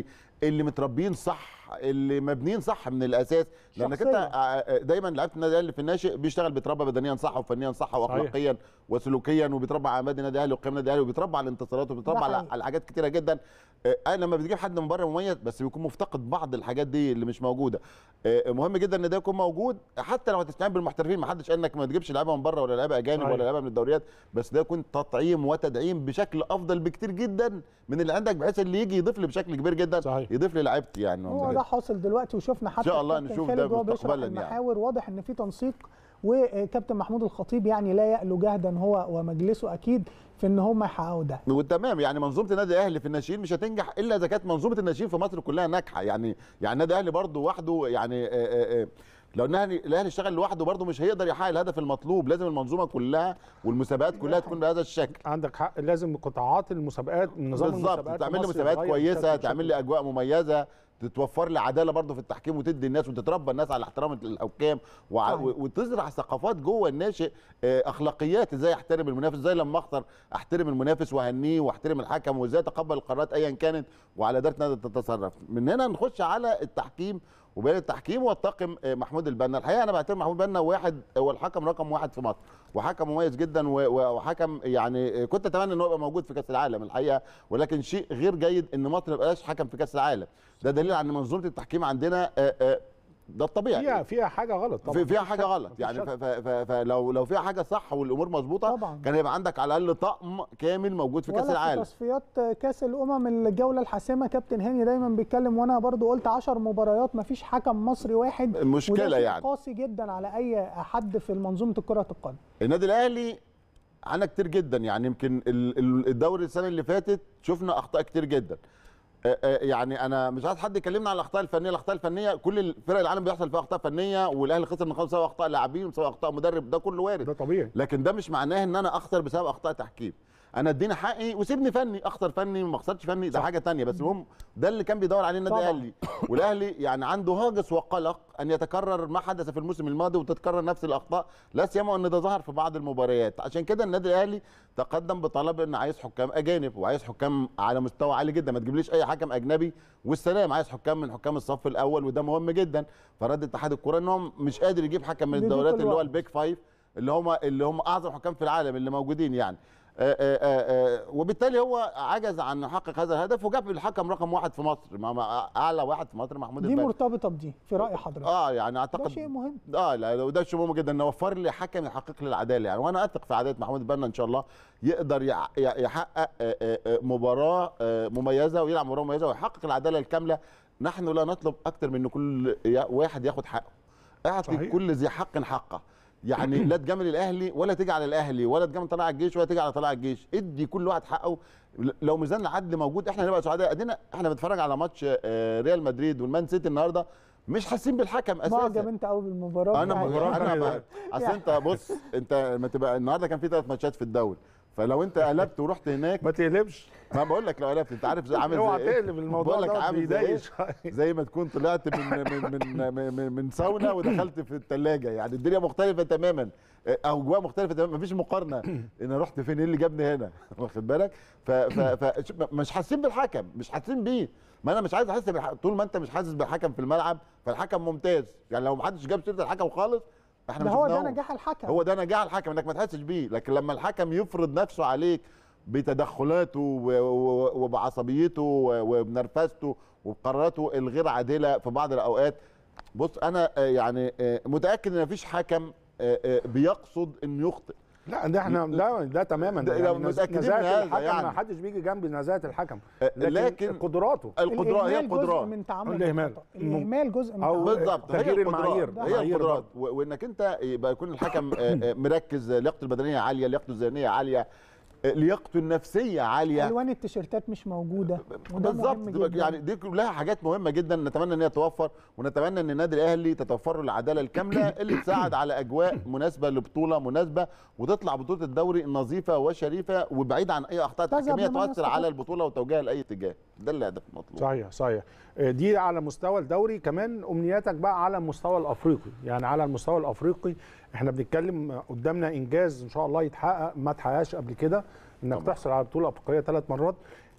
اللي متربيين صح اللي مبنيين صح من الاساس لانك انت شخصية. آه، دايما لعيبه النادي الاهلي في الناشئ بيشتغل بيتربى بدنيا صح وفنيا صح واخلاقيا وسلوكيا وبيتربى على مبادئ النادي الاهلي وقيم النادي الاهلي وبيتربى على الانتصارات وبيتربى ده على حقيقي. على حاجات كتيره جدا آه، انا لما بتجيب حد من بره مميز بس بيكون مفتقد بعض الحاجات دي اللي مش موجوده آه، مهم جدا ان ده يكون موجود حتى لو هتستعين بالمحترفين ما حدش قال انك ما تجيبش لعيبه من بره ولا لعيبه اجانب صحيح. ولا لعيبه من الدوريات بس ده يكون تطعيم وتدعيم بشكل افضل بكتير جدا من اللي عندك بحيث اللي يجي يضيف لي بشكل كبير جدا صحيح. يضيف لي لعيبتي يعني هو ده حاصل دلوقتي وشفنا حتى إن شاء الله الكابتن نشوف خالد ده وهو بيشرح مستقبلاً يعني. المحاور واضح ان في تنسيق وكابتن محمود الخطيب يعني لا يألو جهدا هو ومجلسه اكيد في ان هم يحققوا ده وتمام يعني منظومه النادي الاهلي في الناشئين مش هتنجح الا اذا كانت منظومه الناشئين في مصر كلها ناجحه يعني يعني النادي الاهلي برضه وحده يعني آه، آه، آه، لو النهني- الاهلي اشتغل لوحده برضه مش هيقدر يحقق الهدف المطلوب لازم المنظومه كلها والمسابقات كلها تكون بهذا الشكل عندك حق لازم قطاعات المسابقات نظام بالظبط المسابقات تعمل لي في مصر مسابقات يتغير كويسه بشكل- تعمل لي اجواء مميزه تتوفر لي عداله برضه في التحكيم وتدي الناس وتتربى الناس على احترام الحكام وع- صحيح. وتزرع ثقافات جوه الناشئ آه، اخلاقيات ازاي احترم المنافس ازاي لما اخسر احترم المنافس واهنيه واحترم الحكم وازاي اتقبل القرارات ايا كانت وعلى ذلك نقدر تتصرف من هنا نخش على التحكيم وبين التحكيم والطاقم آه، محمود البنا الحقيقه انا بعتبر محمود البنا واحد هو الحكم رقم واحد في مصر وحكم مميز جدا و- و- وحكم يعني آه، كنت اتمنى ان هو يبقى موجود في كاس العالم الحقيقه ولكن شيء غير جيد ان مصر ما يبقاش حكم في كاس العالم ده دليل على ان منظومه التحكيم عندنا آه، آه، ده الطبيعي فيها فيها حاجه غلط طبعا في فيها مفيش حاجه شك، غلط مفيش يعني شك. ف- ف- ف- فلو لو فيها حاجه صح والامور مظبوطه طبعاً. كان يبقى عندك على الاقل طقم كامل موجود في كاس ولا العالم في تصفيات كاس الامم الجوله الحاسمه كابتن هاني دايما بيتكلم وانا برضو قلت 10 مباريات ما فيش حكم مصري واحد مشكلة وده شيء يعني. قاسي جدا على اي حد في منظومه كره القدم النادي الاهلي عنا كتير جدا يعني يمكن ال- ال- الدوري السنه اللي فاتت شفنا اخطاء كتير جدا آه، آه، يعني انا مش عايز حد يكلمنا على الاخطاء الفنيه الاخطاء الفنيه كل فرق العالم بيحصل فيها اخطاء فنيه والاهلي خسر نقاط بسبب اخطاء لاعبين وبسبب اخطاء مدرب ده كله وارد ده طبيعي لكن ده مش معناه ان انا اخسر بسبب اخطاء تحكيم انا اديني حقي وسيبني فني اخسر فني ما اخسرش فني ده حاجه تانية بس المهم ده اللي كان بيدور عليه النادي طبعاً. الاهلي والاهلي يعني عنده هاجس وقلق ان يتكرر ما حدث في الموسم الماضي وتتكرر نفس الاخطاء لا سيما ان ده ظهر في بعض المباريات عشان كده النادي الاهلي تقدم بطلب ان عايز حكام اجانب وعايز حكام على مستوى عالي جدا ما تجيبليش اي حكم اجنبي والسلام عايز حكام من حكام الصف الاول وده مهم جدا فرد اتحاد الكوره ان هو مش قادر يجيب حكم من بيضيق الدوريات اللي هو الوقت. البيك فايف اللي هم اللي هم اعظم حكام في العالم اللي موجودين يعني آآ آآ آآ وبالتالي هو عجز عن يحقق هذا الهدف وجاب الحكم رقم واحد في مصر ما- ما اعلى واحد في مصر محمود دي البنا مرتبطه بدي في راي حضرتك اه يعني ده اعتقد شيء مهم اه لا وده شيء مهم جدا ان وفر لي حكم يحقق لي العداله يعني وانا اثق في عداله محمود البنا ان شاء الله يقدر يع- يع- يحقق آه، آه، آه، مباراه آه، مميزه ويلعب مباراه مميزه ويحقق العداله الكامله نحن لا نطلب اكثر من ان كل يا- واحد ياخد حقه اعطي صحيح. كل ذي حق حقه يعني لا تجامل الاهلي ولا تيجي على الاهلي ولا تجامل طلائع الجيش ولا تيجي على طلائع الجيش ادي كل واحد حقه لو ميزان العدل موجود احنا هنبقى سعداء ادينا احنا بنتفرج على ماتش آه، ريال مدريد والمان سيتي النهارده مش حاسين بالحكم اساسا معجب انت قوي بالمباراه انا بتاعت- مباراة انا كان- بقى- اصل انت بص انت ما تبقى النهارده كان في ثلاث ماتشات في الدوري فلو انت قلبت ورحت هناك ما تقلبش ما بقول لك لو قلبت انت عارف زي عامل زي اوعى ايه تقلب الموضوع بقول لك ده عامل زي ايه بيضايق شوية. زي ما تكون طلعت من من من من, من, من ساونا ودخلت في الثلاجه يعني الدنيا مختلفه تماما او اجواء مختلفه تماما مفيش مقارنه انا رحت فين ايه اللي جابني هنا واخد بالك ف ف ف مش حاسين بالحكم مش حاسين بيه ما انا مش عايز احس بالحكم طول ما انت مش حاسس بالحكم في الملعب فالحكم ممتاز يعني لو ما حدش جاب سيره الحكم خالص احنا ده ما هو ده شفناهوش. نجاح الحكم هو ده نجاح الحكم انك ما تحسش بيه لكن لما الحكم يفرض نفسه عليك بتدخلاته و- و- وبعصبيته و- وبنرفزته وبقراراته الغير عادله في بعض الاوقات بص انا آه، يعني آه، متاكد ان مفيش حكم آه، آه، بيقصد انه يخطئ لا ده احنا ده ده تماما ده- يعني لو نز- متأكدين من نزاهة هذا الحكم يعني. ما حدش بيجي جنب نزاهه الحكم آه، لكن, لكن قدراته القدرات هي الإهمال جزء القدرات من تعمد الإهمال. الخطأ. الاهمال جزء من أو تعمد بالظبط هي تغيير القدرات المعايير. هي معايير القدرات و- وانك انت يبقى يكون الحكم آه، آه، مركز لياقته البدنيه عاليه لياقته الذهنيه عاليه آه، لياقته النفسيه عاليه الوان التيشيرتات مش موجوده وده بالظبط مهم تبقى جدا يعني دي كلها حاجات مهمه جدا نتمنى ان هي تتوفر ونتمنى ان النادي الاهلي تتوفر له العداله الكامله اللي تساعد على اجواء مناسبه لبطوله مناسبه وتطلع بطوله الدوري نظيفه وشريفه وبعيد عن اي اخطاء تذهب تحكيميه لمن تؤثر يستحق. على البطوله وتوجيهها لاي اتجاه ده الهدف المطلوب صحيح صحيح آه، دي على مستوى الدوري كمان امنياتك بقى على المستوى الافريقي يعني على المستوى الافريقي احنا بنتكلم قدامنا انجاز ان شاء الله يتحقق ما اتحققش قبل كده انك طبعا. تحصل على بطوله افريقيه ثلاث مرات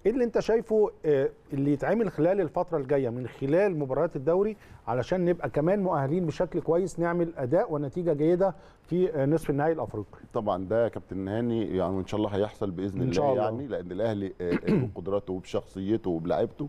ايه اللي انت شايفه آه، اللي يتعمل خلال الفتره الجايه من خلال مباريات الدوري علشان نبقى كمان مؤهلين بشكل كويس نعمل اداء ونتيجه جيده في آه، نصف النهائي الافريقي طبعا ده يا كابتن هاني يعني وان شاء الله هيحصل باذن إن الله, شاء الله. يعني لان الاهلي آه، آه، بقدراته وبشخصيته وبلاعيبته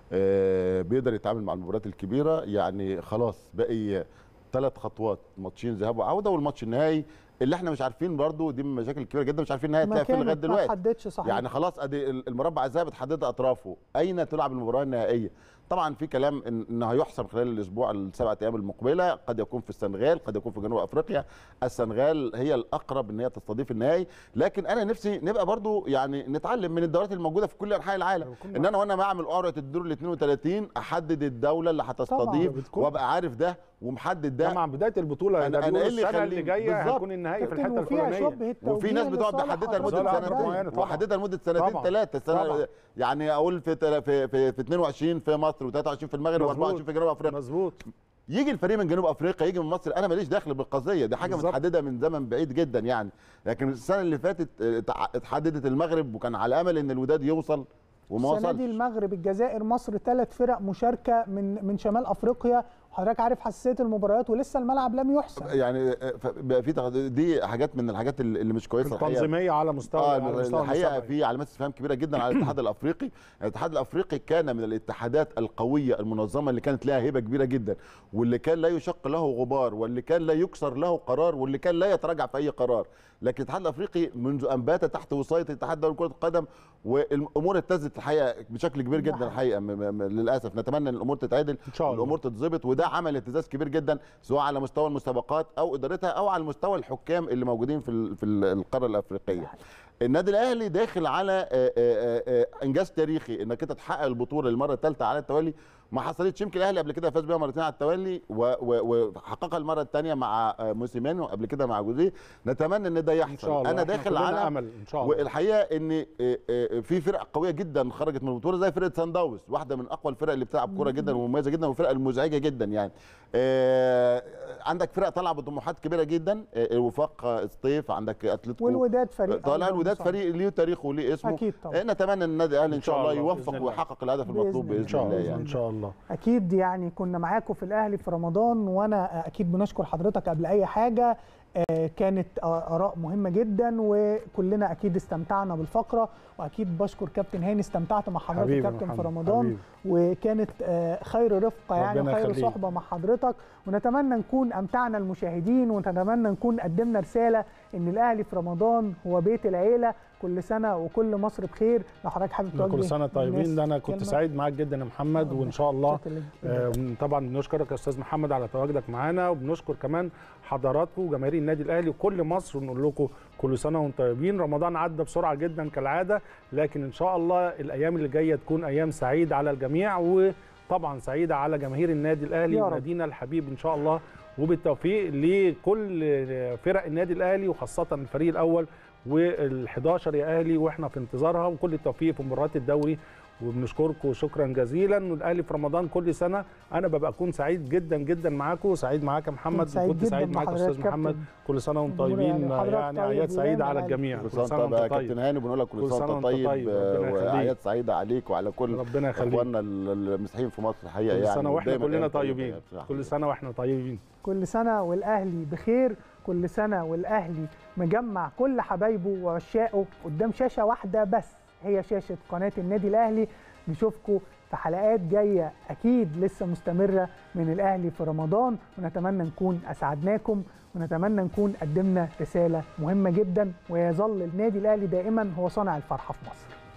آه، بيقدر يتعامل مع المباريات الكبيره يعني خلاص باقي ثلاث خطوات ماتشين ذهاب وعوده والماتش النهائي اللي احنا مش عارفين برضو دي من المشاكل الكبيره جدا مش عارفين النهائي هتلاقي فين لغايه مكانك ما دلوقتي تحددش صحيح يعني خلاص ادي المربع الذهبي اتحددت اطرافه اين تلعب المباراه النهائيه طبعا في كلام ان انه هيحسم خلال الاسبوع السبعة ايام المقبله قد يكون في السنغال قد يكون في جنوب افريقيا السنغال هي الاقرب ان هي تستضيف النهائي لكن انا نفسي نبقى برضو يعني نتعلم من الدورات الموجوده في كل انحاء العالم ان انا وانا بعمل قرعه الدور ال 32 احدد الدوله اللي هتستضيف بتكون- وابقى عارف ده ومحدد ده مع بدايه البطوله أنا- ده أنا بيقولوا إيه اللي السنه اللي يخليني- جايه بالظبط. هيكون النهائي في كابتن الحته وفيها الفلانيه شبهه وفي ناس بتقعد بحددها لمده لصالح سنتين معينة طبعاً. وحددها لمده سنتين طبعاً. ثلاثه طبعاً. سنه يعني اقول في تل- في في, في 22 في مصر و23 في المغرب مظبوط. و24 في جنوب افريقيا مظبوط يجي الفريق من جنوب افريقيا يجي من مصر انا ماليش دخل بالقضيه دي حاجه بالظبط. متحدده من زمن بعيد جدا يعني لكن السنه اللي فاتت اه، اتع- اتحددت المغرب وكان على امل ان الوداد يوصل وما السنه دي وصلش المغرب الجزائر مصر ثلاث فرق مشاركه من من شمال افريقيا حضرتك عارف حساسيه المباريات ولسه الملعب لم يحسم يعني اه، ف- بقى في تغ- دي حاجات من الحاجات اللي اللي مش كويسه الحقيقه التنظيميه على مستوى اه على مستوى الحقيقه المسابقة. في علامات استفهام كبيره جدا على الاتحاد الافريقي الاتحاد الافريقي كان من الاتحادات القويه المنظمه اللي كانت لها هيبه كبيره جدا واللي كان لا يشق له غبار واللي كان لا يكسر له قرار واللي كان لا يتراجع في اي قرار لكن الاتحاد الافريقي منذ ان بات تحت وصايه الاتحاد الدولي لكره القدم والامور اتزت الحقيقه بشكل كبير جدا الحقيقه م- م- م- للاسف نتمنى ان الامور تتعدل إن شاء الله. والامور تتظبط وده عمل اتزاز كبير جدا سواء على مستوى المسابقات او ادارتها او على مستوى الحكام اللي موجودين في ال- في ال- القاره الافريقيه النادي الاهلي داخل على آه، آه، آه، انجاز تاريخي انك انت تحقق البطوله المره الثالثه على التوالي ما حصلتش يمكن الاهلي قبل كده فاز بيها مرتين على التوالي و- و- وحققها المره الثانيه مع آه، موسيماني وقبل كده مع جوزيه نتمنى ان ده يحصل ان شاء الله انا إحنا داخل كلنا على امل ان شاء الله والحقيقه ان آه، آه، في فرق قويه جدا خرجت من البطوله زي فرقه سان داونز واحده من اقوى الفرق اللي بتلعب كوره جدا ومميزه جدا والفرق المزعجه جدا يعني آه، عندك فرق طالعه بطموحات كبيره جدا آه، الوفاق آه، سطيف عندك اتلتيكو والوداد فريق طالع أيضاً الوداد صعب. فريق ليه تاريخه وليه اسمه أكيد طبعاً. آه، نتمنى ان النادي الاهلي ان شاء الله بإذن يوفق الله. ويحقق الهدف بإذن المطلوب الله. باذن ان شاء الله الله يعني ان شاء الله اكيد يعني كنا معاكم في الاهلي في رمضان وانا اكيد بنشكر حضرتك قبل اي حاجه آه، كانت آه، اراء مهمه جدا وكلنا اكيد استمتعنا بالفقره واكيد بشكر كابتن هاني استمتعت مع حضرتك حبيبي كابتن في محمد، رمضان حبيبي. وكانت آه، خير رفقه يعني ربنا وخير يخليك. صحبه مع حضرتك ونتمنى نكون امتعنا المشاهدين ونتمنى نكون قدمنا رساله ان الاهلي في رمضان هو بيت العيله كل سنه وكل مصر بخير لو حضرتك حابب توجه كل سنه طيبين للناس ده انا كنت كلمة. سعيد معاك جدا يا محمد وان شاء الله شكراً لك. آه، طبعا بنشكرك يا استاذ محمد على تواجدك معانا وبنشكر كمان حضراتكم وجماهير النادي الاهلي وكل مصر ونقول لكم كل سنه وانتم طيبين رمضان عدى بسرعه جدا كالعاده لكن ان شاء الله الايام اللي جايه تكون ايام سعيده على الجميع وطبعا سعيده على جماهير النادي الاهلي يا رب. ونادينا الحبيب ان شاء الله وبالتوفيق لكل فرق النادي الاهلي وخاصه الفريق الاول وال11 يا اهلي واحنا في انتظارها وكل التوفيق في مباريات الدوري وبنشكركم شكرا جزيلا والاهلي في رمضان كل سنه انا ببقى اكون سعيد جدا جدا معاكم سعيد معاك يا محمد كنت سعيد وكنت جداً سعيد مع معاك يا حضرتك استاذ كابتن. محمد كل سنه وانتم الجمهور طيبين يعني حضرتك يعني طيب اعياد سعيده ويانا على العيد. الجميع كل سنه وانت طيب يا كابتن هاني بنقول لك كل سنه وانت طيب ربنا آه، يخليك. واعياد سعيده عليك وعلى كل ربنا يخليك اخواننا ال- المسيحيين في مصر الحقيقه كل يعني سنه واحنا ودايماً كلنا أيام طيبة طيبين يعني بصراحة. كل سنه واحنا طيبين كل سنة والأهلي بخير كل سنة والأهلي مجمع كل حبايبه وعشاقه قدام شاشة واحدة بس هي شاشة قناة النادي الأهلي نشوفكم في حلقات جاية أكيد لسه مستمرة من الأهلي في رمضان ونتمنى نكون أسعدناكم ونتمنى نكون قدمنا رسالة مهمة جدا ويظل النادي الأهلي دائما هو صانع الفرحة في مصر